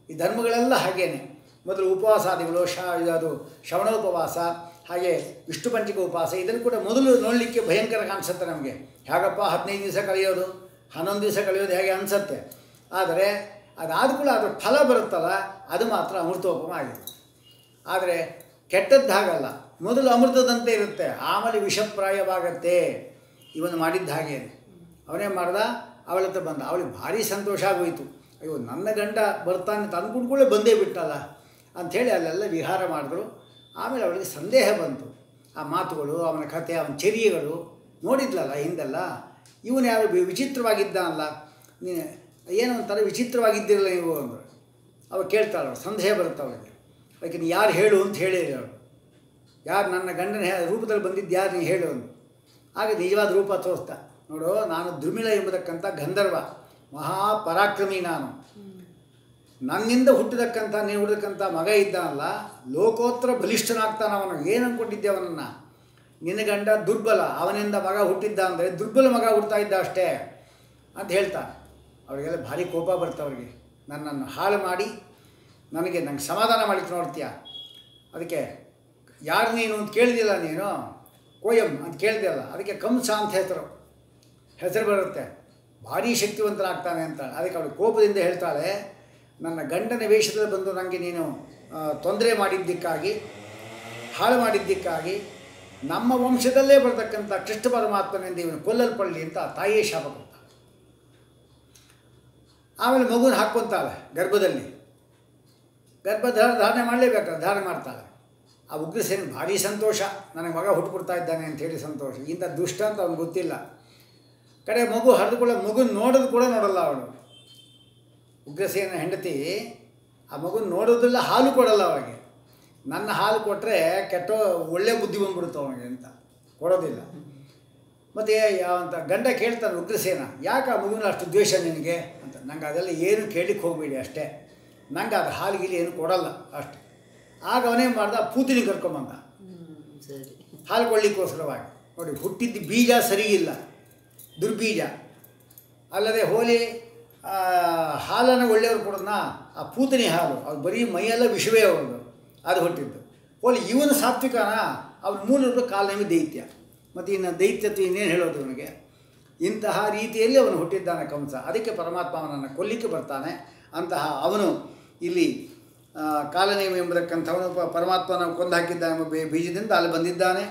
ಈ ಧರ್ಮಗಳೆಲ್ಲ ಹಾಗೇನೆ ಮೊದಲು ಉಪವಾಸಾದಿಗಳು ಶ ಅದು ಶ್ರವಣೋಪವಾಸ ಹಾಗೆ ವಿಷ್ಣು ಪಂಚಕ ಉಪವಾಸ ಇದನ್ನು ಕೂಡ ಮೊದಲು ನೋಡಲಿಕ್ಕೆ ಭಯಂಕರ ಕಾಣಿಸುತ್ತೆ ನಮಗೆ ಹೇಗಪ್ಪ ಹದಿನೈದು ದಿವಸ ಕಳೆಯೋದು ಹನ್ನೊಂದು ದಿವಸ ಕಳೆಯೋದು ಹೇಗೆ ಅನಿಸುತ್ತೆ ಆದರೆ ಅದಾದ ಕೂಡ ಅದರ ಫಲ ಬರುತ್ತಲ್ಲ ಅದು ಮಾತ್ರ ಅಮೃತೋಪಮ ಆಗಿದೆ ಆದರೆ ಕೆಟ್ಟದ್ದು ಹಾಗಲ್ಲ ಮೊದಲು ಅಮೃತದಂತೆ ಇರುತ್ತೆ ಆಮೇಲೆ ವಿಷಪ್ರಾಯವಾಗತ್ತೆ ಇವನು ಮಾಡಿದ್ದ ಹಾಗೆ ಅವನೇ ಮಾಡ್ದ ಅವಳ ಹತ್ರ ಬಂದ ಅವಳಿಗೆ ಭಾರಿ ಸಂತೋಷ ಆಗೋಯಿತು ಅಯ್ಯೋ ನನ್ನ ಗಂಡ ಬರ್ತಾನೆ ಅಂತ ಅಂದ್ಕೊಂಡ್ಕೊಳ್ಳೆ ಬಂದೇ ಬಿಟ್ಟಲ್ಲ ಅಂಥೇಳಿ ಅಲ್ಲೆಲ್ಲ ವಿಹಾರ ಮಾಡಿದ್ರು ಆಮೇಲೆ ಅವಳಿಗೆ ಸಂದೇಹ ಬಂತು ಆ ಮಾತುಗಳು ಅವನ ಕಥೆ ಅವನ ಚರ್ಯೆಗಳು ನೋಡಿದ್ಲಲ್ಲ ಹಿಂದೆಲ್ಲ ಇವನು ಯಾರು ವಿ- ವಿಚಿತ್ರವಾಗಿದ್ದಾನಲ್ಲ ನೀ ಏನೋ ಒಂಥರ ವಿಚಿತ್ರವಾಗಿದ್ದಿರಲ್ಲ ನೀವು ಅಂದರು ಅವ ಕೇಳ್ತಾಳೆ ಅವಳು ಸಂದೇಹ ಬರುತ್ತೆ ಅವಳಿಗೆ ಅದಕ್ಕೆ ನೀ ಯಾರು ಹೇಳು ಅಂತ ಹೇಳಿರಿ ಅವಳು ಯಾರು ನನ್ನ ಗಂಡನ ಹೇ- ರೂಪದಲ್ಲಿ ಬಂದಿದ್ದು ಯಾರು ನೀ ಹೇಳು ಅಂದು ಆಗ ನಿಜವಾದ ರೂಪ ತೋರಿಸ್ತಾ ನೋಡು ನಾನು ದುರ್ಮಿಳ ಎಂಬುದಕ್ಕಂಥ ಗಂಧರ್ವ ಮಹಾಪರಾಕ್ರಮಿ ನಾನು ನನ್ನಿಂದ ಹುಟ್ಟಿದಕ್ಕಂಥ ನೀವು ಹುಟ್ಟಿದಕ್ಕಂಥ ಮಗ ಇದ್ದಾನಲ್ಲ ಲೋಕೋತ್ತರ ಬಲಿಷ್ಠನಾಗ್ತಾನ ಅವನು ಏನು ಅಂದ್ಕೊಂಡಿದ್ದೆ ಅವನನ್ನು ನಿನ್ನ ಗಂಡ ದುರ್ಬಲ ಅವನಿಂದ ಮಗ ಹುಟ್ಟಿದ್ದ ಅಂದರೆ ದುರ್ಬಲ ಮಗ ಹುಡ್ತಾ ಇದ್ದ ಅಷ್ಟೇ ಅಂತ ಹೇಳ್ತಾನೆ ಅವರಿಗೆಲ್ಲ ಭಾರಿ ಕೋಪ ಬರುತ್ತೆ ಅವರಿಗೆ ನನ್ನನ್ನು ಹಾಳು ಮಾಡಿ ನನಗೆ ನಂಗೆ ಸಮಾಧಾನ ಮಾಡಲಿಕ್ಕೆ ನೋಡ್ತೀಯ ಅದಕ್ಕೆ ಯಾರು ನೀನು ಅಂತ ಕೇಳಿದಿಲ್ಲ ನೀನು ಕೋಯಂ ಅಂತ ಕೇಳಿದೆಯಲ್ಲ ಅದಕ್ಕೆ ಕಂಸ ಅಂತ ಹೆಸರು ಹೆಸರು ಬರುತ್ತೆ ಭಾರಿ ಶಕ್ತಿವಂತನಾಗ್ತಾನೆ ಅಂತಾಳೆ ಅದಕ್ಕೆ ಅವಳು ಕೋಪದಿಂದ ಹೇಳ್ತಾಳೆ ನನ್ನ ಗಂಡನ ವೇಷದಲ್ಲಿ ಬಂದು ನನಗೆ ನೀನು ಆ, ತೊಂದರೆ ಮಾಡಿದ್ದಕ್ಕಾಗಿ ಹಾಳು ಮಾಡಿದ್ದಕ್ಕಾಗಿ ನಮ್ಮ ವಂಶದಲ್ಲೇ ಬರತಕ್ಕಂಥ ಕೃಷ್ಣ ಪರಮಾತ್ಮನಿಂದ ಇವನು ಕೊಲ್ಲಲ್ಪಡಲಿ ಅಂತ ಆ ತಾಯಿಯೇ ಶಾಪ ಕೊಡ್ತಾಳೆ ಆಮೇಲೆ ಮಗುನ ಹಾಕ್ಕೊಂತಾಳೆ ಗರ್ಭದಲ್ಲಿ ಗರ್ಭ ಧಾರ- ಧಾರಣೆ ಮಾಡಲೇಬೇಕು ಧಾರಣೆ ಮಾಡ್ತಾಳೆ ಆ ಉಗ್ರಸೇನ ಭಾರಿ ಸಂತೋಷ ನನಗೆ ಮಗ ಹುಟ್ಟುಕೊಡ್ತಾ ಇದ್ದಾನೆ ಅಂಥೇಳಿ ಸಂತೋಷ ಇಂಥ ದುಷ್ಟ ಅಂತ ಅವ್ನಿಗೆ ಗೊತ್ತಿಲ್ಲ ಕಡೆ ಮಗು ಹರಿದುಕೊಳ್ಳೋ ಮಗುನ ನೋಡೋದು ಕೂಡ ನೋಡಲ್ಲ ಅವಳು ಉಗ್ರಸೇನ ಹೆಂಡತಿ ಆ ಮಗುನ ನೋಡೋದಿಲ್ಲ ಹಾಲು ಕೊಡಲ್ಲ ಅವಳಿಗೆ ನನ್ನ ಹಾಲು ಕೊಟ್ಟರೆ ಕೆಟ್ಟ ಒಳ್ಳೆ ಬುದ್ಧಿ ಬಂದ್ಬಿಡುತ್ತೆ ಅವನಿಗೆ ಅಂತ ಕೊಡೋದಿಲ್ಲ ಮತ್ತು ಯಾವಂತ ಗಂಡ ಕೇಳ್ತಾನೆ ಉಗ್ರಸೇನ ಯಾಕೆ ಆ ಮಗುವಿನ ಅಷ್ಟು ದ್ವೇಷ ನಿನಗೆ ಅಂತ ನಂಗೆ ಅದೆಲ್ಲ ಏನು ಕೇಳಲಿಕ್ಕೆ ಹೋಗಬೇಡಿ ಅಷ್ಟೇ ನಂಗೆ ಅದು ಹಾಲು ಗೀಲಿ ಏನು ಕೊಡಲ್ಲ ಅಷ್ಟೆ ಆಗ ಅವನೇನು ಮಾಡ್ದ ಪೂತಿನಿ ಕರ್ಕೊಂಬಂದ ಹ್ಮ್, ಸರಿ ಹಾಲು ಕೊಡಲಿಕ್ಕೋಸ್ಕರವಾಗಿ ನೋಡಿ ಹುಟ್ಟಿದ್ದು ಬೀಜ ಸರಿಯಿಲ್ಲ ದುರ್ಬೀಜ ಅಲ್ಲದೆ ಹೋಲಿ ಆ, ಹಾಲನ್ನು ಒಳ್ಳೆಯವ್ರು ಕೊಡೋದನ್ನ ಆ ಪೂತನಿ ಹಾಲು ಅದು ಬರೀ ಮೈಯೆಲ್ಲ ವಿಷವೇ ಅವ್ರದ್ದು ಅದು ಹುಟ್ಟಿದ್ದು ಹೋಲಿ ಇವನು ಸಾತ್ವಿಕನ ಅವ್ನ ಮೂಲ ರೂಪ ಕಾಲನೇಮಿ ದೈತ್ಯ ಮತ್ತು ಇನ್ನು ದೈತ್ಯತ್ವ ಇನ್ನೇನು ಹೇಳೋದು ಅವನಿಗೆ ಇಂತಹ ರೀತಿಯಲ್ಲಿ ಅವನು ಹುಟ್ಟಿದ್ದಾನೆ ಕಂಸ ಅದಕ್ಕೆ ಪರಮಾತ್ಮ ಅವನನ್ನು ಕೊಲ್ಲಿಕ್ಕೆ ಬರ್ತಾನೆ ಅಂತಹ ಅವನು ಇಲ್ಲಿ ಆ, ಕಾಲನೇಮಿ ಎಂಬುದಕ್ಕಂಥವನು ಪ- ಪರಮಾತ್ಮನ ಕೊಂದು ಹಾಕಿದ್ದಾನೆ ಎಂಬ ಬೀ- ಬೀಜದಿಂದ ಅಲ್ಲಿ ಬಂದಿದ್ದಾನೆ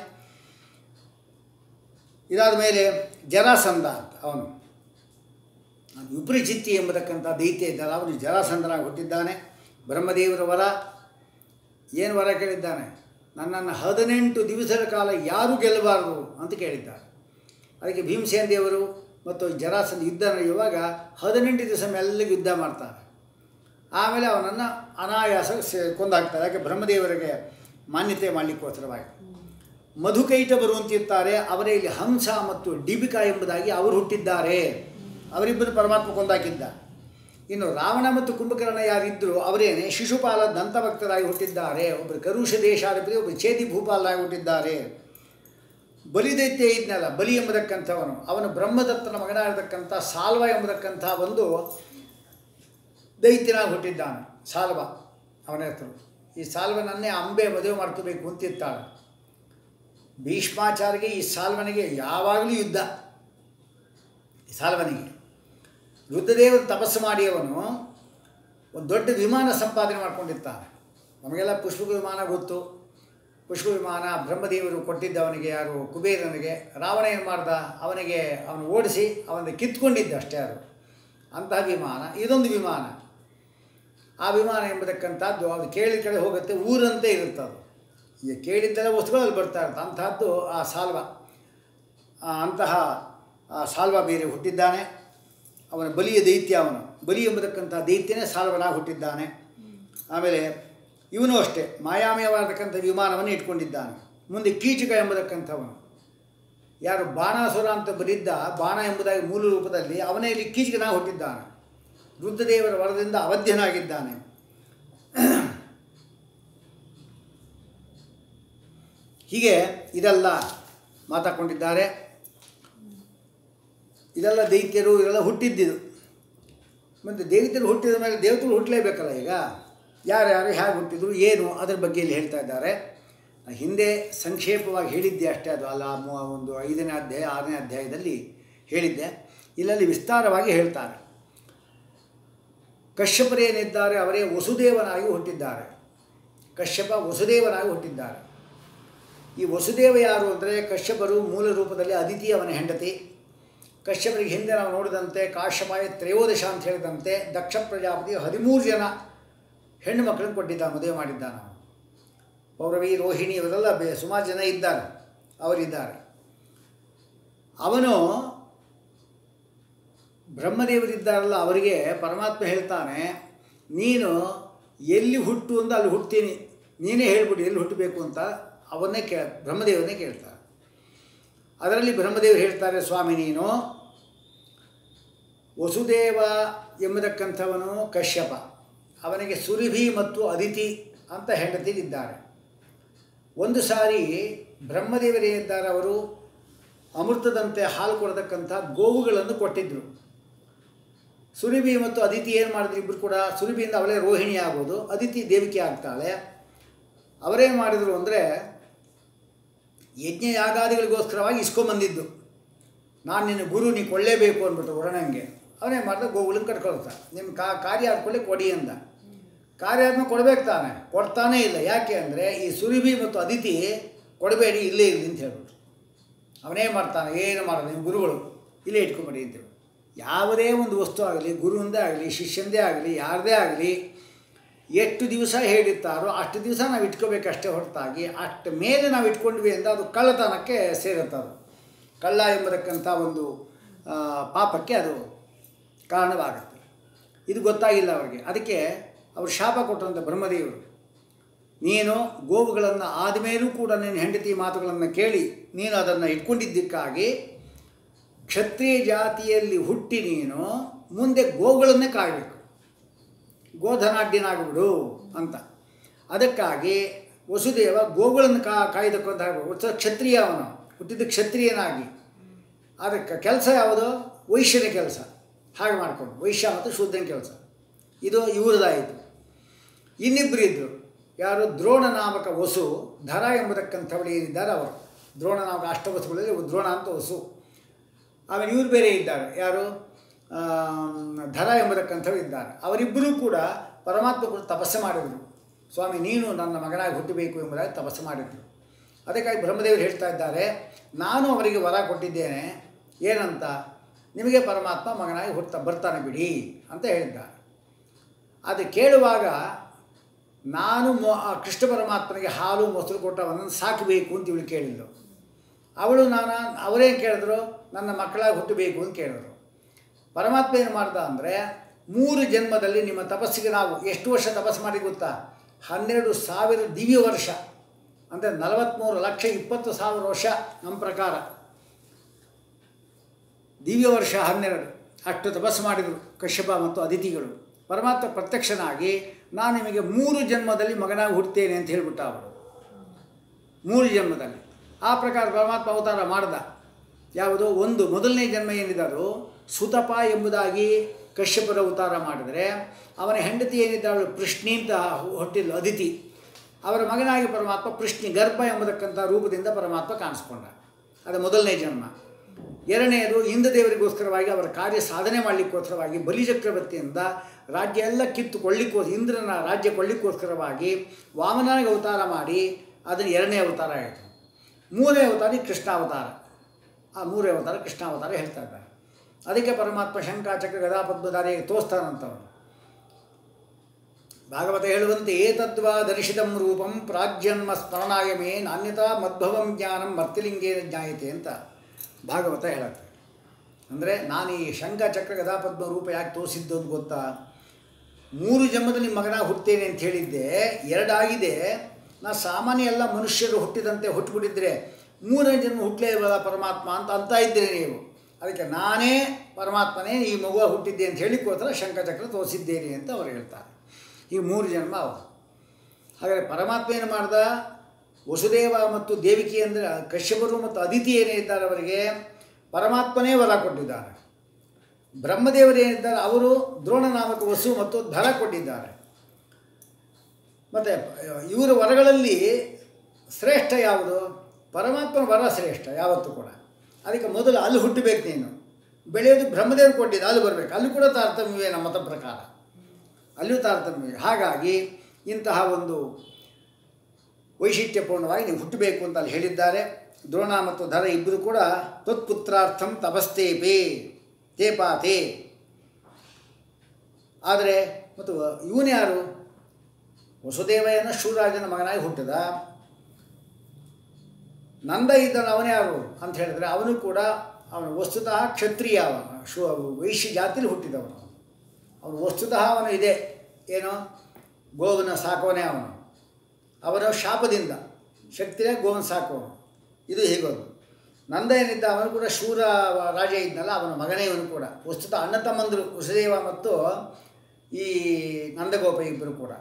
ಇದಾದ ಮೇಲೆ ಜರಾಸಂಧ ಅಂತ ಅವನು ಅದು ವಿಪರಿಚಿತ್ತಿ ಎಂಬತಕ್ಕಂಥ ದೈತ್ಯ ಇದ್ದಲ್ಲ ಅವನು ಜರಾಸಂಧನಾಗಿ ಹುಟ್ಟಿದ್ದಾನೆ ಬ್ರಹ್ಮದೇವರ ವರ ಏನು ವರ ಕೇಳಿದ್ದಾನೆ ನನ್ನನ್ನು ಹದಿನೆಂಟು ದಿವಸದ ಕಾಲ ಯಾರೂ ಗೆಲ್ಲಬಾರದು ಅಂತ ಕೇಳಿದ್ದಾರೆ ಅದಕ್ಕೆ ಭೀಮಸೇನ ದೇವರು ಮತ್ತು ಜರಾಸಂಧ ಯುದ್ಧ ನಡೆಯುವಾಗ ಹದಿನೆಂಟು ದಿವಸ ಮೆಲ್ಲಗೆ ಯುದ್ಧ ಮಾಡ್ತಾರೆ ಆಮೇಲೆ ಅವನನ್ನು ಅನಾಯಾಸ ಸೆ- ಕೊಂದಾಕ್ತಾರೆ ಯಾಕೆ ಬ್ರಹ್ಮದೇವರಿಗೆ ಮಾನ್ಯತೆ ಮಾಡಲಿಕ್ಕೋಸ್ಕರವಾಗಿ ಮಧುಕೈಟಬರು ಅಂತಿರ್ತಾರೆ ಅವರೇ ಇಲ್ಲಿ ಹಂಸ ಮತ್ತು ಡಿಬಿಕಾ ಎಂಬುದಾಗಿ ಅವರು ಹುಟ್ಟಿದ್ದಾರೆ ಅವರಿಬ್ಬರು ಪರಮಾತ್ಮ ಕೊಂದಾಕಿದ್ದ ಇನ್ನು ರಾವಣ ಮತ್ತು ಕುಂಭಕರ್ಣ ಯಾರಿದ್ದರು ಅವರೇನೆ ಶಿಶುಪಾಲ ದಂತಭಕ್ತರಾಗಿ ಹುಟ್ಟಿದ್ದಾರೆ ಒಬ್ಬರು ಕರುಷ ದೇಶಾಧಿಪತಿ ಒಬ್ಬರು ಚೇತಿ ಭೂಪಾಲರಾಗಿ ಹುಟ್ಟಿದ್ದಾರೆ ಬಲಿದೈತ್ಯ ಇದ್ನಲ್ಲ ಬಲಿ ಎಂಬುದಕ್ಕಂಥವನು ಅವನು ಬ್ರಹ್ಮದತ್ತನ ಮಗನಾಗಿರ್ತಕ್ಕಂಥ ಸಾಲ್ವ ಎಂಬುದಕ್ಕಂಥ ಒಂದು ದೈತ್ಯನಾಗಿ ಹುಟ್ಟಿದ್ದಾನೆ ಸಾಲ್ವ ಅವನ ಹೆಸರು ಈ ಸಾಲ್ವನನ್ನೇ ಅಂಬೆ ಮದುವೆ ಮಾಡ್ಕೋಬೇಕು ಅಂತಿರ್ತಾಳೆ ಭೀಷ್ಮಾಚಾರ್ಯಗೆ ಈ ಸಾಲ್ವನಿಗೆ ಯಾವಾಗಲೂ ಯುದ್ಧ ಈ ಸಾಲ್ವನಿಗೆ ರುದ್ರದೇವರು ತಪಸ್ಸು ಮಾಡಿ ಅವನು ಒಂದು ದೊಡ್ಡ ವಿಮಾನ ಸಂಪಾದನೆ ಮಾಡ್ಕೊಂಡಿರ್ತಾನೆ ನಮಗೆಲ್ಲ ಪುಷ್ಪ ವಿಮಾನ ಗೊತ್ತು ಪುಷ್ಪ ವಿಮಾನ ಬ್ರಹ್ಮದೇವರು ಕೊಟ್ಟಿದ್ದ ಅವನಿಗೆ ಯಾರು ಕುಬೇರನಿಗೆ ರಾವಣ ಏನು ಮಾಡ್ದ ಅವನಿಗೆ ಅವನು ಓಡಿಸಿ ಅವನಿಗೆ ಕಿತ್ಕೊಂಡಿದ್ದ ಅಷ್ಟೇ ಅದು ಅಂತಹ ವಿಮಾನ ಇದೊಂದು ವಿಮಾನ ಆ ವಿಮಾನ ಎಂಬತಕ್ಕಂಥದ್ದು ಅದು ಕೇಳಿದ ಕಡೆ ಹೋಗುತ್ತೆ ಊರಂತೆ ಇರುತ್ತೆ ಅದು ಈಗ ಕೇಳಿದ್ದೆಲ್ಲ ವಸ್ತುಗಳು ಅಲ್ಲಿ ಬರ್ತಾ ಇರುತ್ತೆ ಅಂತಹದ್ದು ಆ ಸಾಲ್ವ ಆ ಅಂತಹ ಆ ಸಾಲ್ವ ಬೇರೆ ಹುಟ್ಟಿದ್ದಾನೆ ಅವನ ಬಲಿಯ ದೈತ್ಯ ಅವನು ಬಲಿ ಎಂಬತಕ್ಕಂಥ ದೈತ್ಯನೇ ಸಾಲ್ವನಾಗಿ ಹುಟ್ಟಿದ್ದಾನೆ ಆಮೇಲೆ ಇವನು ಅಷ್ಟೇ ಮಾಯಾಮಯವಾದಕ್ಕಂಥ ವಿಮಾನವನ್ನು ಇಟ್ಕೊಂಡಿದ್ದಾನೆ ಮುಂದೆ ಕೀಚಕ ಎಂಬತಕ್ಕಂಥವನು ಯಾರು ಬಾಣಾಸುರ ಅಂತ ಬರಿದ್ದ ಬಾಣ ಎಂಬುದಾಗಿ ಮೂಲ ರೂಪದಲ್ಲಿ ಅವನೇ ಇಲ್ಲಿ ಕೀಚಕನಾಗಿ ಹುಟ್ಟಿದ್ದಾನೆ ರುದ್ರದೇವರ ವರದಿಂದ ಅವಧ್ಯನಾಗಿದ್ದಾನೆ ಹೀಗೆ ಇದೆಲ್ಲ ಮಾತಾಕೊಂಡಿದ್ದಾರೆ ಇದೆಲ್ಲ ದೈತ್ಯರು ಇದೆಲ್ಲ ಹುಟ್ಟಿದ್ದಿದು ಮತ್ತು ದೇವತೆಗಳು ಹುಟ್ಟಿದ ಮೇಲೆ ದೇವತೆಗಳು ಹುಟ್ಟಲೇಬೇಕಲ್ಲ ಈಗ ಯಾರ್ಯಾರು ಹೇಗೆ ಹುಟ್ಟಿದ್ರು ಏನು ಅದರ ಬಗ್ಗೆ ಇಲ್ಲಿ ಹೇಳ್ತಾ ಇದ್ದಾರೆ ಹಿಂದೆ ಸಂಕ್ಷೇಪವಾಗಿ ಹೇಳಿದ್ದೆ ಅಷ್ಟೇ ಅದು ಅಲ್ಲ ಮೂ- ಒಂದು ಐದನೇ ಅಧ್ಯಾಯ ಆರನೇ ಅಧ್ಯಾಯದಲ್ಲಿ ಹೇಳಿದ್ದೆ ಇಲ್ಲಲ್ಲಿ ವಿಸ್ತಾರವಾಗಿ ಹೇಳ್ತಾರೆ ಕಶ್ಯಪರೇನಿದ್ದಾರೆ ಅವರೇ ವಸುದೇವನಾಗಿ ಹುಟ್ಟಿದ್ದಾರೆ ಕಶ್ಯಪ ವಸುದೇವನಾಗಿ ಹುಟ್ಟಿದ್ದಾರೆ ಈ ವಸುದೇವ ಯಾರು ಅಂದರೆ ಕಶ್ಯಪರು ಮೂಲ ರೂಪದಲ್ಲಿ ಅದಿತಿ ಅವನ ಹೆಂಡತಿ ಕಶ್ಯಪರಿಗೆ ಹಿಂದೆ ನಾವು ನೋಡಿದಂತೆ ಕಾಶ್ಯಪಾಯ ತ್ರಯೋದಶ ಅಂತ ಹೇಳಿದಂತೆ ದಕ್ಷ ಪ್ರಜಾಪತಿ ಹದಿಮೂರು ಜನ ಹೆಣ್ಣು ಮಕ್ಕಳನ್ನು ಕೊಟ್ಟಿದ್ದ ಮದುವೆ ಮಾಡಿದ್ದ ನಾವು ಪೌರವಿ ರೋಹಿಣಿ ಇವರೆಲ್ಲ ಬೇ ಸುಮಾರು ಜನ ಇದ್ದಾರೆ ಅವರಿದ್ದಾರೆ ಅವನು ಬ್ರಹ್ಮದೇವರಿದ್ದಾರಲ್ಲ ಅವರಿಗೆ ಪರಮಾತ್ಮ ಹೇಳ್ತಾನೆ ನೀನು ಎಲ್ಲಿ ಹುಟ್ಟು ಅಂತ ಅಲ್ಲಿ ಹುಟ್ತೀನಿ ನೀನೇ ಹೇಳ್ಬಿಟ್ಟು ಎಲ್ಲಿ ಹುಟ್ಟಬೇಕು ಅಂತ ಅವನ್ನೇ ಕೇ ಬ್ರಹ್ಮದೇವರನ್ನೇ ಕೇಳ್ತಾರೆ ಅದರಲ್ಲಿ ಬ್ರಹ್ಮದೇವರು ಹೇಳ್ತಾರೆ ಸ್ವಾಮಿ ನೀನು ವಸುದೇವ ಎಂಬತಕ್ಕಂಥವನು ಕಶ್ಯಪ ಅವನಿಗೆ ಸುರಭಿ ಮತ್ತು ಅದಿತಿ ಅಂತ ಹೆಂಡತಿಗಿದ್ದಾರೆ ಒಂದು ಸಾರಿ ಬ್ರಹ್ಮದೇವರೇನಿದ್ದಾರೆ ಅವರು ಅಮೃತದಂತೆ ಹಾಲು ಕೊಡತಕ್ಕಂಥ ಗೋವುಗಳನ್ನು ಕೊಟ್ಟಿದ್ದರು ಸುರಭಿ ಮತ್ತು ಅದಿತಿ ಏನು ಮಾಡಿದ್ರು ಇಬ್ಬರು ಕೂಡ ಸುರಭಿಯಿಂದ ಅವಳೇ ರೋಹಿಣಿ ಆಗೋದು ಅದಿತಿ ದೇವಿಕೆ ಆಗ್ತಾಳೆ ಅವರೇನು ಮಾಡಿದರು ಅಂದರೆ ಯಜ್ಞ ಯಾಗಾದಿಗಳಿಗೋಸ್ಕರವಾಗಿ ಇಸ್ಕೊಂಬಂದಿದ್ದು ನಾನು ನಿನ್ನ ಗುರು ನೀ ಕೊಳ್ಳೇಬೇಕು ಅಂದ್ಬಿಟ್ಟು ವರ್ಣಂಗೆ ಅವನೇ ಮಾಡಿದ ಗೋವುಗಳನ್ನ ಕಟ್ಕೊಳ್ತಾ ನಿಮ್ಮ ಕಾ ಕಾರ್ಯ ಆದ್ಕೊಳ್ಳಿ ಕೊಡಿ ಅಂದ ಕಾರ್ಯ ಆದ್ಮೇಲೆ ಕೊಡಬೇಕು ತಾನೆ ಕೊಡ್ತಾನೇ ಇಲ್ಲ ಯಾಕೆ ಅಂದರೆ ಈ ಸುರಭಿ ಮತ್ತು ಅದಿತಿ ಕೊಡಬೇಡಿ ಇಲ್ಲೇ ಇರಲಿ ಅಂತ ಹೇಳ್ಬಿಟ್ಟು ಅವನೇ ಮಾಡ್ತಾನೆ ಏನು ಮಾಡೋದು ನಿಮ್ಮ ಗುರುಗಳು ಇಲ್ಲೇ ಇಟ್ಕೊಂಬಿಡಿ ಅಂತೇಳಿ ಯಾವುದೇ ಒಂದು ವಸ್ತು ಆಗಲಿ ಗುರುವಂದೇ ಆಗಲಿ ಶಿಷ್ಯಂದೇ ಆಗಲಿ ಯಾರದೇ ಆಗಲಿ ಎಷ್ಟು ದಿವಸ ಹೇಳಿರ್ತಾರೋ ಅಷ್ಟು ದಿವಸ ನಾವು ಇಟ್ಕೋಬೇಕಷ್ಟೇ ಹೊರತಾಗಿ ಅಷ್ಟು ಮೇಲೆ ನಾವು ಇಟ್ಕೊಂಡ್ವಿ ಅಂದರೆ ಅದು ಕಳ್ಳತನಕ್ಕೆ ಸೇರುತ್ತೆ ಅದು ಕಳ್ಳ ಎಂಬತಕ್ಕಂಥ ಒಂದು ಆ, ಪಾಪಕ್ಕೆ ಅದು ಕಾರಣವಾಗುತ್ತೆ ಇದು ಗೊತ್ತಾಗಿಲ್ಲ ಅವರಿಗೆ ಅದಕ್ಕೆ ಅವರು ಶಾಪ ಕೊಟ್ಟಂಥ ಬ್ರಹ್ಮದೇವರು ನೀನು ಗೋವುಗಳನ್ನು ಆದಮೇಲೂ ಕೂಡ ನಿನ್ನ ಹೆಂಡತಿ ಮಾತುಗಳನ್ನು ಕೇಳಿ ನೀನು ಅದನ್ನು ಇಟ್ಕೊಂಡಿದ್ದಕ್ಕಾಗಿ ಕ್ಷತ್ರಿಯ ಜಾತಿಯಲ್ಲಿ ಹುಟ್ಟಿ ನೀನು ಮುಂದೆ ಗೋವುಗಳನ್ನೇ ಕಾಯಬೇಕು ಗೋಧನಾಢ್ಯನಾಗ್ಬಿಡು ಅಂತ ಅದಕ್ಕಾಗಿ ವಸುದೇವ ಗೋವುಗಳನ್ನು ಕಾ ಕಾಯ್ದಕ್ಕಂತ ಹೇಳ್ಬೇಕು ಕ್ಷತ್ರಿಯ ಅವನು ಹುಟ್ಟಿದ ಕ್ಷತ್ರಿಯನಾಗಿ ಅದಕ್ಕೆ ಕೆಲಸ ಯಾವುದು ವೈಶ್ಯನ ಕೆಲಸ ಹಾಗೆ ಮಾಡಿಕೊಂಡು ವೈಶ್ಯ ಮತ್ತು ಶೂದ್ರನ ಕೆಲಸ ಇದು ಇವ್ರದ್ದಾಯಿತು ಇನ್ನಿಬ್ಬರು ಇದ್ದರು ಯಾರು ದ್ರೋಣ ನಾಮಕ ವಸು ಧರ ಎಂಬತಕ್ಕಂಥವಳು ಏನಿದ್ದಾರೆ ಅವರು ದ್ರೋಣ ನಾಮಕ ಅಷ್ಟವಸುಗಳಲ್ಲಿ ಒಬ್ಬ ದ್ರೋಣ ಅಂತ ವಸು ಆಮೇಲೆ ಇವರು ಬೇರೆ ಇದ್ದಾರೆ ಯಾರು ಆಮ್, ಧರ ಎಂಬತಕ್ಕಂಥವ್ರು ಇದ್ದಾರೆ ಅವರಿಬ್ಬರೂ ಕೂಡ ಪರಮಾತ್ಮ ಕೂಡ ತಪಸ್ಸು ಮಾಡಿದರು ಸ್ವಾಮಿ ನೀನು ನನ್ನ ಮಗನಾಗಿ ಹುಟ್ಟಬೇಕು ಎಂಬುದಾಗಿ ತಪಸ್ಸು ಮಾಡಿದರು ಅದಕ್ಕಾಗಿ ಬ್ರಹ್ಮದೇವರು ಹೇಳ್ತಾ ಇದ್ದಾರೆ ನಾನು ಅವರಿಗೆ ವರ ಕೊಟ್ಟಿದ್ದೇನೆ ಏನಂತ ನಿಮಗೆ ಪರಮಾತ್ಮ ಮಗನಾಗಿ ಹುಟ್ಟ ಬರ್ತಾನೆ ಬಿಡಿ ಅಂತ ಹೇಳಿದ್ದಾರೆ ಅದು ಕೇಳುವಾಗ ನಾನು ಮೊ ಆ ಕೃಷ್ಣ ಪರಮಾತ್ಮನಿಗೆ ಹಾಲು ಮೊಸರು ಕೊಟ್ಟವನನ್ನು ಸಾಕಬೇಕು ಅಂತ ಇವಳು ಕೇಳಿದ್ಳು ಅವಳು ನಾನು ಅವರೇನು ಕೇಳಿದ್ರು ನನ್ನ ಮಕ್ಕಳಾಗಿ ಹುಟ್ಟಬೇಕು ಅಂತ ಕೇಳಿದ್ರು ಪರಮಾತ್ಮ ಏನು ಮಾಡ್ದ ಅಂದರೆ ಮೂರು ಜನ್ಮದಲ್ಲಿ ನಿಮ್ಮ ತಪಸ್ಸಿಗೆ ನಾವು ಎಷ್ಟು ವರ್ಷ ತಪಸ್ಸು ಮಾಡಿ ಗೊತ್ತಾ ಹನ್ನೆರಡು ಸಾವಿರ ದಿವ್ಯ ವರ್ಷ ಅಂದರೆ ನಲವತ್ತ್ಮೂರು ಲಕ್ಷ ಇಪ್ಪತ್ತು ಸಾವಿರ ವರ್ಷ ನಮ್ಮ ಪ್ರಕಾರ ದಿವ್ಯ ವರ್ಷ ಹನ್ನೆರಡು ಅಷ್ಟು ತಪಸ್ಸು ಮಾಡಿದರು ಕಶ್ಯಪ ಮತ್ತು ಅದಿತಿಗಳು ಪರಮಾತ್ಮ ಪ್ರತ್ಯಕ್ಷನಾಗಿ ನಾನು ನಿಮಗೆ ಮೂರು ಜನ್ಮದಲ್ಲಿ ಮಗನಾಗಿ ಹುಡ್ತೇನೆ ಅಂತ ಹೇಳಿಬಿಟ್ಟ ಅವರು ಮೂರು ಜನ್ಮದಲ್ಲಿ ಆ ಪ್ರಕಾರ ಪರಮಾತ್ಮ ಅವತಾರ ಮಾಡ್ದ ಯಾವುದು ಒಂದು ಮೊದಲನೇ ಜನ್ಮ ಏನಿದೆ ಅದು ಸುತಪ ಎಂಬುದಾಗಿ ಕಶ್ಯಪರ ಅವತಾರ ಮಾಡಿದರೆ ಅವನ ಹೆಂಡತಿ ಏನಿದ್ದಾಳು ಪೃಷ್ಣಿ ಅಂತ ಹುಟ್ಟಿದ್ಲು ಅದಿತಿ ಅವರ ಮಗನಾಗಿ ಪರಮಾತ್ಮ ಪೃಷ್ಣಿ ಗರ್ಭ ಎಂಬತಕ್ಕಂಥ ರೂಪದಿಂದ ಪರಮಾತ್ಮ ಕಾಣಿಸ್ಕೊಂಡ ಅದು ಮೊದಲನೇ ಜನ್ಮ ಎರಡನೆಯದು ಇಂದ್ರದೇವರಿಗೋಸ್ಕರವಾಗಿ ಅವರ ಕಾರ್ಯ ಸಾಧನೆ ಮಾಡಲಿಕ್ಕೋಸ್ಕರವಾಗಿ ಬಲಿಚಕ್ರವರ್ತಿಯಿಂದ ರಾಜ್ಯ ಎಲ್ಲ ಕಿತ್ತು ಕೊಳ್ಳಿಕ್ಕೋ ಇಂದ್ರನ ರಾಜ್ಯ ಕೊಳ್ಳಿಕ್ಕೋಸ್ಕರವಾಗಿ ವಾಮನಾಗಿ ಅವತಾರ ಮಾಡಿ ಅದನ್ನು ಎರಡನೇ ಅವತಾರ ಆಯಿತು ಮೂರನೇ ಅವತಾರ ಕೃಷ್ಣಾವತಾರ ಆ ಮೂರನೇ ಅವತಾರ ಕೃಷ್ಣಾವತಾರ ಹೇಳ್ತಾ ಇದ್ದಾರೆ ಅದಕ್ಕೆ ಪರಮಾತ್ಮ ಶಂಕಾಚಕ್ರ ಗದಾ ಪದ್ಮಧಾರಿಗೆ ತೋಸ್ತಾನಂತವನು ಭಾಗವತ ಹೇಳುವಂತೆ ಏತದ್ವಾ ದರ್ಶಿತಂ ರೂಪಂ ಪ್ರಾಜ್ಯನ್ಮ ಸ್ಮರಣಾಯ ಮೇ ನಾಣ್ಯತಾ ಮದ್ಭವಂ ಜ್ಞಾನಂ ಮರ್ತಿಲಿಂಗೇನ ಜ್ಞಾಯತೆ ಅಂತ ಭಾಗವತ ಹೇಳುತ್ತೆ ಅಂದರೆ ನಾನು ಈ ಶಂಖಚಕ್ರ ಗದಾಪದ್ಮ ರೂಪ ಯಾಕೆ ತೋರಿಸಿದ್ದು ಅಂತ ಗೊತ್ತಾ ಮೂರು ಜನ್ಮದಲ್ಲಿ ಮಗನ ಹುಟ್ಟೇನೆ ಅಂತ ಹೇಳಿದ್ದೆ ಎರಡಾಗಿದೆ ನಾ ಸಾಮಾನ್ಯ ಎಲ್ಲ ಮನುಷ್ಯರು ಹುಟ್ಟಿದಂತೆ ಹುಟ್ಟುಬಿಟ್ಟಿದ್ರೆ ಮೂರನೇ ಜನ್ಮ ಹುಟ್ಟಲೇ ಇಲ್ವಲ್ಲ ಪರಮಾತ್ಮ ಅಂತ ಅಂತ ಇದ್ದೀರಿ ನೀವು ಅದಕ್ಕೆ ನಾನೇ ಪರಮಾತ್ಮನೇ ಈ ಮಗುವ ಹುಟ್ಟಿದ್ದೆ ಅಂತ ಹೇಳಿಕೋಸ್ಕರ ಶಂಖಚಕ್ರ ತೋರಿಸಿದ್ದೇನೆ ಅಂತ ಅವರು ಹೇಳ್ತಾರೆ ಈ ಮೂರು ಜನ್ಮ ಅವರು ಹಾಗಾದರೆ ಪರಮಾತ್ಮ ಏನು ಮಾಡ್ದ ವಸುದೇವ ಮತ್ತು ದೇವಿಕಿ ಅಂದರೆ ಕಶ್ಯಪರು ಮತ್ತು ಅದಿತಿ ಏನೇ ಇದ್ದಾರೆ ಅವರಿಗೆ ಪರಮಾತ್ಮನೇ ವರ ಕೊಟ್ಟಿದ್ದಾರೆ ಬ್ರಹ್ಮದೇವರೇನಿದ್ದಾರೆ ಅವರು ದ್ರೋಣ ನಾಮಕ ವಸು ಮತ್ತು ಧರ ಕೊಟ್ಟಿದ್ದಾರೆ ಮತ್ತು ಇವರ ವರಗಳಲ್ಲಿ ಶ್ರೇಷ್ಠ ಯಾವುದು ಪರಮಾತ್ಮನ ವರ ಶ್ರೇಷ್ಠ ಯಾವತ್ತೂ ಕೂಡ ಅದಕ್ಕೆ ಮೊದಲು ಅಲ್ಲಿ ಹುಟ್ಟಬೇಕು ನೀನು ಬೆಳೆಯೋದು ಬ್ರಹ್ಮದೇವರು ಕೊಟ್ಟಿದ್ದು ಅಲ್ಲಿ ಬರಬೇಕು ಅಲ್ಲಿ ಕೂಡ ತಾರತಮ್ಯವೇ ನಮ್ಮ ಮತ ಪ್ರಕಾರ ಅಲ್ಲೂ ತಾರತಮ್ಯ ಹಾಗಾಗಿ ಇಂತಹ ಒಂದು ವೈಶಿಷ್ಟ್ಯಪೂರ್ಣವಾಗಿ ನೀವು ಹುಟ್ಟಬೇಕು ಅಂತ ಅಲ್ಲಿ ಹೇಳಿದ್ದಾರೆ ದ್ರೋಣ ಮತ್ತು ಧರ ಇಬ್ಬರು ಕೂಡ ತ್ವತ್ಪುತ್ರಾರ್ಥಂ ತಪಸ್ತೇಪೇ ತೇಪಾತೆ ಆದರೆ ಮತ್ತು ಇವನು ಯಾರು ವಸುದೇವಯ್ಯನ ಶೂರಾಜನ ಮಗನಾಗಿ ಹುಟ್ಟಿದ ನಂದ ಇದ್ದನು ಅವನೇ ಯಾರು ಅಂತ ಹೇಳಿದ್ರೆ ಅವನು ಕೂಡ ಅವನು ವಸ್ತುತಃ ಕ್ಷತ್ರಿಯ ಅವನು ಶು ವೈಶ್ಯ ಜಾತಿಲಿ ಹುಟ್ಟಿದವನು ಅವನು ವಸ್ತುತಃ ಅವನು ಇದೆ ಏನು ಗೋವನ ಸಾಕೋನೇ ಅವನು ಅವನ ಶಾಪದಿಂದ ಶಕ್ತಿಯ ಗೋವನ ಸಾಕೋನು ಇದು ಹೀಗೋದು ನಂದ ಏನಿದ್ದ ಅವನು ಕೂಡ ಶೂರ ರಾಜ ಇದ್ನಲ್ಲ ಅವನ ಮಗನೇ ಇವನು ಕೂಡ ವಸ್ತುತಃ ಅಣ್ಣ ತಮ್ಮಂದರು ವಸುದೇವ ಮತ್ತು ಈ ನಂದಗೋಪ ಇಬ್ಬರು ಕೂಡ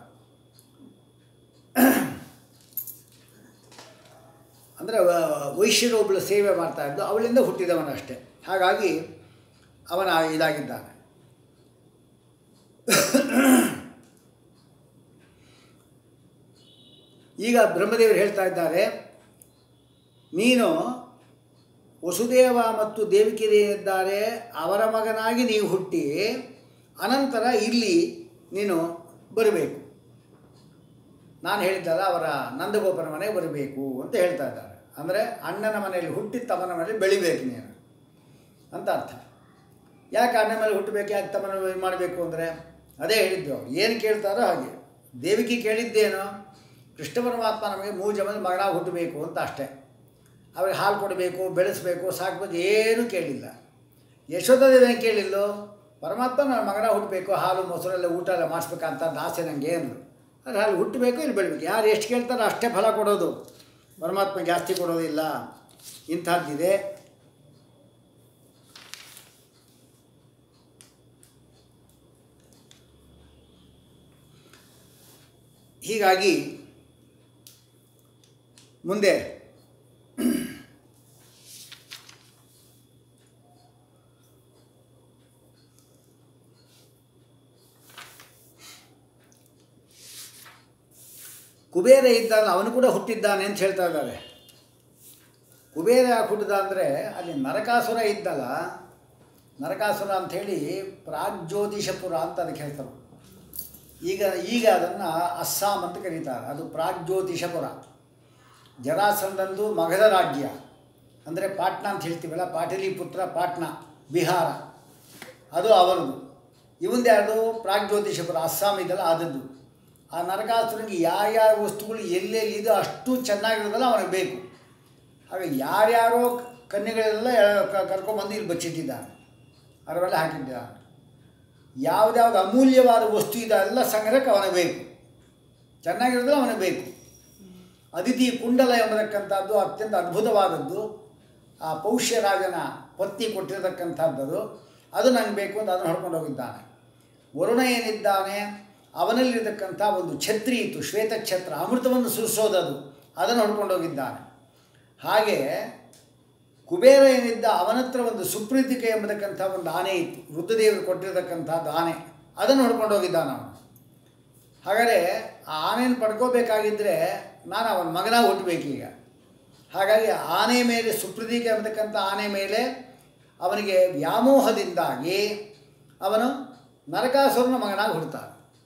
ಅಂದರೆ ವೈಶ್ಯರು ಒಬ್ಬಳು ಸೇವೆ ಮಾಡ್ತಾ ಇದ್ದು ಅವಳಿಂದ ಹುಟ್ಟಿದವನಷ್ಟೇ ಹಾಗಾಗಿ ಅವನ ಇದಾಗಿದ್ದಾನೆ ಈಗ ಬ್ರಹ್ಮದೇವರು ಹೇಳ್ತಾ ಇದ್ದಾರೆ ನೀನು ವಸುದೇವ ಮತ್ತು ದೇವಿಕಿರಿದ್ದಾರೆ ಅವರ ಮಗನಾಗಿ ನೀವು ಹುಟ್ಟಿ ಅನಂತರ ಇಲ್ಲಿ ನೀನು ಬರಬೇಕು ನಾನು ಹೇಳಿದ್ದಲ್ಲ ಅವರ ನಂದಗೋಪನ ಮನೆಗೆ ಬರಬೇಕು ಅಂತ ಹೇಳ್ತಾ ಇದ್ದಾರೆ ಅಂದರೆ ಅಣ್ಣನ ಮನೆಯಲ್ಲಿ ಹುಟ್ಟಿ ತಮ್ಮನ ಮನೆಯಲ್ಲಿ ಬೆಳಿಬೇಕು ನೀನು ಅಂತ ಅರ್ಥ ಯಾಕೆ ಅಣ್ಣನ ಮೇಲೆ ಹುಟ್ಟಬೇಕು ಯಾಕೆ ತಮ್ಮನ ಮನೆಯಲ್ಲಿ ಮಾಡಬೇಕು ಅಂದರೆ ಅದೇ ಹೇಳಿದ್ದು ಅವ್ರು ಏನು ಕೇಳ್ತಾರೋ ಹಾಗೆ ದೇವಿಕಿ ಕೇಳಿದ್ದೇನೋ ಕೃಷ್ಣ ಪರಮಾತ್ಮ ನಮಗೆ ಮೂರು ಜನ ಮಗನ ಹುಟ್ಟಬೇಕು ಅಂತ ಅಷ್ಟೇ ಅವ್ರಿಗೆ ಹಾಲು ಕೊಡಬೇಕು ಬೆಳೆಸಬೇಕು ಸಾಕಬೇಕು ಏನೂ ಕೇಳಿಲ್ಲ ಯಶೋಧದೇವ ಏನು ಕೇಳಿಲ್ಲೋ ಪರಮಾತ್ಮ ನನ್ನ ಮಗನ ಹುಟ್ಟಬೇಕು ಹಾಲು ಮೊಸರೆಲ್ಲ ಊಟ ಎಲ್ಲ ಮಾಡಿಸ್ಬೇಕಂತ ಆಸೆ ನನಗೆ ಏನು ಅದು ಹಾಲು ಹುಟ್ಟಬೇಕು ಇಲ್ಲಿ ಬೆಳಿಬೇಕು ಯಾರು ಎಷ್ಟು ಕೇಳ್ತಾರೋ ಅಷ್ಟೇ ಫಲ ಕೊಡೋದು ಪರಮಾತ್ಮ ಜಾಸ್ತಿ ಕೊಡೋದಿಲ್ಲ ಇಂಥದ್ದಿದೆ ಹೀಗಾಗಿ ಮುಂದೆ ಕುಬೇರ ಇದ್ದಾನೆ ಅವನು ಕೂಡ ಹುಟ್ಟಿದ್ದಾನೆ ಅಂತ ಹೇಳ್ತಾ ಇದ್ದಾರೆ ಕುಬೇರ ಯಾಕೆ ಹುಟ್ಟಿದ ಅಂದರೆ ಅಲ್ಲಿ ನರಕಾಸುರ ಇದ್ದಲ್ಲ ನರಕಾಸುರ ಅಂಥೇಳಿ ಪ್ರಾಗ್ಜ್ಯೋತಿಷಪುರ ಅಂತ ಅದಕ್ಕೆ ಹೇಳ್ತಾರೆ ಈಗ ಈಗ ಅದನ್ನು ಅಸ್ಸಾಂ ಅಂತ ಕರೀತಾರೆ ಅದು ಪ್ರಾಗ್ಜ್ಯೋತಿಷಪುರ ಜರಾಸಂದಂದು ಮಗಧ ರಾಜ್ಯ ಅಂದರೆ ಪಾಟ್ನಾ ಅಂತ ಹೇಳ್ತೀವಲ್ಲ ಪಾಟಲಿಪುತ್ರ ಪಾಟ್ನಾ ಬಿಹಾರ ಅದು ಅವರದು ಇವಂದು ಯಾವುದು ಪ್ರಾಗ್ಜ್ಯೋತಿಷಪುರ ಅಸ್ಸಾಂ ಇದೆಲ್ಲ ಆದದ್ದು ಆ ನರಕಾಸುರನಿಗೆ ಯಾರ್ಯಾವ ವಸ್ತುಗಳು ಎಲ್ಲೆಲ್ಲಿ ಇದೆ ಅಷ್ಟು ಚೆನ್ನಾಗಿರೋದಲ್ಲ ಅವನಿಗೆ ಬೇಕು ಹಾಗೆ ಯಾರ್ಯಾರೋ ಕನ್ಯೆಗಳೆಲ್ಲ ಕ- ಕರ್ಕೊಂಬಂದು ಇಲ್ಲಿ ಬಚ್ಚಿಟ್ಟಿದ್ದಾನೆ ಅದರೊಳಗೆ ಹಾಕಿದ್ದಾನೆ ಯಾವುದ್ಯಾವ್ದು ಅಮೂಲ್ಯವಾದ ವಸ್ತು ಇದೆ ಎಲ್ಲ ಸಂಗ್ರಹಕ್ಕೆ ಅವನಿಗೆ ಬೇಕು ಚೆನ್ನಾಗಿರೋದು ಅವನಿಗೆ ಬೇಕು ಅದಿತಿ ಕುಂಡಲ ಎಂಬತಕ್ಕಂಥದ್ದು ಅತ್ಯಂತ ಅದ್ಭುತವಾದದ್ದು ಆ ಪೌಷ್ಯರಾಜನ ಪತ್ನಿ ಕೊಟ್ಟಿರತಕ್ಕಂಥದ್ದು ಅದು ನನಗೆ ಬೇಕು ಅಂತ ಅದನ್ನು ಹೊಡ್ಕೊಂಡು ಹೋಗಿದ್ದಾನೆ ವರುಣ ಏನಿದ್ದಾನೆ ಅವನಲ್ಲಿರತಕ್ಕಂಥ ಒಂದು ಛತ್ರಿ ಇತ್ತು ಶ್ವೇತ ಛತ್ರ ಅಮೃತವನ್ನು ಸುರಿಸೋದದು ಅದನ್ನು ಹೊಡ್ಕೊಂಡು ಹೋಗಿದ್ದಾನೆ ಹಾಗೆ ಕುಬೇರ ಏನಿದ್ದ ಅವನ ಹತ್ರ ಒಂದು ಸುಪ್ರೀತಿಕೆ ಎಂಬತಕ್ಕಂಥ ಒಂದು ಆನೆ ಇತ್ತು ವೃದ್ಧದೇವರು ಕೊಟ್ಟಿರತಕ್ಕಂಥದ್ದು ಆನೆ ಅದನ್ನು ಹೊಡ್ಕೊಂಡು ಹೋಗಿದ್ದಾನ ಅವನು ಹಾಗಾದರೆ ಆ ಆನೆಯನ್ನು ಪಡ್ಕೋಬೇಕಾಗಿದ್ದರೆ ನಾನು ಅವನ ಮಗನ ಹುಟ್ಟಬೇಕೀಗ ಹಾಗಾಗಿ ಆನೆ ಮೇಲೆ ಸುಪ್ರದೀಕ ಎಂಬತಕ್ಕಂಥ ಆನೆ ಮೇಲೆ ಅವನಿಗೆ ವ್ಯಾಮೋಹದಿಂದಾಗಿ ಅವನು ನರಕಾಸುರನ ಮಗನಾಗಿ ಹುಡ್ತಾನೆ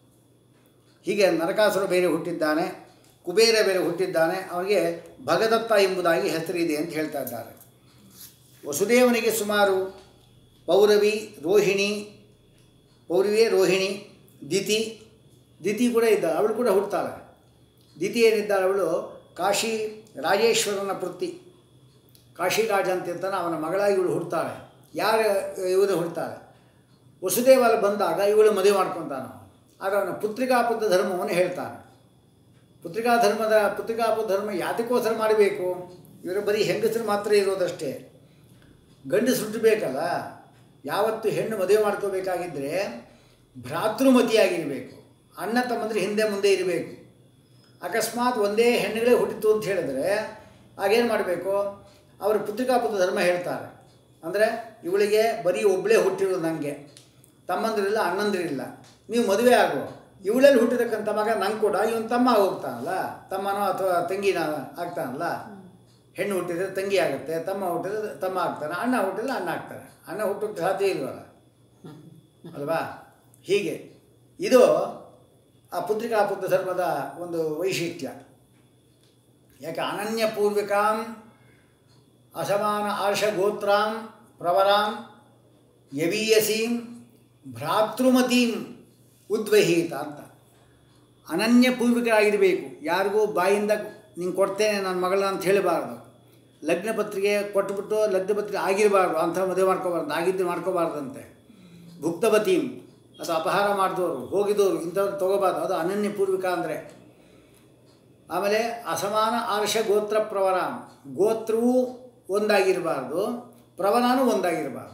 ಹೀಗೆ ನರಕಾಸುರ ಬೇರೆ ಹುಟ್ಟಿದ್ದಾನೆ ಕುಬೇರ ಬೇರೆ ಹುಟ್ಟಿದ್ದಾನೆ ಅವನಿಗೆ ಭಗದತ್ತ ಎಂಬುದಾಗಿ ಹೆಸರಿದೆ ಅಂತ ಹೇಳ್ತಾ ಇದ್ದಾರೆ ವಸುದೇವನಿಗೆ ಸುಮಾರು ಪೌರವಿ ರೋಹಿಣಿ ಪೌರವಿ ರೋಹಿಣಿ ದಿತಿ ದಿತಿ ಕೂಡ ಇದ್ದಾಳೆ ಅವಳು ಕೂಡ ಹುಡ್ತಾಳೆ ದಿತಿ ಏನಿದ್ದಾಳೆ ಅವಳು ಕಾಶಿ ರಾಜೇಶ್ವರನ ಪೃಥ್ವಿ ಕಾಶಿರಾಜ ಅಂತ ಇರ್ತಾನೆ ಅವನ ಮಗಳಾಗಿ ಇವಳು ಹುಡ್ತಾಳೆ ಯಾರು ಇವಳು ಹುಡ್ತಾಳೆ ವಸುದೇವ ಅಲ್ಲಿ ಬಂದಾಗ ಇವಳು ಮದುವೆ ಮಾಡ್ಕೊತಾನೆ ಆಗ ಅವನ ಪುತ್ರಿಕಾಪುತ್ರ ಧರ್ಮವನ್ನು ಹೇಳ್ತಾನೆ ಪುತ್ರಿಕಾ ಧರ್ಮದ ಪುತ್ರಿಕಾಪು ಧರ್ಮ ಯಾತಕ್ಕೋಸ್ಕರ ಮಾಡಬೇಕು ಇವರು ಬರೀ ಹೆಂಗಸರು ಮಾತ್ರ ಇರೋದಷ್ಟೇ ಗಂಡಸರು ಹುಟ್ಟಬೇಕಲ್ಲ ಯಾವತ್ತು ಹೆಣ್ಣು ಮದುವೆ ಮಾಡ್ಕೋಬೇಕಾಗಿದ್ದರೆ ಭ್ರಾತೃಮತಿಯಾಗಿರಬೇಕು ಅಣ್ಣ ತಮ್ಮಂದ್ರೆ ಹಿಂದೆ ಮುಂದೆ ಇರಬೇಕು ಅಕಸ್ಮಾತ್ ಒಂದೇ ಹೆಣ್ಣುಗಳೇ ಹುಟ್ಟಿತು ಅಂತ ಹೇಳಿದ್ರೆ ಆಗೇನು ಮಾಡಬೇಕು ಅವರು ಪುತ್ರಿಕಾಪುತ್ರ ಧರ್ಮ ಹೇಳ್ತಾರೆ ಅಂದರೆ ಇವಳಿಗೆ ಬರೀ ಒಬ್ಬಳೇ ಹುಟ್ಟಿರೋದು ನನಗೆ ತಮ್ಮಂದಿರಿಲ್ಲ ಅಣ್ಣಂದಿರಿಲ್ಲ ನೀವು ಮದುವೆ ಆಗು ಇವಳಲ್ಲಿ ಹುಟ್ಟಿದಕ್ಕಂಥ ಮಗ ನಂಗೆ ಕೂಡ ಇವನು ತಮ್ಮ ಹೋಗ್ತಾನಲ್ಲ ತಮ್ಮನೋ ಅಥವಾ ತಂಗಿನ ಆಗ್ತಾನಲ್ಲ ಹೆಣ್ಣು ಹುಟ್ಟಿದ್ರೆ ತಂಗಿ ಆಗುತ್ತೆ ತಮ್ಮ ಹುಟ್ಟಿದ್ರೆ ತಮ್ಮ ಆಗ್ತಾನೆ ಅಣ್ಣ ಹುಟ್ಟಿದ್ರೆ ಅಣ್ಣ ಆಗ್ತಾನೆ ಅಣ್ಣ ಹುಟ್ಟೋಕ್ಕೆ ಸಾಧ್ಯ ಇಲ್ವಲ್ಲ ಅಲ್ವಾ ಹೀಗೆ ಇದು ಆ ಪುತ್ರಿಕಾ ಪುತ್ರ ಧರ್ಮದ ಒಂದು ವೈಶಿಷ್ಟ್ಯ ಯಾಕೆ ಅನನ್ಯ ಪೂರ್ವಿಕಾಂ ಅಸಮಾನ ಆರ್ಷ ಗೋತ್ರಾಂ ಪ್ರವರಾಂ ಯವೀಯಸೀಂ ಭ್ರಾತೃಮತೀಂ ಉದ್ವಹೀತ ಅಂತ ಅನನ್ಯ ಪೂರ್ವಿಕರಾಗಿರಬೇಕು ಯಾರಿಗೂ ಬಾಯಿಂದ ನಿಂಗೆ ಕೊಡ್ತೇನೆ ನನ್ನ ಮಗಳ ಅಂತ ಹೇಳಬಾರ್ದು ಲಗ್ನ ಪತ್ರಿಕೆ ಕೊಟ್ಬಿಟ್ಟು ಲಗ್ನ ಪತ್ರಿಕೆ ಆಗಿರಬಾರ್ದು ಅಂಥ ಮದುವೆ ಮಾಡ್ಕೋಬಾರ್ದು ಆಗಿದ್ದು ಮಾಡ್ಕೋಬಾರ್ದಂತೆ ಭುಕ್ತವತೀಂ ಅಥವಾ ಅಪಹಾರ ಮಾಡಿದವರು ಹೋಗಿದವರು ಇಂಥವ್ರು ತೊಗೋಬಾರ್ದು ಅದು ಅನನ್ಯ ಪೂರ್ವಿಕ ಅಂದರೆ ಆಮೇಲೆ ಅಸಮಾನ ಆರ್ಷ ಗೋತ್ರ ಪ್ರವರ ಗೋತ್ರವೂ ಒಂದಾಗಿರಬಾರ್ದು ಪ್ರವನಾನು ಒಂದಾಗಿರಬಾರ್ದು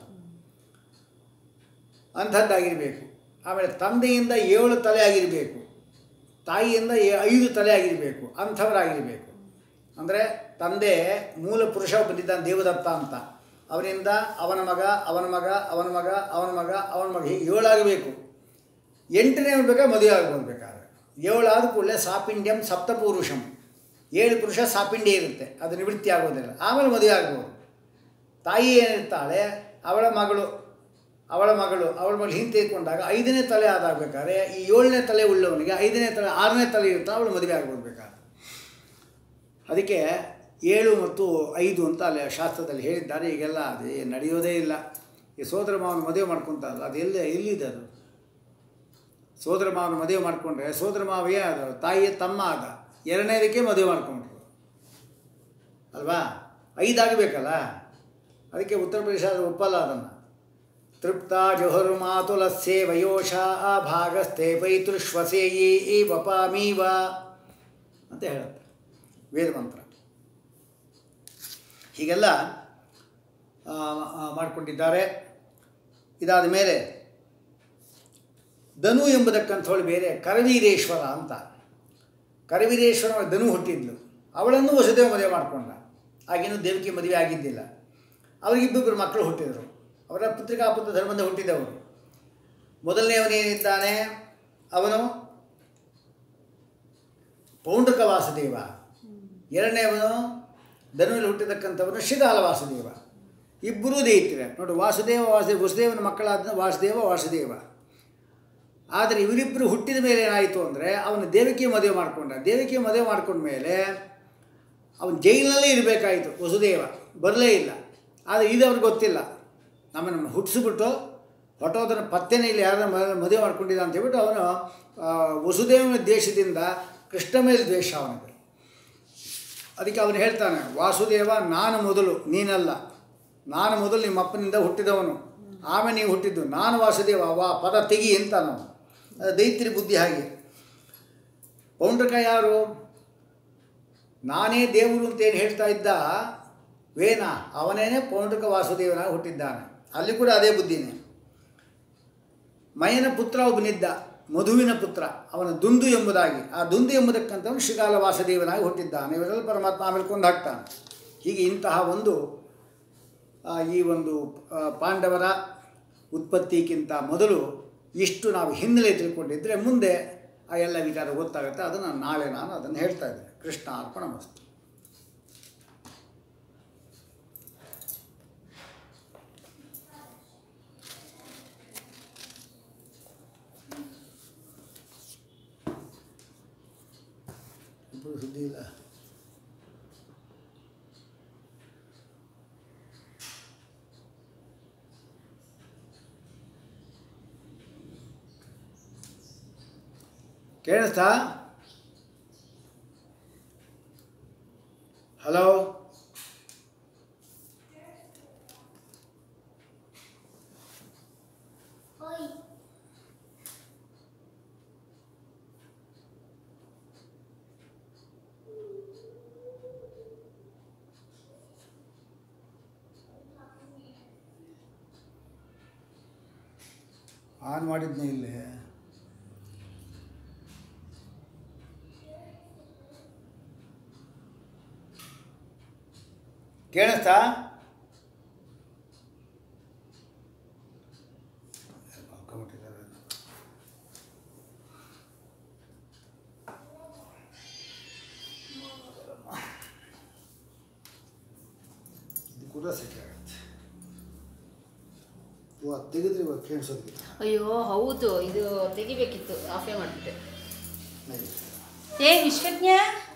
ಅಂಥದ್ದಾಗಿರಬೇಕು ಆಮೇಲೆ ತಂದೆಯಿಂದ ಏಳು ತಲೆ ಆಗಿರಬೇಕು ತಾಯಿಯಿಂದ ಏ- ಐದು ತಲೆ ಆಗಿರಬೇಕು ಅಂಥವರಾಗಿರಬೇಕು ಅಂದರೆ ತಂದೆ ಮೂಲ ಪುರುಷ ಬಂದಿದ್ದಾನೆ ದೇವದತ್ತ ಅಂತ ಅವನಿಂದ ಅವನ ಮಗ ಅವನ ಮಗ ಅವನ ಮಗ ಅವನ ಮಗ ಅವನ ಮಗ ಹೀಗೆ ಏಳಾಗಬೇಕು ಎಂಟನೇ ಬೇಕಾದ್ರೆ ಮದುವೆ ಆಗ್ಬೋದು ಬೇಕಾದ್ರೆ ಏಳಾದ ಕೂಡಲೇ ಸಾಪಿಂಡ್ಯಂ ಸಪ್ತಪುರುಷಂ ಏಳು ಪುರುಷ ಸಾಪಿಂಡ್ಯ ಇರುತ್ತೆ ಅದು ನಿವೃತ್ತಿ ಆಗೋದಿಲ್ಲ ಆಮೇಲೆ ಮದುವೆ ಆಗ್ಬೋದು ತಾಯಿ ಏನಿರ್ತಾಳೆ ಅವಳ ಮಗಳು ಅವಳ ಮಗಳು ಅವಳ ಮಗಳು ಹಿಂದೆ ತೆಗೆದುಕೊಂಡಾಗ ಐದನೇ ತಲೆ ಆದಾಗಬೇಕಾದ್ರೆ ಈ ಏಳನೇ ತಲೆ ಉಳ್ಳವನಿಗೆ ಐದನೇ ತಲೆ ಆರನೇ ತಲೆ ಇರ್ತಾ ಅವಳು ಮದುವೆ ಆಗ್ಬೋದು ಬೇಕಾದ್ರೆ ಅದಕ್ಕೆ ಏಳು ಮತ್ತು ಐದು ಅಂತ ಅಲ್ಲಿ ಶಾಸ್ತ್ರದಲ್ಲಿ ಹೇಳಿದ್ದಾರೆ ಈಗೆಲ್ಲ ಅದು ಏ- ನಡೆಯೋದೇ ಇಲ್ಲ ಈ ಸೋದರ ಮಾವನ ಮದುವೆ ಮಾಡ್ಕೊತಾರಲ್ಲ ಅದು ಎಲ್ಲಿ ಎಲ್ಲಿದೆ ಅದು ಸೋದರ ಮಾವನ ಮದುವೆ ಮಾಡಿಕೊಂಡ್ರೆ ಸೋದರ ಮಾವೇ ಆದ ತಾಯಿಯ ತಮ್ಮ ಆದ ಎರಡನೇದಕ್ಕೆ ಮದುವೆ ಮಾಡ್ಕೊಂಡ್ರು ಅಲ್ವಾ ಐದಾಗಬೇಕಲ್ಲ ಅದಕ್ಕೆ ಉತ್ತರ ಪ್ರದೇಶ ಅದು ಒಪ್ಪಲ್ಲ ಅದನ್ನು ತೃಪ್ತ ಜೊಹರು ಮಾತುಲಸ್ಸೇ ವಯೋಷ ಭಾಗಸ್ಥೆ ಪೈತೃಶ್ವಸೇಯಿ ಈ ವಪಾಮೀವ ಅಂತ ಹೇಳುತ್ತೆ ವೇದಮಂತ್ರ ಹೀಗೆಲ್ಲ ಆ, ಆ, ಮಾಡಿಕೊಂಡಿದ್ದಾರೆ ಇದಾದ ಮೇಲೆ ಧನು ಎಂಬುದಕ್ಕಂಥವಳು ಬೇರೆ ಕರವೀರೇಶ್ವರ ಅಂತ ಕರವೀರೇಶ್ವರ ಧನು ಹುಟ್ಟಿದ್ಲು ಅವಳನ್ನು ವಸುದೇವ ಮದುವೆ ಮಾಡಿಕೊಂಡ ಆಗಿನ್ನೂ ದೇವಕಿ ಮದುವೆ ಆಗಿದ್ದಿಲ್ಲ ಅವರಿಗಿಬ್ಬರು ಮಕ್ಕಳು ಹುಟ್ಟಿದರು ಅವರ ಪುತ್ರಿಕಾಪುತ್ರ ಧರ್ಮದಿಂದ ಹುಟ್ಟಿದವರು ಮೊದಲನೆಯವನೇನಿದ್ದಾನೆ ಅವನು ಪೌಂಡ್ರಕ ವಾಸುದೇವ ಎರಡನೇವನು ಧನುವಿನಲ್ಲಿ ಹುಟ್ಟಿದಕ್ಕಂಥವನು ಶಿಗಾಲ ವಾಸುದೇವ ಇಬ್ಬರೂ ದೈತ್ಯರೇ ನೋಡಿ ವಾಸುದೇವ ವಾಸುದೇವ ವಸುದೇವನ ಮಕ್ಕಳಾದ ವಾಸುದೇವ ವಾಸುದೇವ ಆದರೆ ಇವರಿಬ್ಬರು ಹುಟ್ಟಿದ ಮೇಲೆ ಏನಾಯಿತು ಅಂದರೆ ಅವನು ದೇವಕಿ ಮದುವೆ ಮಾಡಿಕೊಂಡ ದೇವಕಿ ಮದುವೆ ಮಾಡ್ಕೊಂಡ ಮೇಲೆ ಅವನು ಜೈಲಿನಲ್ಲೇ ಇರಬೇಕಾಯಿತು ವಸುದೇವ ಬರಲೇ ಇಲ್ಲ ಆದರೆ ಇದು ಅವ್ರಿಗೆ ಗೊತ್ತಿಲ್ಲ ನಮ್ಮನ್ನು ಹುಟ್ಟಿಸ್ಬಿಟ್ಟು ಹೊಟ್ಟೋದನ್ನು ಪತ್ತೆನೇ ಇಲ್ಲ ಯಾರನ್ನ ಮ- ಮದುವೆ ಮಾಡ್ಕೊಂಡಿದ್ದ ಅಂತ ಹೇಳ್ಬಿಟ್ಟು ಅವನು ಆ, ವಸುದೇವನ ದೇಶದಿಂದ ಕೃಷ್ಣ ಮೇಲೆ ದ್ವೇಷ ಅವನಿಗೆ ಅದಕ್ಕೆ ಅವನು ಹೇಳ್ತಾನೆ ವಾಸುದೇವ ನಾನು ಮೊದಲು ನೀನಲ್ಲ ನಾನು ಮೊದಲು ನಿಮ್ಮ ಅಪ್ಪನಿಂದ ಹುಟ್ಟಿದವನು ಆಮೇಲೆ ನೀವು ಹುಟ್ಟಿದ್ದು ನಾನು ವಾಸುದೇವ ವಾ ಪದ ತೆಗಿ ಅಂತ ನಾವು ಅದು ದೈತ್ರಿ ಬುದ್ಧಿ ಹಾಗೆ ಪೌಂಡ್ರಕ ಯಾರು ನಾನೇ ದೇವರು ಅಂತ ಏನು ಹೇಳ್ತಾ ಇದ್ದ ವೇನ ಅವನೇನೆ ಪೌಂಡ್ರಕ ವಾಸುದೇವನಾಗಿ ಹುಟ್ಟಿದ್ದಾನೆ ಅಲ್ಲಿ ಕೂಡ ಅದೇ ಬುದ್ಧಿನೇ ಮಯನ ಪುತ್ರ ಒಬ್ಬನಿದ್ದ ಮಧುವಿನ ಪುತ್ರ ಅವನ ದುಂದು ಎಂಬುದಾಗಿ ಆ ದುಂದು ಎಂಬುದಕ್ಕಂತವನು ಶ್ರೀಕಾಲ ವಾಸುದೇವನಾಗಿ ಹುಟ್ಟಿದ್ದಾನೆ ಇವರೆಲ್ಲ ಪರಮಾತ್ಮ ಆಮೇಲೆ ಕೊಂದು ಹಾಕ್ತಾನೆ ಹೀಗೆ ಇಂತಹ ಒಂದು ಆ, ಈ ಒಂದು ಆ, ಪಾಂಡವರ ಉತ್ಪತ್ತಿಗಿಂತ ಮೊದಲು ಇಷ್ಟು ನಾವು ಹಿನ್ನೆಲೆ ತಿಳ್ಕೊಂಡಿದ್ದರೆ ಮುಂದೆ ಆ ಎಲ್ಲ ವಿಚಾರ ಗೊತ್ತಾಗುತ್ತೆ ಅದನ್ನು ನಾಳೆ ನಾನು ಅದನ್ನು ಹೇಳ್ತಾ ಇದ್ದೇನೆ ಕೃಷ್ಣ ಅರ್ಪಣ ಮಸ್ತು ಇಬ್ಬರು ಸುದ್ದಿ ಇಲ್ಲ ಕೇಳಿಸ್ತಾ ಹಲೋ ಆನ್ ಮಾಡಿದ್ನೇ ಇಲ್ಲೇ ಕೇಳಿಸ್ತಾ ಪೂರ ಸೆಕೆ ಆಗುತ್ತೆ ಇವಾಗ ತೆಗೆದ್ರೆ ಇವಾಗ ಕೇಳಿಸೋದಕ್ಕಿಂತ ಅಯ್ಯೋ ಹೌದು ಇದು ತೆಗಿಬೇಕಿತ್ತು ಆಫೇ ಮಾಡಿಬಿಟ್ಟೆ ನೈಸ್ ಏ ವಿಶ್ವಜ್ಞ